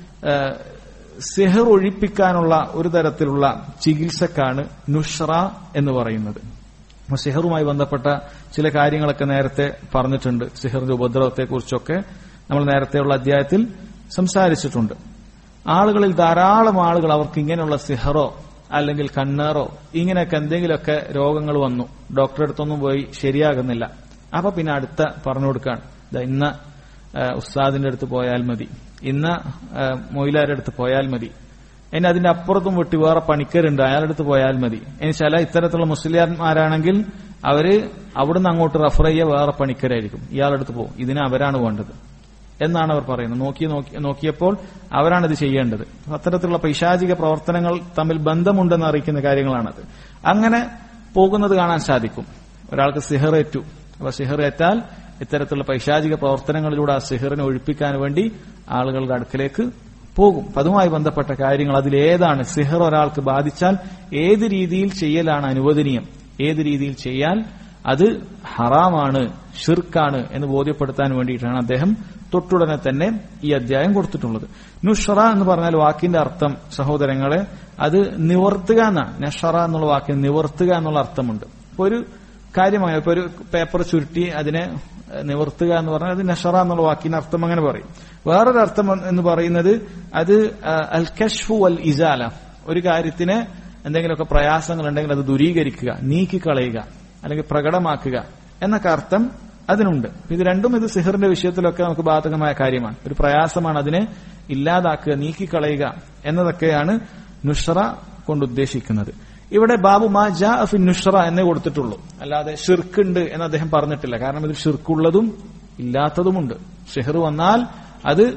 സിഹർ ഒഴിപ്പിക്കാനുള്ള ഒരു തരത്തിലുള്ള ചികിത്സക്കാണ് നുഷ്റ എന്ന് പറയുന്നത് സിഹറുമായി ബന്ധപ്പെട്ട ചില കാര്യങ്ങളൊക്കെ നേരത്തെ പറഞ്ഞിട്ടുണ്ട് സിഹറിന്റെ ഉപദ്രവത്തെക്കുറിച്ചൊക്കെ നമ്മൾ നേരത്തെയുള്ള അധ്യായത്തിൽ സംസാരിച്ചിട്ടുണ്ട് ആളുകളിൽ ധാരാളം ആളുകൾ അവർക്ക് ഇങ്ങനെയുള്ള സിഹറോ അല്ലെങ്കിൽ കണ്ണേറോ ഇങ്ങനെയൊക്കെ എന്തെങ്കിലുമൊക്കെ രോഗങ്ങൾ വന്നു ഡോക്ടറെ അടുത്തൊന്നും പോയി ശരിയാകുന്നില്ല അപ്പൊ പിന്നെ അടുത്ത പറഞ്ഞു കൊടുക്കാണ് ദാ ഇന്ന ആ, ഉസ്താദിന്റെ അടുത്ത് പോയാൽ മതി ഇന്ന ആ, മൊയിലാരുടെ അടുത്ത് പോയാൽ മതി ഇനി അതിന്റെ അപ്പുറത്തും വിട്ട് വേറെ പണിക്കരുണ്ട് അയാളുടെ അടുത്ത് പോയാൽ മതി ഇനി ചില ഇത്തരത്തിലുള്ള മുസ്ലിംമാരാണെങ്കിൽ അവര് അവിടുന്ന് അങ്ങോട്ട് റഫർ ചെയ്യുക വേറെ പണിക്കരായിരിക്കും ഇയാളുടെ അടുത്ത് പോകും ഇതിന് അവരാണ് വേണ്ടത് എന്നാണ് അവർ പറയുന്നത് നോക്കി നോക്കി നോക്കിയപ്പോൾ അവരാണ് ഇത് ചെയ്യേണ്ടത് അത്തരത്തിലുള്ള പൈശാചിക പ്രവർത്തനങ്ങൾ തമ്മിൽ ബന്ധമുണ്ടെന്ന് അറിയിക്കുന്ന കാര്യങ്ങളാണത് അങ്ങനെ പോകുന്നത് കാണാൻ സാധിക്കും ഒരാൾക്ക് സിഹറേറ്റു അപ്പൊ സിഹറേറ്റാൽ ഇത്തരത്തിലുള്ള പൈശാചിക പ്രവർത്തനങ്ങളിലൂടെ ആ സിഹറിനെ ഒഴിപ്പിക്കാൻ വേണ്ടി ആളുകളുടെ അടുക്കലേക്ക് പോകും അപ്പൊ അതുമായി ബന്ധപ്പെട്ട കാര്യങ്ങൾ അതിലേതാണ് സിഹർ ഒരാൾക്ക് ബാധിച്ചാൽ ഏത് രീതിയിൽ ചെയ്യലാണ് അനുവദനീയം ഏത് രീതിയിൽ ചെയ്യാൻ അത് ഹറാമാണ് ഷിർക്കാണ് എന്ന് ബോധ്യപ്പെടുത്താൻ വേണ്ടിയിട്ടാണ് അദ്ദേഹം തൊട്ടുടനെ തന്നെ ഈ അധ്യായം കൊടുത്തിട്ടുള്ളത് നുഷറ എന്ന് പറഞ്ഞാൽ വാക്കിന്റെ അർത്ഥം സഹോദരങ്ങളെ അത് നിവർത്തുക എന്നാണ് നഷറ എന്നുള്ള വാക്കിന് നിവർത്തുക എന്നുള്ള അർത്ഥമുണ്ട് ഇപ്പൊ ഒരു കാര്യമായി ഇപ്പൊ ഒരു പേപ്പർ ചുരുട്ടി അതിനെ ഏഹ്, നിവർത്തുക എന്ന് പറഞ്ഞാൽ അത് നഷറ എന്നുള്ള വാക്കിന്റെ അർത്ഥം അങ്ങനെ പറയും വേറൊരു അർത്ഥം എന്ന് പറയുന്നത് അത് ഏഹ്, അൽ കഷ്ഫു അൽ ഇസാല ഒരു കാര്യത്തിന് എന്തെങ്കിലുമൊക്കെ പ്രയാസങ്ങൾ ഉണ്ടെങ്കിൽ അത് ദൂരീകരിക്കുക നീക്കിക്കളയുക അല്ലെങ്കിൽ പ്രകടമാക്കുക എന്നൊക്കെ അർത്ഥം അതിനുണ്ട് ഇത് രണ്ടും ഇത് സിഹറിന്റെ വിഷയത്തിലൊക്കെ നമുക്ക് ബാധകമായ കാര്യമാണ് ഒരു പ്രയാസമാണ് അതിനെ ഇല്ലാതാക്കുക നീക്കിക്കളയുക എന്നതൊക്കെയാണ് നുഷ്റ കൊണ്ട് ഉദ്ദേശിക്കുന്നത് ഇവിടെ ബാബു മാ ജാ ഫി നുഷ്റ എന്നേ കൊടുത്തിട്ടുള്ളൂ അല്ലാതെ ഷിർക്കുണ്ട് എന്ന് അദ്ദേഹം പറഞ്ഞിട്ടില്ല കാരണം ഇതിൽ ഷിർക്കുള്ളതും ഇല്ലാത്തതുമുണ്ട് ഷിഹർ വന്നാൽ അത്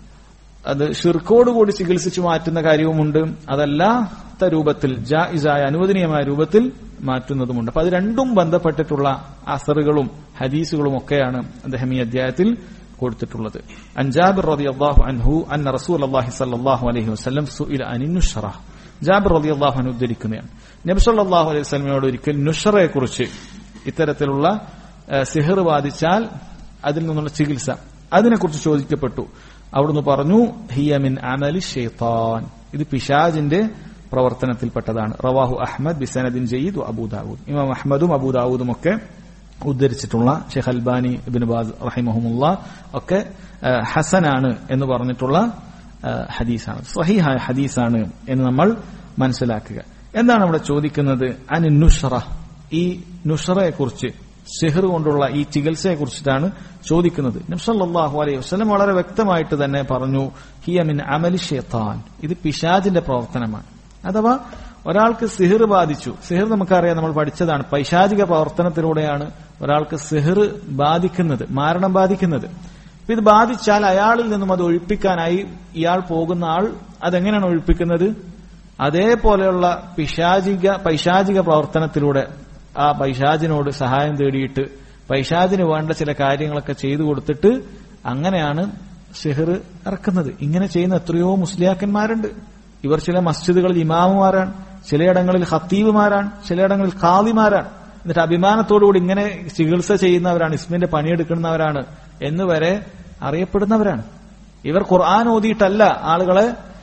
അത് ഷിർക്കോടുകൂടി ചികിത്സിച്ചു മാറ്റുന്ന കാര്യവുമുണ്ട് അതല്ലാത്ത രൂപത്തിൽ ജായിസായ അനുവദനീയമായ രൂപത്തിൽ മാറ്റുന്നതുമുണ്ട് അപ്പൊ അത് രണ്ടും ബന്ധപ്പെട്ടിട്ടുള്ള അസറുകളും ഹദീസുകളും ഒക്കെയാണ് അദ്ദേഹം ഈ അധ്യായത്തിൽ കൊടുത്തിട്ടുള്ളത് അൻജാബിർ റതി അള്ളാഹു അൻഹു അന്ന റസൂൽ അള്ളാഹി സല്ലാഹു അലൈഹി വസ്ലം സുഇല അനിന്നുഷറ ജാബിർ റതി അള്ളാഹു അനു ഉദ്ധരിക്കുന്നതാണ് നബി സല്ലല്ലാഹു അലൈഹി വസല്ലമയോട് ഒരിക്കൽ നുഷറയെ കുറിച്ച് ഇത്തരത്തിലുള്ള ഏഹ്, സിഹർ ബാധിച്ചാൽ അതിൽ നിന്നുള്ള ചികിത്സ അതിനെക്കുറിച്ച് ചോദിക്കപ്പെട്ടു അവിടുന്ന് പറഞ്ഞു ഹിയമിൻ അമലി ഷെയ്ത്താൻ ഇത് പിശാജിന്റെ പ്രവർത്തനത്തിൽപ്പെട്ടതാണ് റവാഹു അഹമ്മദ് ബിസനദിൻ ജയ്ദ് അബൂദാവൂദ് ഇമാം അഹമ്മദും അബൂദാവൂദും ഒക്കെ ഉദ്ധരിച്ചിട്ടുള്ള ഷെയ്ഖ് അൽബാനി ഇബിൻ ബാസ് റഹിമഹമുല്ല ഒക്കെ ആ, ഹസനാണ് എന്ന് പറഞ്ഞിട്ടുള്ള ആ, ഹദീസാണ് സഹിഹായ ഹദീസാണ് എന്ന് നമ്മൾ മനസ്സിലാക്കുക എന്താണ് ഇവിടെ ചോദിക്കുന്നത് അനി നുഷറ ഈ നുഷറയെ കുറിച്ച് സിഹർ കൊണ്ടുള്ള ഈ ചികിത്സയെ കുറിച്ചിട്ടാണ് ചോദിക്കുന്നത് നബ്സല്ലാഹു അലൈഹി വസ്ലം വളരെ വ്യക്തമായിട്ട് തന്നെ പറഞ്ഞു ഹിയമിൻ അമലി ഷെയ്ത്താൻ ഇത് പിശാജിന്റെ പ്രവർത്തനമാണ് അഥവാ ഒരാൾക്ക് സിഹിർ ബാധിച്ചു സിഹിർ നമുക്കറിയാം നമ്മൾ പഠിച്ചതാണ് പൈശാചിക പ്രവർത്തനത്തിലൂടെയാണ് ഒരാൾക്ക് സിഹിർ ബാധിക്കുന്നത് മാരണം ബാധിക്കുന്നത് അപ്പൊ ഇത് ബാധിച്ചാൽ അയാളിൽ നിന്നും അത് ഒഴിപ്പിക്കാനായി ഇയാൾ പോകുന്ന ആൾ അതെങ്ങനെയാണ് ഒഴിപ്പിക്കുന്നത് അതേപോലെയുള്ള പിശാചിക പൈശാചിക പ്രവർത്തനത്തിലൂടെ ആ പൈശാചിനോട് സഹായം തേടിയിട്ട് പൈശാചിന് വേണ്ട ചില കാര്യങ്ങളൊക്കെ ചെയ്തു കൊടുത്തിട്ട് അങ്ങനെയാണ് സിഹിർ ഇറക്കുന്നത് ഇങ്ങനെ ചെയ്യുന്ന എത്രയോ മുസ്ലിയാക്കന്മാരുണ്ട് ഇവർ ചില മസ്ജിദുകളിൽ ഇമാമുമാരാണ് ചിലയിടങ്ങളിൽ ഹത്തീബുമാരാണ് ചിലയിടങ്ങളിൽ ഖാദിമാരാണ് എന്നിട്ട് അഭിമാനത്തോടുകൂടി ഇങ്ങനെ ചികിത്സ ചെയ്യുന്നവരാണ് ഇസ്മിന്റെ പണിയെടുക്കുന്നവരാണ് എന്ന് വരെ അറിയപ്പെടുന്നവരാണ് ഇവർ ഖുർആൻ ഓതിയിട്ടല്ല ആളുകളെ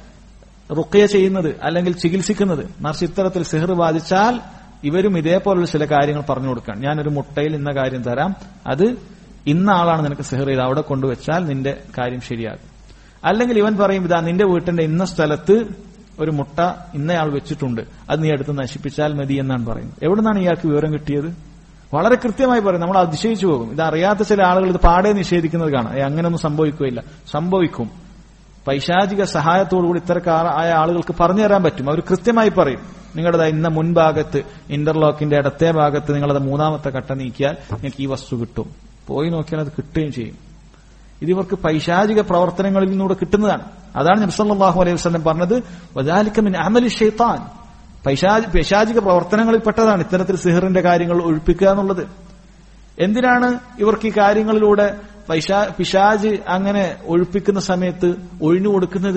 റുക്കയ ചെയ്യുന്നത് അല്ലെങ്കിൽ ചികിത്സിക്കുന്നത് മറിച്ച് ഇത്തരത്തിൽ സിഹർ ബാധിച്ചാൽ ഇവരും ഇതേപോലുള്ള ചില കാര്യങ്ങൾ പറഞ്ഞു കൊടുക്കാൻ ഞാനൊരു മുട്ടയിൽ ഇന്ന കാര്യം തരാം അത് ഇന്ന ആളാണ് നിനക്ക് സിഹർ ചെയ്ത് അവിടെ കൊണ്ടുവച്ചാൽ നിന്റെ കാര്യം ശരിയാകും അല്ലെങ്കിൽ ഇവൻ പറയും ഇതാ നിന്റെ വീട്ടിന്റെ ഇന്ന സ്ഥലത്ത് ഒരു മുട്ട ഇന്നയാൾ വെച്ചിട്ടുണ്ട് അത് നീ എടുത്ത് നശിപ്പിച്ചാൽ മതി എന്നാണ് പറയുന്നത് എവിടുന്നാണ് ഇയാൾക്ക് വിവരം കിട്ടിയത് വളരെ കൃത്യമായി പറയും നമ്മൾ അതിശയിച്ചു പോകും ഇത് അറിയാത്ത ചില ആളുകൾ ഇത് പാടെ നിഷേധിക്കുന്നത് കാണാം ഏ, അങ്ങനെയൊന്നും സംഭവിക്കുകയില്ല സംഭവിക്കും പൈശാചിക സഹായത്തോടുകൂടി ഇത്തരക്കാരായ ആളുകൾക്ക് പറഞ്ഞു തരാൻ പറ്റും അവർ കൃത്യമായി പറയും നിങ്ങളുടെ ഇന്ന മുൻഭാഗത്ത് ഇന്റർലോക്കിന്റെ ഇടത്തെ ഭാഗത്ത് നിങ്ങളത് മൂന്നാമത്തെ കട്ട നീക്കിയാൽ നിങ്ങൾക്ക് ഈ വസ്തു കിട്ടും പോയി നോക്കിയാൽ അത് കിട്ടുകയും ചെയ്യും ഇത് ഇവർക്ക് പൈശാചിക പ്രവർത്തനങ്ങളിൽ നിന്നൂടെ കിട്ടുന്നതാണ് അതാണ് നബ്സല്ലാഹു അലൈഹി വസ്ലം പറഞ്ഞത് വദാലിക്കമിൻ അമലി ഷെയ്ത്താൻ പൈശാചി പൈശാചിക പ്രവർത്തനങ്ങളിൽ പെട്ടതാണ് ഇത്തരത്തിൽ സിഹറിന്റെ കാര്യങ്ങൾ ഒഴിപ്പിക്കുക എന്നുള്ളത് എന്തിനാണ് ഇവർക്ക് ഈ കാര്യങ്ങളിലൂടെ പൈശാ പിശാജ് അങ്ങനെ ഒഴിപ്പിക്കുന്ന സമയത്ത് ഒഴിഞ്ഞു കൊടുക്കുന്നത്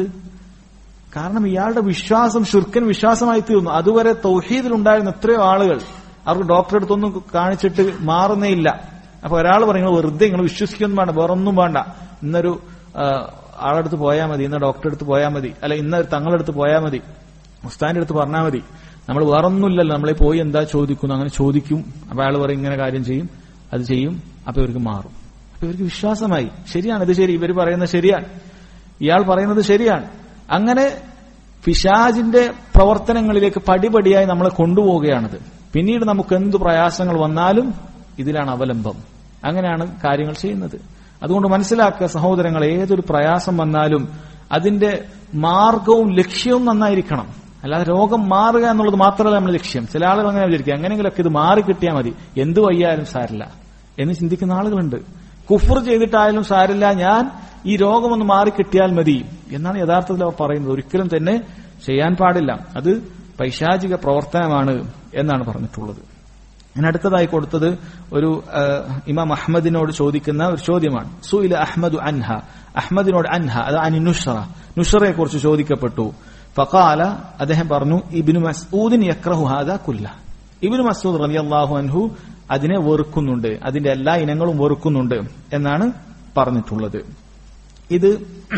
കാരണം ഇയാളുടെ വിശ്വാസം ഷുർക്കൻ വിശ്വാസമായി തീർന്നു അതുവരെ തൗഹീദിലുണ്ടായിരുന്ന എത്രയോ ആളുകൾ അവർക്ക് ഡോക്ടറെ അടുത്തൊന്നും കാണിച്ചിട്ട് മാറുന്നേ ഇല്ല അപ്പൊ ഒരാൾ പറയും "നിങ്ങൾ വെറുതെ നിങ്ങൾ വിശ്വസിക്കൊന്നും വേണ്ട വേറൊന്നും വേണ്ട ഇന്നൊരു ആ, ആളടുത്ത് പോയാൽ മതി ഇന്ന ഡോക്ടറെ അടുത്ത് പോയാൽ മതി അല്ല ഇന്ന ഒരു തങ്ങളുടെ അടുത്ത് പോയാൽ മതി ഉസ്താന്റെ അടുത്ത് പറഞ്ഞാൽ മതി നമ്മൾ വേറൊന്നുമില്ലല്ലോ നമ്മളെ പോയി എന്താ ചോദിക്കുന്നു അങ്ങനെ ചോദിക്കും അപ്പൊ അയാൾ പറയും ഇങ്ങനെ കാര്യം ചെയ്യും അത് ചെയ്യും അപ്പൊ ഇവർക്ക് മാറും അപ്പൊ ഇവർക്ക് വിശ്വാസമായി ശരിയാണ് ഇത് ശരി ഇവർ പറയുന്നത് ശരിയാണ് ഇയാൾ പറയുന്നത് ശരിയാണ് അങ്ങനെ പിശാജിന്റെ പ്രവർത്തനങ്ങളിലേക്ക് പടിപടിയായി നമ്മളെ കൊണ്ടുപോവുകയാണത് പിന്നീട് നമുക്ക് എന്ത് പ്രയാസങ്ങൾ വന്നാലും ഇതിലാണ് അവലംബം അങ്ങനെയാണ് കാര്യങ്ങൾ ചെയ്യുന്നത് അതുകൊണ്ട് മനസ്സിലാക്കുക സഹോദരങ്ങൾ ഏതൊരു പ്രയാസം വന്നാലും അതിന്റെ മാർഗവും ലക്ഷ്യവും നന്നായിരിക്കണം അല്ലാതെ രോഗം മാറുക എന്നുള്ളത് മാത്രമല്ല നമ്മുടെ ലക്ഷ്യം ചില ആളുകൾ അങ്ങനെ വിചാരിക്കുക എങ്ങനെയെങ്കിലൊക്കെ ഇത് മാറി കിട്ടിയാൽ മതി എന്ത് വയ്യാലും സാരില്ല എന്ന് ചിന്തിക്കുന്ന ആളുകളുണ്ട് കുഫർ ചെയ്തിട്ടായാലും സാരില്ല ഞാൻ ഈ രോഗമൊന്ന് മാറി കിട്ടിയാൽ മതി എന്നാണ് യഥാർത്ഥത്തിൽ അവർ പറയുന്നത് ഒരിക്കലും തന്നെ ചെയ്യാൻ പാടില്ല അത് പൈശാചിക പ്രവർത്തനമാണ് എന്നാണ് പറഞ്ഞിട്ടുള്ളത് ഞാൻ അടുത്തതായി കൊടുത്തത് ഒരു ആ, ഇമാം അഹമ്മദിനോട് ചോദിക്കുന്ന ഒരു ചോദ്യമാണ് സുയില അഹമ്മദ് അൻഹ അഹമ്മദിനോട് അൻഹ അത് അനി നുഷറ നുഷറയെ കുറിച്ച് ചോദിക്കപ്പെട്ടു ഫഖാല അദ്ദേഹം പറഞ്ഞു ഇബിനു മസ്ഊദിൻ യക്രഹു ഹാദ കുല്ല ഇബിനു മസൂദ് റളിയല്ലാഹു അൻഹു അതിനെ വെറുക്കുന്നുണ്ട് അതിന്റെ എല്ലാ ഇനങ്ങളും വെറുക്കുന്നുണ്ട് എന്നാണ് പറഞ്ഞിട്ടുള്ളത് ഇത്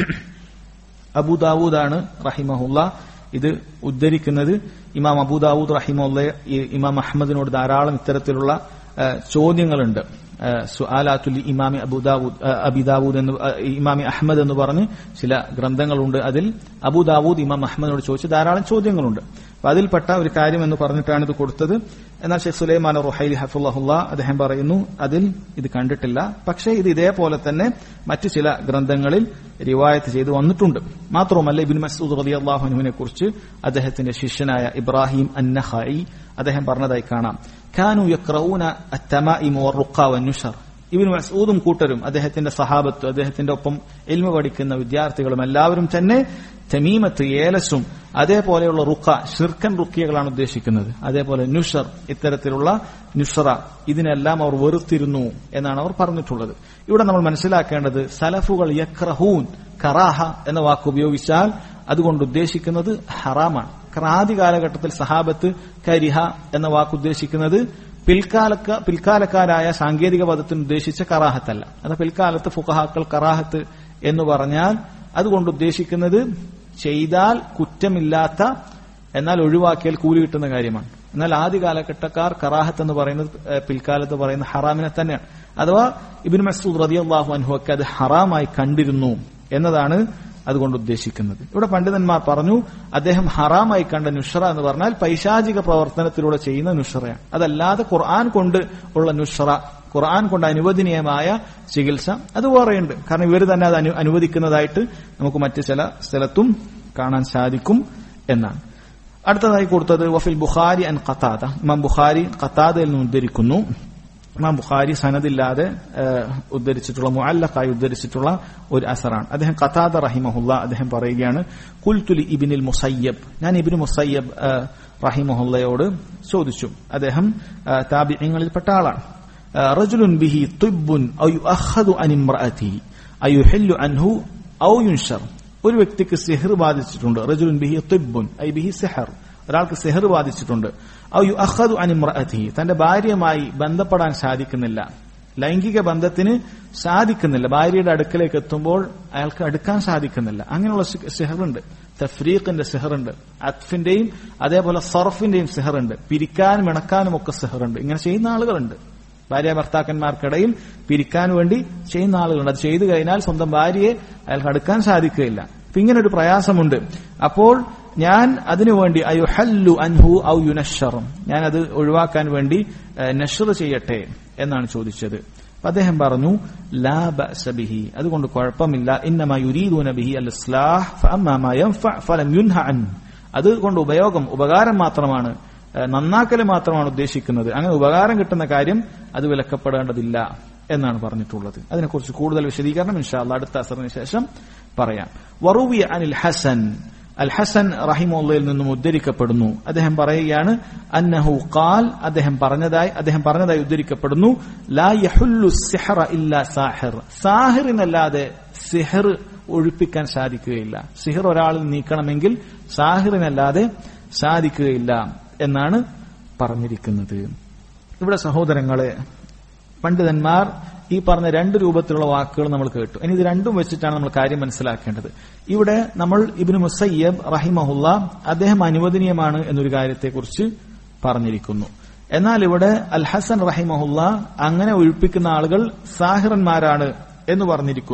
അബുദാവൂദാണ് റഹിമഹുല്ല ഇത് ഉദ്ധരിക്കുന്നത് ഇമാം അബൂദാവൂദ് റഹിമുള്ള ഇമാം അഹമ്മദിനോട് ധാരാളം ഇത്തരത്തിലുള്ള ആ, ചോദ്യങ്ങളുണ്ട് ആ, സുആലാത്തുൽ ഇമാമി അബൂദാവൂദ് ആ, അബിദാവൂദ് എന്ന് ആ, ഇമാമി അഹമ്മദ് എന്ന് പറഞ്ഞ് ചില ഗ്രന്ഥങ്ങളുണ്ട് അതിൽ അബൂദാവൂദ് ഇമാം അഹമ്മദിനോട് ചോദിച്ച ധാരാളം ചോദ്യങ്ങളുണ്ട് അപ്പൊ അതിൽപ്പെട്ട ഒരു കാര്യം എന്ന് പറഞ്ഞിട്ടാണ് ഇത് കൊടുത്തത് എന്നാൽ ഷെയ്ഖ് സുലൈമാൻ റുഹൈലി ഹഫുല്ലാഹുല്ല അദ്ദേഹം പറയുന്നു അതിൽ ഇത് കണ്ടിട്ടില്ല പക്ഷേ ഇത് ഇതേപോലെ തന്നെ മറ്റു ചില ഗ്രന്ഥങ്ങളിൽ റിവായത്ത് ചെയ്ത് വന്നിട്ടുണ്ട് മാത്രവുമല്ല ഇബിൻ മസൂദ് റലി അള്ളാഹുനുവിനെ കുറിച്ച് അദ്ദേഹത്തിന്റെ ശിഷ്യനായ ഇബ്രാഹിം അന്നഹായി അദ്ദേഹം പറഞ്ഞതായി കാണാം ഖാനു യക്രഊന അത്തമാഇമ വറുഖ വന്നുഷർ ഇബിൻ മസൂദും കൂട്ടരും അദ്ദേഹത്തിന്റെ സഹാബത്ത് അദ്ദേഹത്തിന്റെ ഒപ്പം എൽമ പഠിക്കുന്ന വിദ്യാർത്ഥികളും എല്ലാവരും തന്നെ തമീമത്ത് ഏലസും അതേപോലെയുള്ള റുക്ക ഷിർക്കൻ റുക്കിയകളാണ് ഉദ്ദേശിക്കുന്നത് അതേപോലെ നുഷർ ഇത്തരത്തിലുള്ള നുഷറ ഇതിനെല്ലാം അവർ വെറുത്തിരുന്നു എന്നാണ് അവർ പറഞ്ഞിട്ടുള്ളത് ഇവിടെ നമ്മൾ മനസ്സിലാക്കേണ്ടത് സലഫുകൾ യക്രഹൂൻ കറാഹ എന്ന വാക്ക് ഉപയോഗിച്ചാൽ അതുകൊണ്ട് ഉദ്ദേശിക്കുന്നത് ഹറാമാണ് കാരണം ആദ്യ കാലഘട്ടത്തിൽ സഹാബത്ത് കരിഹ എന്ന വാക്ക് ഉദ്ദേശിക്കുന്നത് പിൽക്കാലക്ക പിൽക്കാലക്കാരായ സാങ്കേതിക പദത്തിന് ഉദ്ദേശിച്ച കറാഹത്തല്ല അത് പിൽക്കാലത്ത് ഫുഖഹാക്കൾ കറാഹത്ത് എന്ന് പറഞ്ഞാൽ അതുകൊണ്ട് ഉദ്ദേശിക്കുന്നത് ചെയ്താൽ കുറ്റമില്ലാത്ത എന്നാൽ ഒഴിവാക്കിയാൽ കൂലി കിട്ടുന്ന കാര്യമാണ് എന്നാൽ ആദ്യ കാലഘട്ടക്കാർ കറാഹത്ത് എന്ന് പറയുന്നത് ഏഹ്, പിൽക്കാലത്ത് പറയുന്ന ഹറാമിനെ തന്നെയാണ് അഥവാ ഇബിൻ മസൂദ് റതിയല്ലാഹു അൻഹു ഒക്കെ അത് ഹറാമായി കണ്ടിരുന്നു എന്നതാണ് അതുകൊണ്ട് ഉദ്ദേശിക്കുന്നത് ഇവിടെ പണ്ഡിതന്മാർ പറഞ്ഞു അദ്ദേഹം ഹറാമായി കണ്ട നുഷറ എന്ന് പറഞ്ഞാൽ പൈശാചിക പ്രവർത്തനത്തിലൂടെ ചെയ്യുന്ന നുഷറയാണ് അതല്ലാതെ ഖുർആൻ കൊണ്ട് ഉള്ള നുഷറ ഖുർആൻ കൊണ്ട് അനുവദനീയമായ ചികിത്സ അത് വേറെയുണ്ട് കാരണം ഇവർ തന്നെ അത് അനു- അനുവദിക്കുന്നതായിട്ട് നമുക്ക് മറ്റു ചില സ്ഥലത്തും കാണാൻ സാധിക്കും എന്നാണ് അടുത്തതായി കൊടുത്തത് വഫിൽ ബുഖാരി അൻ ഖത്താദ ഇമാം ബുഖാരി ഖത്താദയിൽ നിന്ന് ഉദ്ധരിക്കുന്നു ഇമാം ബുഖാരി സനദില്ലാതെ ഏഹ്, ഉദ്ധരിച്ചിട്ടുള്ള മുഅല്ലഖായി ഉദ്ധരിച്ചിട്ടുള്ള ഒരു അസറാണ് അദ്ദേഹം ഖത്താദ റഹിമഹുല്ല അദ്ദേഹം പറയുകയാണ് കുൽത്തുലി ഇബിനിൽ മുസയ്യബ് ഞാൻ ഇബിന് മുസയ്യബ് ഏഹ്, റഹിമഹുല്ലയോട് ചോദിച്ചു അദ്ദേഹം ഏഹ്, താബിഈങ്ങളിൽപ്പെട്ട ആളാണ് ഏഹ്, റജുലുൻ ബിഹി തുബ്ബുൻ ഔ യുഅഖദു അൻ ഇംറഅതിഹി അയുഹില്ലു അൻഹു ഔ യുൻഷർ ഒരു വ്യക്തിക്ക് സിഹർ ബാധിച്ചിട്ടുണ്ട് റജുലുൻ ബിഹി തുബ്ബുൻ ഐ ബിഹി സിഹർ ഒരാൾക്ക് സിഹർ ബാധിച്ചിട്ടുണ്ട് ഔ യുഅഖദു അൻ ഇംറഅതിഹി തന്റെ ഭാര്യയുമായി ബന്ധപ്പെടാൻ സാധിക്കുന്നില്ല ലൈംഗിക ബന്ധത്തിന് സാധിക്കുന്നില്ല ഭാര്യയുടെ അടുക്കലേക്ക് എത്തുമ്പോൾ അയാൾക്ക് അടുക്കാൻ സാധിക്കുന്നില്ല അങ്ങനെയുള്ള സി- സിഹറുണ്ട് തഫ്രീഖിന്റെ സിഹറുണ്ട് അത്ഫിന്റെയും അതേപോലെ സർഫിന്റെയും സിഹറുണ്ട് പിരിക്കാനും ഇണക്കാനും ഒക്കെ സിഹറുണ്ട് ഇങ്ങനെ ചെയ്യുന്ന ആളുകളുണ്ട് ഭാര്യ ഭർത്താക്കന്മാർക്കിടയിൽ പിരിക്കാൻ വേണ്ടി ചെയ്യുന്ന ആളുകളുണ്ട് അത് ചെയ്തു കഴിഞ്ഞാൽ സ്വന്തം ഭാര്യയെ അയാൾക്ക് അടുക്കാൻ സാധിക്കുകയില്ല അപ്പൊ ഇങ്ങനെ ഒരു പ്രയാസമുണ്ട് അപ്പോൾ ഞാൻ അതിനുവേണ്ടി അയുഹല്ലു അൻഹു ഔ യുനഷറും ഞാൻ അത് ഒഴിവാക്കാൻ വേണ്ടി നഷർ ചെയ്യട്ടെ എന്നാണ് ചോദിച്ചത് അപ്പൊ അദ്ദേഹം പറഞ്ഞു ലാ ബഅസ ബിഹി അതുകൊണ്ട് കുഴപ്പമില്ല ഇന്നമാ യുരീദൂന ബിഹി അൽ ഇസ്ലാഹ് ഫഅമ്മാ മാ യൻഫഅ ഫലം യുൻഹ അൻ അതുകൊണ്ട് ഉപയോഗം ഉപകാരം മാത്രമാണ് ഏഹ് നന്നാക്കൽ മാത്രമാണ് ഉദ്ദേശിക്കുന്നത് അങ്ങനെ ഉപകാരം കിട്ടുന്ന കാര്യം അത് വിലക്കപ്പെടേണ്ടതില്ല എന്നാണ് പറഞ്ഞിട്ടുള്ളത് അതിനെക്കുറിച്ച് കൂടുതൽ വിശദീകരണം ഇൻഷാല്ല അടുത്ത അസറിന് ശേഷം പറയാം വറൂവിയ അനിൽ ഹസൻ അൽ ഹസൻ റഹിമുള്ളയിൽ നിന്നും ഉദ്ധരിക്കപ്പെടുന്നു അദ്ദേഹം പറയുകയാണ് അന്നഹു ഖാൽ അദ്ദേഹം പറഞ്ഞതായി അദ്ദേഹം പറഞ്ഞതായി ഉദ്ധരിക്കപ്പെടുന്നു ലാ യഹുല്ലു സിഹറ ഇല്ല സാഹിർ സാഹിറിനല്ലാതെ സിഹർ ഒഴിപ്പിക്കാൻ സാധിക്കുകയില്ല സിഹർ ഒരാളിൽ നീക്കണമെങ്കിൽ സാഹിറിനല്ലാതെ സാധിക്കുകയില്ല എന്നാണ് പറഞ്ഞിരിക്കുന്നത് ഇവിടെ സഹോദരങ്ങളെ പണ്ഡിതന്മാർ ഈ പറഞ്ഞ രണ്ട് രൂപത്തിലുള്ള വാക്കുകൾ നമ്മൾ കേട്ടു ഇനി ഇത് രണ്ടും വെച്ചിട്ടാണ് നമ്മൾ കാര്യം മനസ്സിലാക്കേണ്ടത് ഇവിടെ നമ്മൾ ഇബിന് മുസയ്യബ് റഹിമഹുല്ല അദ്ദേഹം അനുവദനീയമാണ് എന്നൊരു കാര്യത്തെക്കുറിച്ച് പറഞ്ഞിരിക്കുന്നു എന്നാൽ ഇവിടെ അൽ ഹസൻ റഹിമഹുല്ല അങ്ങനെ ഒഴിപ്പിക്കുന്ന ആളുകൾ സാഹിറന്മാരാണ് എന്ന് പറഞ്ഞിരിക്കുന്നു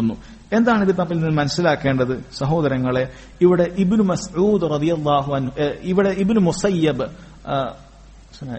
എന്താണ് ഇത് തമ്മിൽ നിന്ന് മനസ്സിലാക്കേണ്ടത് സഹോദരങ്ങളെ ഇവിടെ ഇബിനു മസ്ഊദ് റളിയല്ലാഹു അൻഹു ഏ, ഇവിടെ ഇബിനു മുസയ്യബ് ആ, ശരിയായ?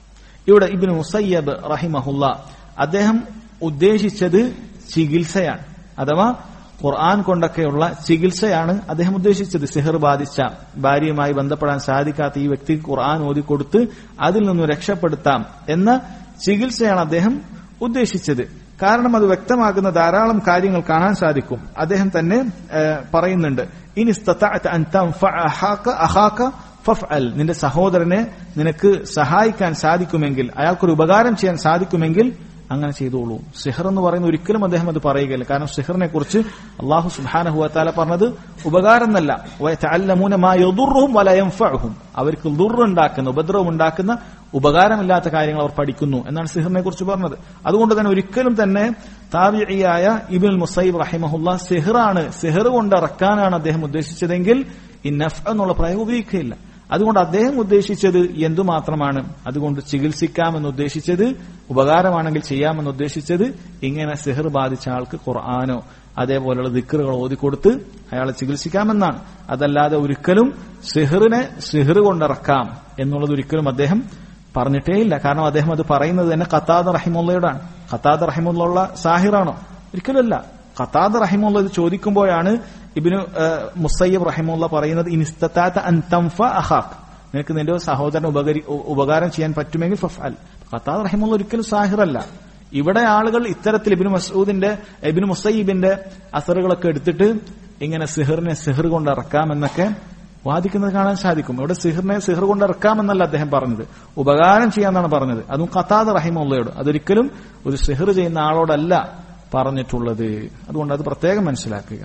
ഇവിടെ ഇബിനു മുസയ്യബ് റഹിമഹുല്ല അദ്ദേഹം ഉദ്ദേശിച്ചത് ചികിത്സയാണ് അഥവാ ഖുർആൻ കൊണ്ടൊക്കെയുള്ള ചികിത്സയാണ് അദ്ദേഹം ഉദ്ദേശിച്ചത് സിഹർ ബാധിച്ച ഭാര്യയുമായി ബന്ധപ്പെടാൻ സാധിക്കാത്ത ഈ വ്യക്തിക്ക് ഖുർആൻ ഓതിക്കൊടുത്ത് അതിൽ നിന്നും രക്ഷപ്പെടുത്താം എന്ന ചികിത്സയാണ് അദ്ദേഹം ഉദ്ദേശിച്ചത് കാരണം അത് വ്യക്തമാക്കുന്ന ധാരാളം കാര്യങ്ങൾ കാണാൻ സാധിക്കും അദ്ദേഹം തന്നെ ഏഹ്, പറയുന്നുണ്ട് ഇനി ഇസ്തതഅത അൻ തൻഫഅ അഹാക അഹാക ഫഫ്അൽ നിന്റെ സഹോദരനെ നിനക്ക് സഹായിക്കാൻ സാധിക്കുമെങ്കിൽ അയാൾക്കൊരു ഉപകാരം ചെയ്യാൻ സാധിക്കുമെങ്കിൽ അങ്ങനെ ചെയ്തോളൂ സിഹർ എന്ന് പറയുന്ന ഒരിക്കലും അദ്ദേഹം അത് പറയുകയില്ല കാരണം സിഹറിനെ കുറിച്ച് അള്ളാഹു സുബാനഹുവത്താല പറഞ്ഞത് ഉപകാരം എന്നല്ല വയതഅല്ലമൂന മാ യദുർറുഹും വല യൻഫഉഹും അവർക്ക് ദുർറുണ്ടാക്കുന്ന ഉപദ്രവം ഉണ്ടാക്കുന്ന ഉപകാരമില്ലാത്ത കാര്യങ്ങൾ അവർ പഠിക്കുന്നു എന്നാണ് സിഹറിനെ കുറിച്ച് പറഞ്ഞത് അതുകൊണ്ട് തന്നെ ഒരിക്കലും തന്നെ താബിയായ ഇബിൻ മുസൈബ് റഹിമഹുല്ല സിഹറാണ് സിഹർ കൊണ്ട് ഇറക്കാനാണ് അദ്ദേഹം ഉദ്ദേശിച്ചതെങ്കിൽ ഈ നഫ് എന്നുള്ള പ്രയോഗം ഉപയോഗിക്കുകയില്ല അതുകൊണ്ട് അദ്ദേഹം ഉദ്ദേശിച്ചത് എന്തുമാത്രമാണ് അതുകൊണ്ട് ചികിത്സിക്കാമെന്ന് ഉദ്ദേശിച്ചത് ഉപകാരമാണെങ്കിൽ ചെയ്യാമെന്ന് ഉദ്ദേശിച്ചത് ഇങ്ങനെ സിഹർ ബാധിച്ച ആൾക്ക് ഖുർആാനോ അതേപോലെയുള്ള ദിക്കറുകൾ ഓതിക്കൊടുത്ത് അയാളെ ചികിത്സിക്കാമെന്നാണ് അതല്ലാതെ ഒരിക്കലും സിഹറിനെ സിഹർ കൊണ്ടിറക്കാം എന്നുള്ളത് ഒരിക്കലും അദ്ദേഹം പറഞ്ഞിട്ടേയില്ല കാരണം അദ്ദേഹം അത് പറയുന്നത് തന്നെ ഖത്താദ് റഹിമുള്ളയോടാണ് ഖത്താദ് റഹിമുള്ള സാഹിറാണോ ഒരിക്കലുമല്ല ഖത്താദ് റഹിമുള്ള ഇത് ചോദിക്കുമ്പോഴാണ് ഇബിന് മുസയ്യബ് റഹിമുള്ള പറയുന്നത് ഇനിസ്തത്താത്ത അൻ തൻഫ അഹാഖ് നിനക്ക് നിന്റെ സഹോദരന് ഉപകരി ഉ- ഉപകാരം ചെയ്യാൻ പറ്റുമെങ്കിൽ ഫഫ്അൽ ഖത്താദ് റഹിമുള്ള ഒരിക്കലും സാഹിറല്ല ഇവിടെ ആളുകൾ ഇത്തരത്തിൽ ഇബിന് മസൂദിന്റെ ഇബിന് മുസയ്യിബിന്റെ അസറുകളൊക്കെ എടുത്തിട്ട് ഇങ്ങനെ സിഹറിനെ സിഹർ കൊണ്ട് ഇറക്കാമെന്നൊക്കെ വാദിക്കുന്നത് കാണാൻ സാധിക്കും ഇവിടെ സിഹറിനെ സിഹർ കൊണ്ട് ഇറക്കാമെന്നല്ല അദ്ദേഹം പറഞ്ഞത് ഉപകാരം ചെയ്യാന്നാണ് പറഞ്ഞത് അതും ഖത്താദ് റഹിമുള്ളയോട് അതൊരിക്കലും ഒരു സിഹർ ചെയ്യുന്ന ആളോടല്ല പറഞ്ഞിട്ടുള്ളത് അതുകൊണ്ട് അത് പ്രത്യേകം മനസ്സിലാക്കുക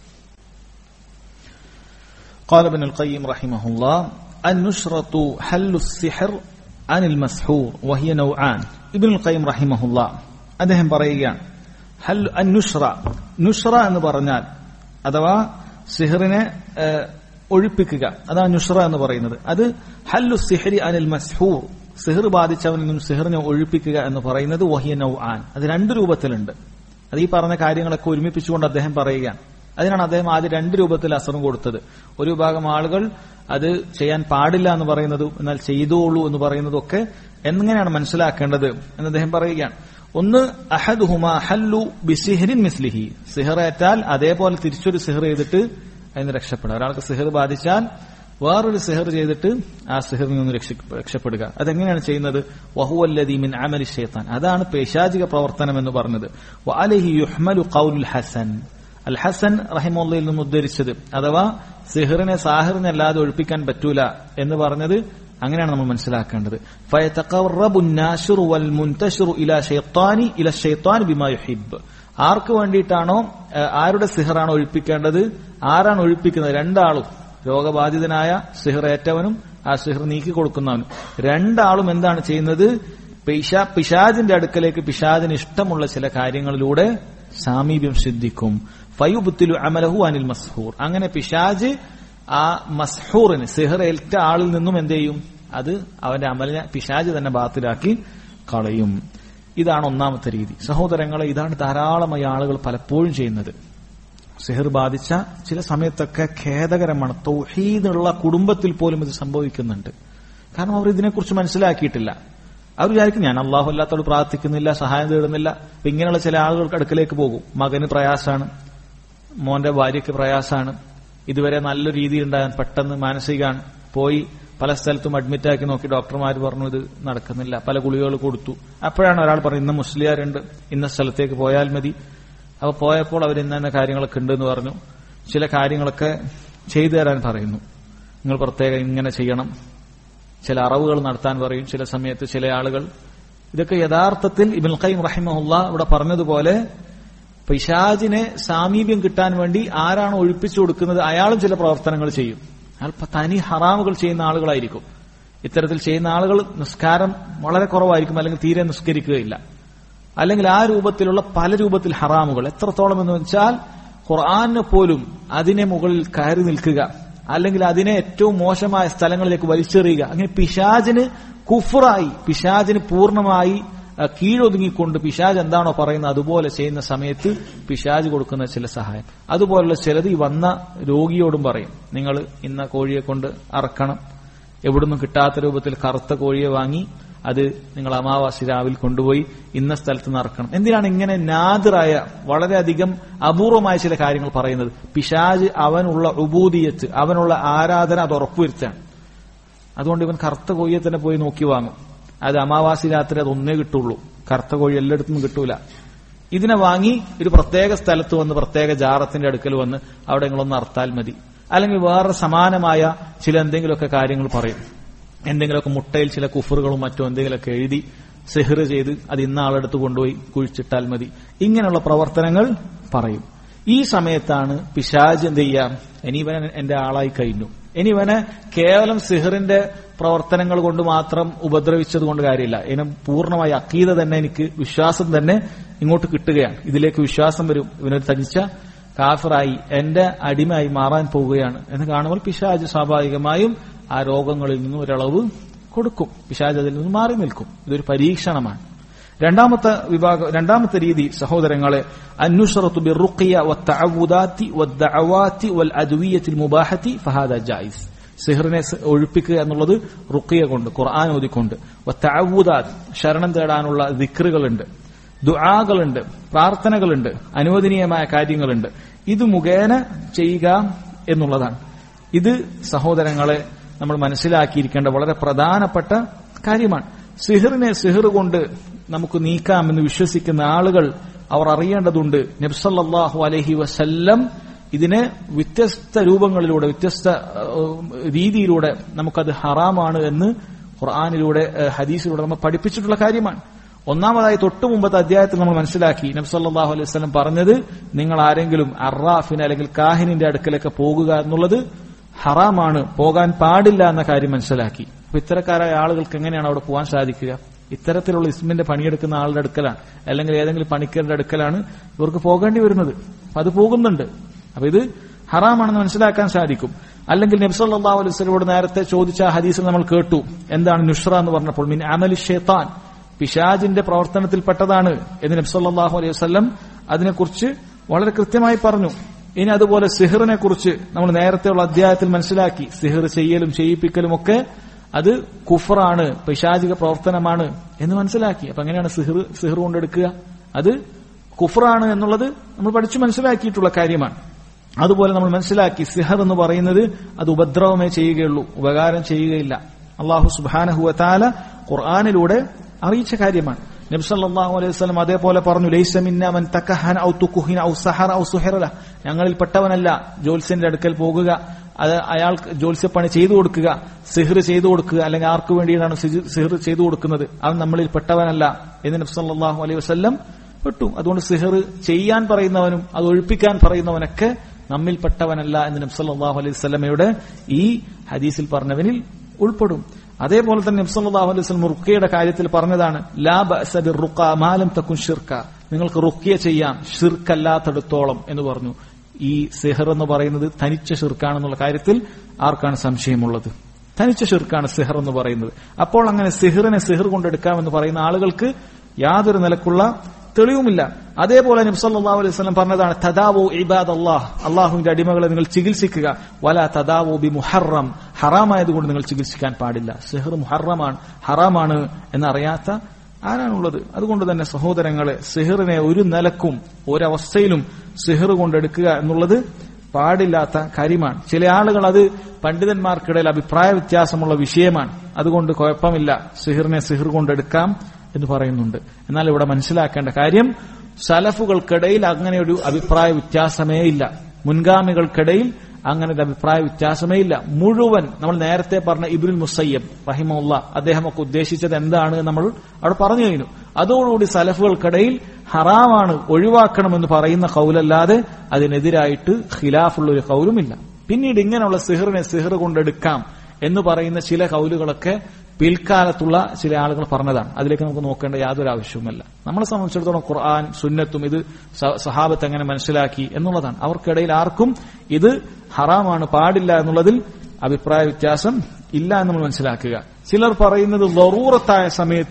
قال ابن القيم رحمه الله النشرة حل السحر عن المسحور وهي نوعان ابن القيم رحمه الله അദ്ദേഹം പറയുകയാണ് ഹൽ അന്നുഷ്ര നുഷ്ര എന്ന് പറഞ്ഞാൽ അഥവാ സിഹറിനെ ഏഹ്, ഒഴിപ്പിക്കുക അതാണ് നുഷ്ര എന്ന് പറയുന്നത് അത് ഹല്ലു സിഹരി അനിൽ മസ്ഹൂർ സിഹർ ബാധിച്ചവനിൽ നിന്നും സിഹറിനെ ഒഴിപ്പിക്കുക എന്ന് പറയുന്നത് വഹിയ നൗ ആൻ അത് രണ്ട് രൂപത്തിലുണ്ട് അത് ഈ പറഞ്ഞ കാര്യങ്ങളൊക്കെ ഒരുമിപ്പിച്ചുകൊണ്ട് അദ്ദേഹം പറയുകയാണ് അതിനാണ് അദ്ദേഹം ആദ്യം രണ്ട് രൂപത്തിൽ അസറും കൊടുത്തത് ഒരു വിഭാഗം ആളുകൾ അത് ചെയ്യാൻ പാടില്ല എന്ന് പറയുന്നതും എന്നാൽ ചെയ്തോളൂ എന്ന് പറയുന്നതും ഒക്കെ എങ്ങനെയാണ് മനസ്സിലാക്കേണ്ടത് എന്ന് അദ്ദേഹം പറയുകയാണ് ഒന്ന് അഹദുഹുമ ഹല്ലു ബിസിഹരിൻ മിസ്ലിഹി സിഹറേറ്റാൽ അതേപോലെ തിരിച്ചൊരു സിഹർ ചെയ്തിട്ട് അതിന് രക്ഷപ്പെടുക ഒരാൾക്ക് സിഹർ ബാധിച്ചാൽ വേറൊരു സിഹർ ചെയ്തിട്ട് ആ സിഹറിൽ നിന്ന് രക്ഷ- രക്ഷപ്പെടുക അതെങ്ങനെയാണ് ചെയ്യുന്നത് വഹുവല്ലദീ മിൻ അമലി ഷൈത്താൻ അതാണ് പേശാചിക പ്രവർത്തനം എന്ന് പറഞ്ഞത് വഅലൈഹി യുഹ്മലു ഖൗലുൽ ഹസൻ അൽ ഹസൻ റഹിമുള്ളയിൽ നിന്ന് ഉദ്ധരിച്ചത് അഥവാ സിഹറിനെ സാഹിറിനെ അല്ലാതെ ഒഴിപ്പിക്കാൻ പറ്റൂല എന്ന് പറഞ്ഞത് അങ്ങനെയാണ് നമ്മൾ മനസ്സിലാക്കേണ്ടത് فيتقرب الناشر والمنتشر الى شيطان الى الشيطان بما يحب ആർക്ക് വേണ്ടിയിട്ടാണോ ഏഹ്, ആരുടെ സിഹറാണോ ഒഴിപ്പിക്കേണ്ടത് ആരാണ് ഒഴിപ്പിക്കുന്നത് രണ്ടാളും രോഗബാധിതനായ സിഹർ ഏറ്റവനും ആ സിഹർ നീക്കി കൊടുക്കുന്നവനും രണ്ടാളും എന്താണ് ചെയ്യുന്നത് പിശാ പിശാജിന്റെ അടുക്കലേക്ക് പിശാജിന് ഇഷ്ടമുള്ള ചില കാര്യങ്ങളിലൂടെ സാമീപ്യം സിദ്ധിക്കും ഫയുബുത്തിലു അമലഹു അനിൽ മസ്ഹൂർ അങ്ങനെ പിശാജ് ആ മസ്ഹൂറിന് സിഹർ ഏൽറ്റ ആളിൽ നിന്നും എന്ത് ചെയ്യും അത് അവന്റെ അമലിനെ പിശാജ് തന്നെ ബാത്തിലാക്കി കളയും ഇതാണ് ഒന്നാമത്തെ രീതി സഹോദരങ്ങളെ ഇതാണ് ധാരാളമായി ആളുകൾ പലപ്പോഴും ചെയ്യുന്നത് സിഹർ ബാധിച്ച ചില സമയത്തൊക്കെ ഖേദകരമാണ് തൗഹീദുള്ള കുടുംബത്തിൽ പോലും ഇത് സംഭവിക്കുന്നുണ്ട് കാരണം അവർ ഇതിനെക്കുറിച്ച് മനസ്സിലാക്കിയിട്ടില്ല അവർ വിചാരിക്കും ഞാൻ അള്ളാഹു അല്ലാത്തോട് പ്രാർത്ഥിക്കുന്നില്ല സഹായം തേടുന്നില്ല അപ്പൊ ഇങ്ങനെയുള്ള ചില ആളുകൾക്ക് അടുക്കലേക്ക് പോകും മകന് പ്രയാസാണ് മോന്റെ ഭാര്യയ്ക്ക് പ്രയാസാണ് ഇതുവരെ നല്ല രീതിയിൽ ഉണ്ടാകാൻ പെട്ടെന്ന് മാനസികമാണ് പോയി പല സ്ഥലത്തും അഡ്മിറ്റ് ആക്കി നോക്കി ഡോക്ടർമാർ പറഞ്ഞു ഇത് നടക്കുന്നില്ല പല ഗുളികകൾ കൊടുത്തു അപ്പോഴാണ് ഒരാൾ പറയുന്നത് ഇന്ന് മുസ്ലിയാരുണ്ട് ഇന്ന സ്ഥലത്തേക്ക് പോയാൽ മതി അപ്പൊ പോയപ്പോൾ അവർ ഇന്ന ഇന്ന കാര്യങ്ങളൊക്കെ ഉണ്ടെന്ന് പറഞ്ഞു ചില കാര്യങ്ങളൊക്കെ ചെയ്തു തരാൻ പറയുന്നു നിങ്ങൾ പ്രത്യേകം ഇങ്ങനെ ചെയ്യണം ചില അറവുകൾ നടത്താൻ പറയും ചില സമയത്ത് ചില ആളുകൾ ഇതൊക്കെ യഥാർത്ഥത്തിൽ ഇബിൻ ഖൈം റഹിമഹുല്ല ഇവിടെ പറഞ്ഞതുപോലെ പിശാജിനെ സാമീപ്യം കിട്ടാൻ വേണ്ടി ആരാണ് ഒഴിപ്പിച്ചു കൊടുക്കുന്നത് അയാളും ചില പ്രവർത്തനങ്ങൾ ചെയ്യും അയാൾ പ- തനി ഹറാമുകൾ ചെയ്യുന്ന ആളുകളായിരിക്കും ഇത്തരത്തിൽ ചെയ്യുന്ന ആളുകൾ നിസ്കാരം വളരെ കുറവായിരിക്കും അല്ലെങ്കിൽ തീരെ നിസ്കരിക്കുകയില്ല അല്ലെങ്കിൽ ആ രൂപത്തിലുള്ള പല രൂപത്തിൽ ഹറാമുകൾ എത്രത്തോളം എന്ന് വെച്ചാൽ ഖുർആാനിന് പോലും അതിനെ മുകളിൽ കയറി നിൽക്കുക അല്ലെങ്കിൽ അതിനെ ഏറ്റവും മോശമായ സ്ഥലങ്ങളിലേക്ക് വലിച്ചെറിയുക അങ്ങനെ പിശാജിന് കുഫറായി പിശാജിന് പൂർണ്ണമായി ആ, കീഴൊതുങ്ങിക്കൊണ്ട് പിശാജ് എന്താണോ പറയുന്നത് അതുപോലെ ചെയ്യുന്ന സമയത്ത് പിശാജ് കൊടുക്കുന്ന ചില സഹായം അതുപോലുള്ള ചിലത് ഈ വന്ന രോഗിയോടും പറയും നിങ്ങൾ ഇന്ന കോഴിയെ കൊണ്ട് അറക്കണം എവിടുന്നും കിട്ടാത്ത രൂപത്തിൽ കറുത്ത കോഴിയെ വാങ്ങി അത് നിങ്ങൾ അമാവാസി രാവിലെ കൊണ്ടുപോയി ഇന്ന സ്ഥലത്ത് നടക്കണം എന്തിനാണ് ഇങ്ങനെ നാദിറായ വളരെയധികം അപൂർവമായ ചില കാര്യങ്ങൾ പറയുന്നത് പിശാജ് അവനുള്ള ഉബൂദിയത്ത് അവനുള്ള ആരാധന അത് ഉറപ്പുവരുത്താണ് അതുകൊണ്ട് ഇവൻ കറുത്ത കോഴിയെ തന്നെ പോയി നോക്കി വാങ്ങും അത് അമാവാസി രാത്രി അത് ഒന്നേ കിട്ടുള്ളൂ കറുത്ത കോഴി എല്ലായിടത്തും കിട്ടൂല ഇതിനെ വാങ്ങി ഒരു പ്രത്യേക സ്ഥലത്ത് വന്ന് പ്രത്യേക ജാറത്തിന്റെ അടുക്കൽ വന്ന് അവിടെ നിങ്ങളൊന്ന് അർത്താൽ മതി അല്ലെങ്കിൽ വേറെ സമാനമായ ചില എന്തെങ്കിലുമൊക്കെ കാര്യങ്ങൾ പറയും എന്തെങ്കിലുമൊക്കെ മുട്ടയിൽ ചില കുഫറുകളും മറ്റോ എന്തെങ്കിലുമൊക്കെ എഴുതി സെഹ്റ് ചെയ്ത് അത് ഇന്ന ആളെടുത്ത് കൊണ്ടുപോയി കുഴിച്ചിട്ടാൽ മതി ഇങ്ങനെയുള്ള പ്രവർത്തനങ്ങൾ പറയും ഈ സമയത്താണ് പിശാജ് എന്ത് ചെയ്യാം ഇനി ഇവൻ എന്റെ ആളായി കഴിഞ്ഞു ഇനി ഇവനെ കേവലം സിഹറിന്റെ പ്രവർത്തനങ്ങൾ കൊണ്ട് മാത്രം ഉപദ്രവിച്ചത് കൊണ്ട് കാര്യമില്ല ഇനം പൂർണ്ണമായി അക്കീത തന്നെ എനിക്ക് വിശ്വാസം തന്നെ ഇങ്ങോട്ട് കിട്ടുകയാണ് ഇതിലേക്ക് വിശ്വാസം വരും ഇവനൊരു തനിച്ച കാഫറായി എന്റെ അടിമയായി മാറാൻ പോവുകയാണ് എന്ന് കാണുമ്പോൾ പിശാജ് സ്വാഭാവികമായും ആ രോഗങ്ങളിൽ നിന്നും ഒരളവ് കൊടുക്കും പിശാജ് അതിൽ നിന്ന് മാറി നിൽക്കും ഇതൊരു പരീക്ഷണമാണ് രണ്ടാമത്തെ വിഭാഗം രണ്ടാമത്തെ രീതി സഹോദരങ്ങളെ അന്നുഷറത്തു ബിറുഖിയ വത്തഅവുദാത്തി വദ്ദഅവാത്തി വൽ അദ്വിയത്തിൽ മുബാഹത്തി ഫഹാദ ജായിസ് സിഹറിനെ സ- ഒഴിപ്പിക്കുക എന്നുള്ളത് റുക്കിയ കൊണ്ട് ഖുർആൻ ഓതിക്കൊണ്ട് വത്തഅവുദാത്ത് ശരണം തേടാനുള്ള ദിക്റുകളുണ്ട് ദുആകളുണ്ട് പ്രാർത്ഥനകളുണ്ട് അനുവദനീയമായ കാര്യങ്ങളുണ്ട് ഇത് മുഖേന ചെയ്യുക എന്നുള്ളതാണ് ഇത് സഹോദരങ്ങളെ നമ്മൾ മനസ്സിലാക്കിയിരിക്കേണ്ട വളരെ പ്രധാനപ്പെട്ട കാര്യമാണ് സിഹിറിനെ സിഹിർ കൊണ്ട് നമുക്ക് നീക്കാമെന്ന് വിശ്വസിക്കുന്ന ആളുകൾ അവർ അറിയേണ്ടതുണ്ട് നബ്സല്ലാഹു അലഹി വസല്ലം ഇതിനെ വ്യത്യസ്ത രൂപങ്ങളിലൂടെ വ്യത്യസ്ത ഏഹ്, രീതിയിലൂടെ നമുക്കത് ഹറാമാണ് എന്ന് ഖുർആാനിലൂടെ ഏഹ്, ഹദീസിലൂടെ നമ്മൾ പഠിപ്പിച്ചിട്ടുള്ള കാര്യമാണ് ഒന്നാമതായി തൊട്ടു മുമ്പത്തെ അധ്യായത്തിൽ നമ്മൾ മനസ്സിലാക്കി നബ്സല്ലാഹു അലൈഹി വസല്ലം പറഞ്ഞത് നിങ്ങൾ ആരെങ്കിലും അറാഫിന് അല്ലെങ്കിൽ കാഹിനിന്റെ അടുക്കലൊക്കെ പോകുക എന്നുള്ളത് ഹറാമാണ് പോകാൻ പാടില്ല എന്ന കാര്യം മനസ്സിലാക്കി അപ്പൊ ഇത്തരക്കാരായ ആളുകൾക്ക് എങ്ങനെയാണ് അവിടെ പോകാൻ സാധിക്കുക ഇത്തരത്തിലുള്ള ഇസ്മിന്റെ പണിയെടുക്കുന്ന ആളുടെ അടുക്കലാണ് അല്ലെങ്കിൽ ഏതെങ്കിലും പണിക്കരുടെ അടുക്കലാണ് ഇവർക്ക് പോകേണ്ടി വരുന്നത് അപ്പൊ അത് പോകുന്നുണ്ട് അപ്പൊ ഇത് ഹറാമാണെന്ന് മനസ്സിലാക്കാൻ സാധിക്കും അല്ലെങ്കിൽ നബ്സല്ലാ അലൈഹി സ്വലമോട് നേരത്തെ ചോദിച്ച ആ ഹദീസിൽ നമ്മൾ കേട്ടു എന്താണ് നുഷ്ര എന്ന് പറഞ്ഞപ്പോൾ മിൻ അമലി ഷെയ്ത്താൻ പിശാജിന്റെ പ്രവർത്തനത്തിൽപ്പെട്ടതാണ് എന്ന് നബ്സല്ലാഹു അലൈഹി വസ്ലം അതിനെക്കുറിച്ച് വളരെ കൃത്യമായി പറഞ്ഞു ഇനി അതുപോലെ സിഹറിനെ കുറിച്ച് നമ്മൾ നേരത്തെയുള്ള അധ്യായത്തിൽ മനസ്സിലാക്കി സിഹർ ചെയ്യലും ചെയ്യിപ്പിക്കലും ഒക്കെ അത് കുഫറാണ് പൈശാചിക പ്രവർത്തനമാണ് എന്ന് മനസ്സിലാക്കി അപ്പൊ എങ്ങനെയാണ് സിഹർ സിഹർ കൊണ്ടെടുക്കുക അത് കുഫറാണ് എന്നുള്ളത് നമ്മൾ പഠിച്ചു മനസ്സിലാക്കിയിട്ടുള്ള കാര്യമാണ് അതുപോലെ നമ്മൾ മനസ്സിലാക്കി സിഹർ എന്ന് പറയുന്നത് അത് ഉപദ്രവമേ ചെയ്യുകയുള്ളൂ ഉപകാരം ചെയ്യുകയില്ല അള്ളാഹു സുബാനഹുവത്താല ഖുർആാനിലൂടെ അറിയിച്ച കാര്യമാണ് നബ്സല്ലാഹു അലൈഹി വസല്ലം അതേപോലെ പറഞ്ഞു ലൈസ മിന്ന മൻ തക്കഹന ഔ തുക്കുഹിന ഔ സഹറ ഔ സുഹറല ഞങ്ങളിൽ പെട്ടവനല്ല ജോത്സ്യന്റെ അടുക്കൽ പോകുക അത് അയാൾക്ക് ജോത്സ്യപ്പണി ചെയ്തു കൊടുക്കുക സിഹർ ചെയ്തു കൊടുക്കുക അല്ലെങ്കിൽ ആർക്ക് വേണ്ടിയിട്ടാണ് സിജ്- സിഹർ ചെയ്തു കൊടുക്കുന്നത് അവൻ നമ്മളിൽ പെട്ടവനല്ല എന്ന് നബ്സല്ലാഹു അലൈഹി വസല്ലം പെട്ടു അതുകൊണ്ട് സിഹർ ചെയ്യാൻ പറയുന്നവനും അത് ഒഴിപ്പിക്കാൻ പറയുന്നവനൊക്കെ നമ്മിൽപ്പെട്ടവനല്ല എന്ന് നബ്സല്ലാഹു അലൈഹി വസല്ലമയുടെ ഈ ഹദീസിൽ പറഞ്ഞവനിൽ ഉൾപ്പെടും അതേപോലെ തന്നെ നബ്സല്ലാഹു അലൈഹി വസല്ലം റുക്കിയുടെ കാര്യത്തിൽ പറഞ്ഞതാണ് ലാ ബഅസ ബിർറുഖ മാലം തക്കുൻ ഷിർക്ക നിങ്ങൾക്ക് റുക്കിയ ചെയ്യാം ഷിർക്കല്ലാത്തടത്തോളം എന്ന് പറഞ്ഞു ഈ സിഹർ എന്ന് പറയുന്നത് തനിച്ച ഷിർക്കാണെന്നുള്ള കാര്യത്തിൽ ആർക്കാണ് സംശയമുള്ളത് തനിച്ച ഷിർക്കാണ് സിഹർ എന്ന് പറയുന്നത് അപ്പോൾ അങ്ങനെ സിഹറിനെ സിഹർ കൊണ്ടെടുക്കാമെന്ന് പറയുന്ന ആളുകൾക്ക് യാതൊരു നിലക്കുള്ള തെളിവുമില്ല അതേപോലെ നബ്സല്ലാഹു അലൈഹി വസല്ലം പറഞ്ഞതാണ് തദാവോ ഇബാദ് അള്ളാഹ് അള്ളാഹുവിന്റെ അടിമകളെ നിങ്ങൾ ചികിത്സിക്കുക വല തദാവോ ബി മുഹറം ഹറാമായതുകൊണ്ട് നിങ്ങൾ ചികിത്സിക്കാൻ പാടില്ല സിഹർ മുഹറമാണ് ഹറാമാണ് എന്നറിയാത്ത ആരാണുള്ളത് അതുകൊണ്ട് തന്നെ സഹോദരങ്ങളെ സിഹറിനെ ഒരു നിലക്കും ഒരവസ്ഥയിലും സിഹർ കൊണ്ടെടുക്കുക എന്നുള്ളത് പാടില്ലാത്ത കാര്യമാണ് ചില ആളുകൾ അത് പണ്ഡിതന്മാർക്കിടയിൽ അഭിപ്രായ വ്യത്യാസമുള്ള വിഷയമാണ് അതുകൊണ്ട് കുഴപ്പമില്ല സിഹിറിനെ സിഹിർ കൊണ്ടെടുക്കാം എന്ന് പറയുന്നുണ്ട് എന്നാൽ ഇവിടെ മനസ്സിലാക്കേണ്ട കാര്യം സലഫുകൾക്കിടയിൽ അങ്ങനെ ഒരു അഭിപ്രായ വ്യത്യാസമേ ഇല്ല മുൻഗാമികൾക്കിടയിൽ അങ്ങനെ ഒരു അഭിപ്രായ വ്യത്യാസമേ ഇല്ല മുഴുവൻ നമ്മൾ നേരത്തെ പറഞ്ഞ ഇബുൽ മുസയ്യബ് റഹിമുള്ള അദ്ദേഹമൊക്കെ ഉദ്ദേശിച്ചത് എന്താണ് എന്ന് നമ്മൾ അവിടെ പറഞ്ഞു കഴിഞ്ഞു അതോടുകൂടി സലഫുകൾക്കിടയിൽ ഹറാമാണ് ഒഴിവാക്കണമെന്ന് പറയുന്ന കൗലല്ലാതെ അതിനെതിരായിട്ട് ഖിലാഫുള്ള ഒരു കൗലുമില്ല പിന്നീട് ഇങ്ങനെയുള്ള സിഹറിനെ സിഹർ കൊണ്ടെടുക്കാം എന്ന് പറയുന്ന ചില കൗലുകളൊക്കെ പിൽക്കാലത്തുള്ള ചില ആളുകൾ പറഞ്ഞതാണ് അതിലേക്ക് നമുക്ക് നോക്കേണ്ട യാതൊരു ആവശ്യവുമല്ല നമ്മളെ സംബന്ധിച്ചിടത്തോളം ഖുർആൻ സുന്നത്തും ഇത് സ- സഹാബത്ത് എങ്ങനെ മനസ്സിലാക്കി എന്നുള്ളതാണ് അവർക്കിടയിൽ ആർക്കും ഇത് ഹറാമാണ് പാടില്ല എന്നുള്ളതിൽ അഭിപ്രായ വ്യത്യാസം ഇല്ല എന്ന് നമ്മൾ മനസ്സിലാക്കുക ചിലർ പറയുന്നത് ലറൂറത്തായ സമയത്ത്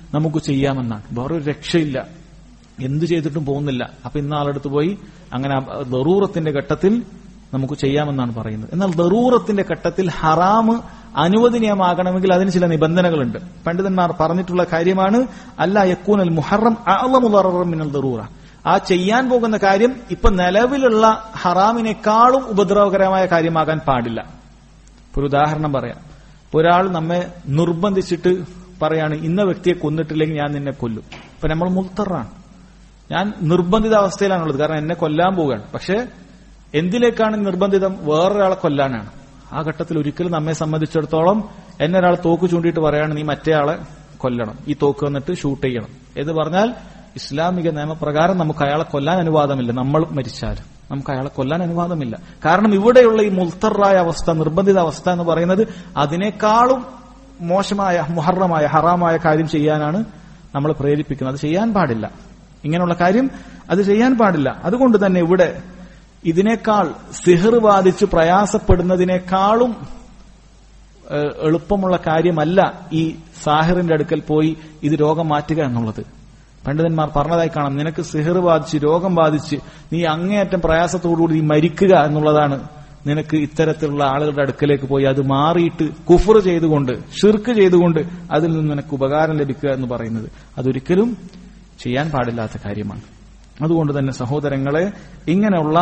നമുക്ക് ചെയ്യാമെന്നാണ് വേറൊരു രക്ഷയില്ല എന്തു ചെയ്തിട്ടും പോകുന്നില്ല അപ്പൊ ഇന്ന ആളെടുത്ത് പോയി അങ്ങനെ ദറൂറത്തിന്റെ ഘട്ടത്തിൽ നമുക്ക് ചെയ്യാമെന്നാണ് പറയുന്നത് എന്നാൽ ദറൂറത്തിന്റെ ഘട്ടത്തിൽ ഹറാമ് അനുവദനീയമാകണമെങ്കിൽ അതിന് ചില നിബന്ധനകളുണ്ട് പണ്ഡിതന്മാർ പറഞ്ഞിട്ടുള്ള കാര്യമാണ് അല്ല യക്കൂനൽ മുഹറം മിനൽ ദറൂറ ആ ചെയ്യാൻ പോകുന്ന കാര്യം ഇപ്പൊ നിലവിലുള്ള ഹറാമിനേക്കാളും ഉപദ്രവകരമായ കാര്യമാകാൻ പാടില്ല ഒരു ഉദാഹരണം പറയാം ഒരാൾ നമ്മെ നിർബന്ധിച്ചിട്ട് പറയാണ് ഇന്ന വ്യക്തിയെ കൊന്നിട്ടില്ലെങ്കിൽ ഞാൻ നിന്നെ കൊല്ലും ഇപ്പൊ നമ്മൾ മുൽത്തറാണ് ഞാൻ നിർബന്ധിത അവസ്ഥയിലാണുള്ളത് കാരണം എന്നെ കൊല്ലാൻ പോവുകയാണ് പക്ഷെ എന്തിലേക്കാണ് നിർബന്ധിതം വേറൊരാളെ കൊല്ലാനാണ് ആ ഘട്ടത്തിൽ ഒരിക്കലും നമ്മെ സംബന്ധിച്ചിടത്തോളം എന്നെ ഒരാൾ തോക്ക് ചൂണ്ടിയിട്ട് പറയാണ് നീ മറ്റേ ആളെ കൊല്ലണം ഈ തോക്ക് വന്നിട്ട് ഷൂട്ട് ചെയ്യണം എന്ന് പറഞ്ഞാൽ ഇസ്ലാമിക നിയമപ്രകാരം നമുക്ക് അയാളെ കൊല്ലാൻ അനുവാദമില്ല നമ്മൾ മരിച്ചാൽ നമുക്ക് അയാളെ കൊല്ലാൻ അനുവാദമില്ല കാരണം ഇവിടെയുള്ള ഈ മുൽത്തറായ അവസ്ഥ നിർബന്ധിത അവസ്ഥ എന്ന് പറയുന്നത് അതിനേക്കാളും മോശമായ മുഹറമായ ഹറാമായ കാര്യം ചെയ്യാനാണ് നമ്മൾ പ്രേരിപ്പിക്കുന്നത് അത് ചെയ്യാൻ പാടില്ല ഇങ്ങനെയുള്ള കാര്യം അത് ചെയ്യാൻ പാടില്ല അതുകൊണ്ട് തന്നെ ഇവിടെ ഇതിനേക്കാൾ സിഹർ ബാധിച്ച് പ്രയാസപ്പെടുന്നതിനേക്കാളും എളുപ്പമുള്ള കാര്യമല്ല ഈ സാഹിറിന്റെ അടുക്കൽ പോയി ഇത് രോഗം മാറ്റുക എന്നുള്ളത് പണ്ഡിതന്മാർ പറഞ്ഞതായി കാണാം നിനക്ക് സിഹർ ബാധിച്ച് രോഗം ബാധിച്ച് നീ അങ്ങേയറ്റം പ്രയാസത്തോടുകൂടി നീ മരിക്കുക എന്നുള്ളതാണ് നിനക്ക് ഇത്തരത്തിലുള്ള ആളുകളുടെ അടുക്കലേക്ക് പോയി അത് മാറിയിട്ട് കുഫർ ചെയ്തുകൊണ്ട് ഷിർക്ക് ചെയ്തുകൊണ്ട് അതിൽ നിന്ന് നിനക്ക് ഉപകാരം ലഭിക്കുക എന്ന് പറയുന്നത് അതൊരിക്കലും ചെയ്യാൻ പാടില്ലാത്ത കാര്യമാണ് അതുകൊണ്ട് തന്നെ സഹോദരങ്ങളെ ഇങ്ങനെയുള്ള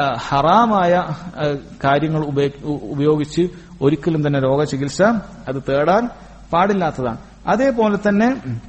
ഹറാമായ കാര്യങ്ങൾ ഉപയോഗിച്ച് ഒരിക്കലും തന്നെ രോഗചികിത്സ അത് തേടാൻ പാടില്ലാത്തതാണ് അതേപോലെ തന്നെ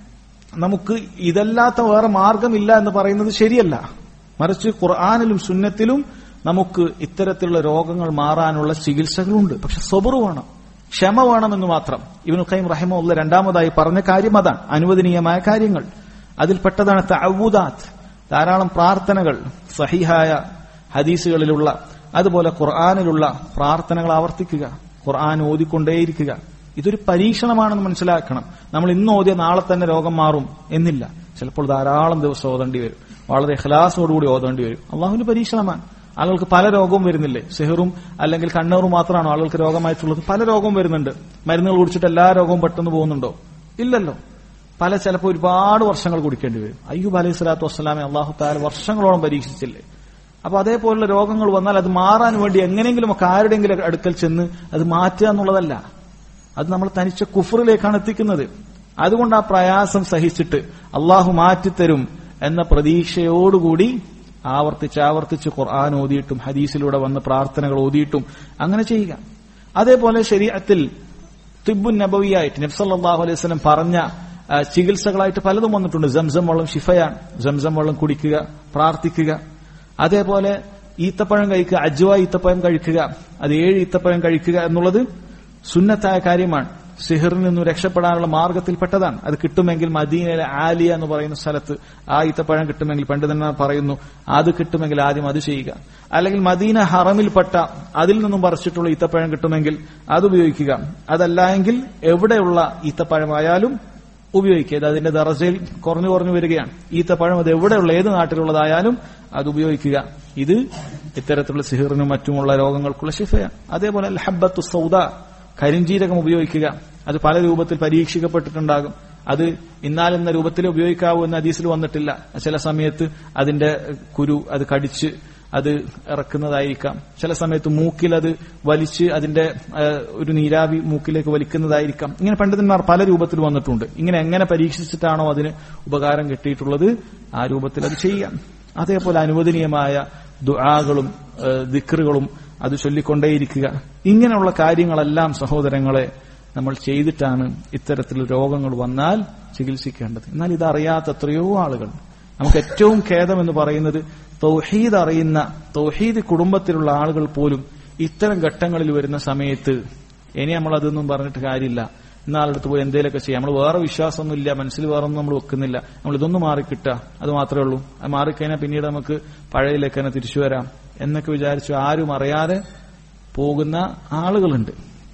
നമുക്ക് ഇതല്ലാത്ത വേറെ മാർഗമില്ല എന്ന് പറയുന്നത് ശരിയല്ല മറിച്ച് ഖുർആാനിലും സുന്നത്തിലും നമുക്ക് ഇത്തരത്തിലുള്ള രോഗങ്ങൾ മാറാനുള്ള ചികിത്സകളുണ്ട് പക്ഷെ സബറു വേണം ക്ഷമ വേണമെന്ന് മാത്രം ഇവനു ഖൈം റഹിമുള്ള രണ്ടാമതായി പറഞ്ഞ കാര്യം അതാണ് അനുവദനീയമായ കാര്യങ്ങൾ അതിൽപ്പെട്ടതാണ് തഅവൂദാത്ത് ധാരാളം പ്രാർത്ഥനകൾ സഹിഹായ ഹദീസുകളിലുള്ള അതുപോലെ ഖുർആാനിലുള്ള പ്രാർത്ഥനകൾ ആവർത്തിക്കുക ഖുർആൻ ഓതിക്കൊണ്ടേയിരിക്കുക ഇതൊരു പരീക്ഷണമാണെന്ന് മനസ്സിലാക്കണം നമ്മൾ ഇന്ന് ഓതിയ നാളെ തന്നെ രോഗം മാറും എന്നില്ല ചിലപ്പോൾ ധാരാളം ദിവസം ഓതേണ്ടി വരും വളരെ ഖലാസോടുകൂടി ഓതേണ്ടി വരും അള്ളാഹുവിന്റെ പരീക്ഷണമാണ് ആളുകൾക്ക് പല രോഗവും വരുന്നില്ലേ സെഹറും അല്ലെങ്കിൽ കണ്ണൂറും മാത്രമാണോ ആളുകൾക്ക് രോഗമായിട്ടുള്ളത് പല രോഗവും വരുന്നുണ്ട് മരുന്നുകൾ കുടിച്ചിട്ട് എല്ലാ രോഗവും പെട്ടെന്ന് പോകുന്നുണ്ടോ ഇല്ലല്ലോ പല ചിലപ്പോൾ ഒരുപാട് വർഷങ്ങൾ കുടിക്കേണ്ടി വരും അയ്യൂബ് അലൈഹി സ്വലാത്തു വസ്സലാമെ അള്ളാഹു താല വർഷങ്ങളോളം പരീക്ഷിച്ചില്ലേ അപ്പൊ അതേപോലുള്ള രോഗങ്ങൾ വന്നാൽ അത് മാറാൻ വേണ്ടി എങ്ങനെയെങ്കിലും ഒക്കെ ആരുടെയെങ്കിലും അടുക്കൽ ചെന്ന് അത് മാറ്റുക എന്നുള്ളതല്ല അത് നമ്മൾ തനിച്ച കുഫറിലേക്കാണ് എത്തിക്കുന്നത് അതുകൊണ്ട് ആ പ്രയാസം സഹിച്ചിട്ട് അള്ളാഹു മാറ്റിത്തരും എന്ന പ്രതീക്ഷയോടുകൂടി ആവർത്തിച്ച് ആവർത്തിച്ച് ഖുർആൻ ഓതിയിട്ടും ഹദീസിലൂടെ വന്ന് പ്രാർത്ഥനകൾ ഓതിയിട്ടും അങ്ങനെ ചെയ്യുക അതേപോലെ ശരീരത്തിൽ തിബുൻ നബവിയായിട്ട് നബ്സല്ലാഹു അലൈഹി വസല്ലം പറഞ്ഞ ചികിത്സകളായിട്ട് പലതും വന്നിട്ടുണ്ട് സംസം വെള്ളം ഷിഫയാണ് സംസം വെള്ളം കുടിക്കുക പ്രാർത്ഥിക്കുക അതേപോലെ ഈത്തപ്പഴം കഴിക്കുക അജ്വ ഈത്തപ്പഴം കഴിക്കുക അത് ഏഴ് ഈത്തപ്പഴം കഴിക്കുക എന്നുള്ളത് സുന്നത്തായ കാര്യമാണ് സിഹറിൽ നിന്നും രക്ഷപ്പെടാനുള്ള മാർഗത്തിൽപ്പെട്ടതാണ് അത് കിട്ടുമെങ്കിൽ മദീനയിലെ ആലിയ എന്ന് പറയുന്ന സ്ഥലത്ത് ആ ഈത്തപ്പഴം കിട്ടുമെങ്കിൽ പണ്ഡിതന്മാർ പറയുന്നു അത് കിട്ടുമെങ്കിൽ ആദ്യം അത് ചെയ്യുക അല്ലെങ്കിൽ മദീന ഹറമിൽപ്പെട്ട അതിൽ നിന്നും പറിച്ചിട്ടുള്ള ഈത്തപ്പഴം കിട്ടുമെങ്കിൽ അത് ഉപയോഗിക്കുക അതല്ല എങ്കിൽ എവിടെയുള്ള ഈത്തപ്പഴമായാലും ഉപയോഗിക്കുക ഇത് അതിന്റെ ദറജയിൽ കുറഞ്ഞു കുറഞ്ഞു വരികയാണ് ഈത്തപ്പഴം അത് എവിടെയുള്ള ഏത് നാട്ടിലുള്ളതായാലും അത് ഉപയോഗിക്കുക ഇത് ഇത്തരത്തിലുള്ള സിഹിറിനും മറ്റുമുള്ള രോഗങ്ങൾക്കുള്ള ശിഫയാണ് അതേപോലെ ഹബ്ബത്തു സൗദ കരിഞ്ജീരകം ഉപയോഗിക്കുക അത് പല രൂപത്തിൽ പരീക്ഷിക്കപ്പെട്ടിട്ടുണ്ടാകും അത് ഇന്നാലെന്ന രൂപത്തിൽ ഉപയോഗിക്കാവൂ എന്ന് ഹദീസിൽ വന്നിട്ടില്ല ചില സമയത്ത് അതിന്റെ കുരു അത് കടിച്ച് അത് ഇറക്കുന്നതായിരിക്കാം ചില സമയത്ത് മൂക്കിൽ അത് വലിച്ച് അതിന്റെ ഒരു നീരാവി മൂക്കിലേക്ക് വലിക്കുന്നതായിരിക്കാം ഇങ്ങനെ പണ്ഡിതന്മാർ പല രൂപത്തിൽ വന്നിട്ടുണ്ട് ഇങ്ങനെ എങ്ങനെ പരീക്ഷിച്ചിട്ടാണോ അതിന് ഉപകാരം കിട്ടിയിട്ടുള്ളത് ആ രൂപത്തിൽ അത് ചെയ്യാം അതേപോലെ അനുവദനീയമായ ദുആകളും ദിക്റുകളും അത് ചൊല്ലിക്കൊണ്ടേയിരിക്കുക ഇങ്ങനെയുള്ള കാര്യങ്ങളെല്ലാം സഹോദരങ്ങളെ നമ്മൾ ചെയ്തിട്ടാണ് ഇത്തരത്തിൽ രോഗങ്ങൾ വന്നാൽ ചികിത്സിക്കേണ്ടത് എന്നാൽ ഇതറിയാത്ത എത്രയോ ആളുകൾ നമുക്ക് ഏറ്റവും ഖേദം എന്ന് പറയുന്നത് തൗഹീദ് അറിയുന്ന തൗഹീദ് കുടുംബത്തിലുള്ള ആളുകൾ പോലും ഇത്തരം ഘട്ടങ്ങളിൽ വരുന്ന സമയത്ത് ഇനി നമ്മൾ അതൊന്നും പറഞ്ഞിട്ട് കാര്യമില്ല ഇന്നാളടുത്ത് പോയി എന്തെങ്കിലുമൊക്കെ ചെയ്യാം നമ്മൾ വേറെ വിശ്വാസമൊന്നുമില്ല മനസ്സിൽ വേറെ ഒന്നും നമ്മൾ വെക്കുന്നില്ല നമ്മൾ ഇതൊന്നും മാറിക്കിട്ടുക അത് മാത്രമേ ഉള്ളൂ അത് മാറിക്കഴിഞ്ഞാൽ പിന്നീട് നമുക്ക് പഴയതിലേക്ക് തന്നെ തിരിച്ചു വരാം എന്നൊക്കെ വിചാരിച്ചു ആരും അറിയാതെ പോകുന്ന ആളുകളുണ്ട്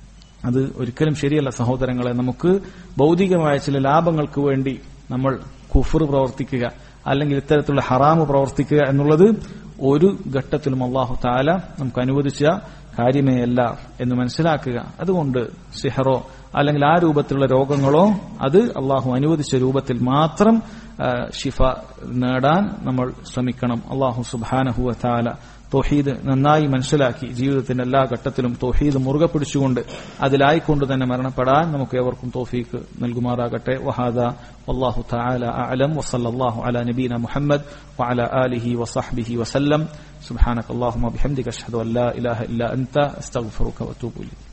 അത് ഒരിക്കലും ശരിയല്ല സഹോദരങ്ങളെ നമുക്ക് ഭൗതികമായ ചില ലാഭങ്ങൾക്ക് വേണ്ടി നമ്മൾ കുഫർ പ്രവർത്തിക്കുക അല്ലെങ്കിൽ ഇത്തരത്തിലുള്ള ഹറാമ് പ്രവർത്തിക്കുക എന്നുള്ളത് ഒരു ഘട്ടത്തിലും അള്ളാഹു താല നമുക്ക് അനുവദിച്ച കാര്യമേ അല്ല എന്ന് മനസ്സിലാക്കുക അതുകൊണ്ട് സിഹറോ അല്ലെങ്കിൽ ആ രൂപത്തിലുള്ള രോഗങ്ങളോ അത് അള്ളാഹു അനുവദിച്ച രൂപത്തിൽ മാത്രം ആ, ഷിഫ നേടാൻ നമ്മൾ ശ്രമിക്കണം അള്ളാഹു സുബാനഹുവ താല തോഹീദ് നന്നായി മനസ്സിലാക്കി ജീവിതത്തിന്റെ എല്ലാ ഘട്ടത്തിലും തോഹീദ് മുറുകെ പിടിച്ചുകൊണ്ട് അതിലായിക്കൊണ്ട് തന്നെ മരണപ്പെടാൻ നമുക്ക് ഏവർക്കും തോഫീക്ക് നൽകുമാറാകട്ടെ വഹാദ والله تعالى أعلم وصلى الله على نبينا محمد وعلى آله وصحبه وسلم سبحانك اللهم وبحمدك أشهد أن لا إله إلا أنت أستغفرك وأتوب إليك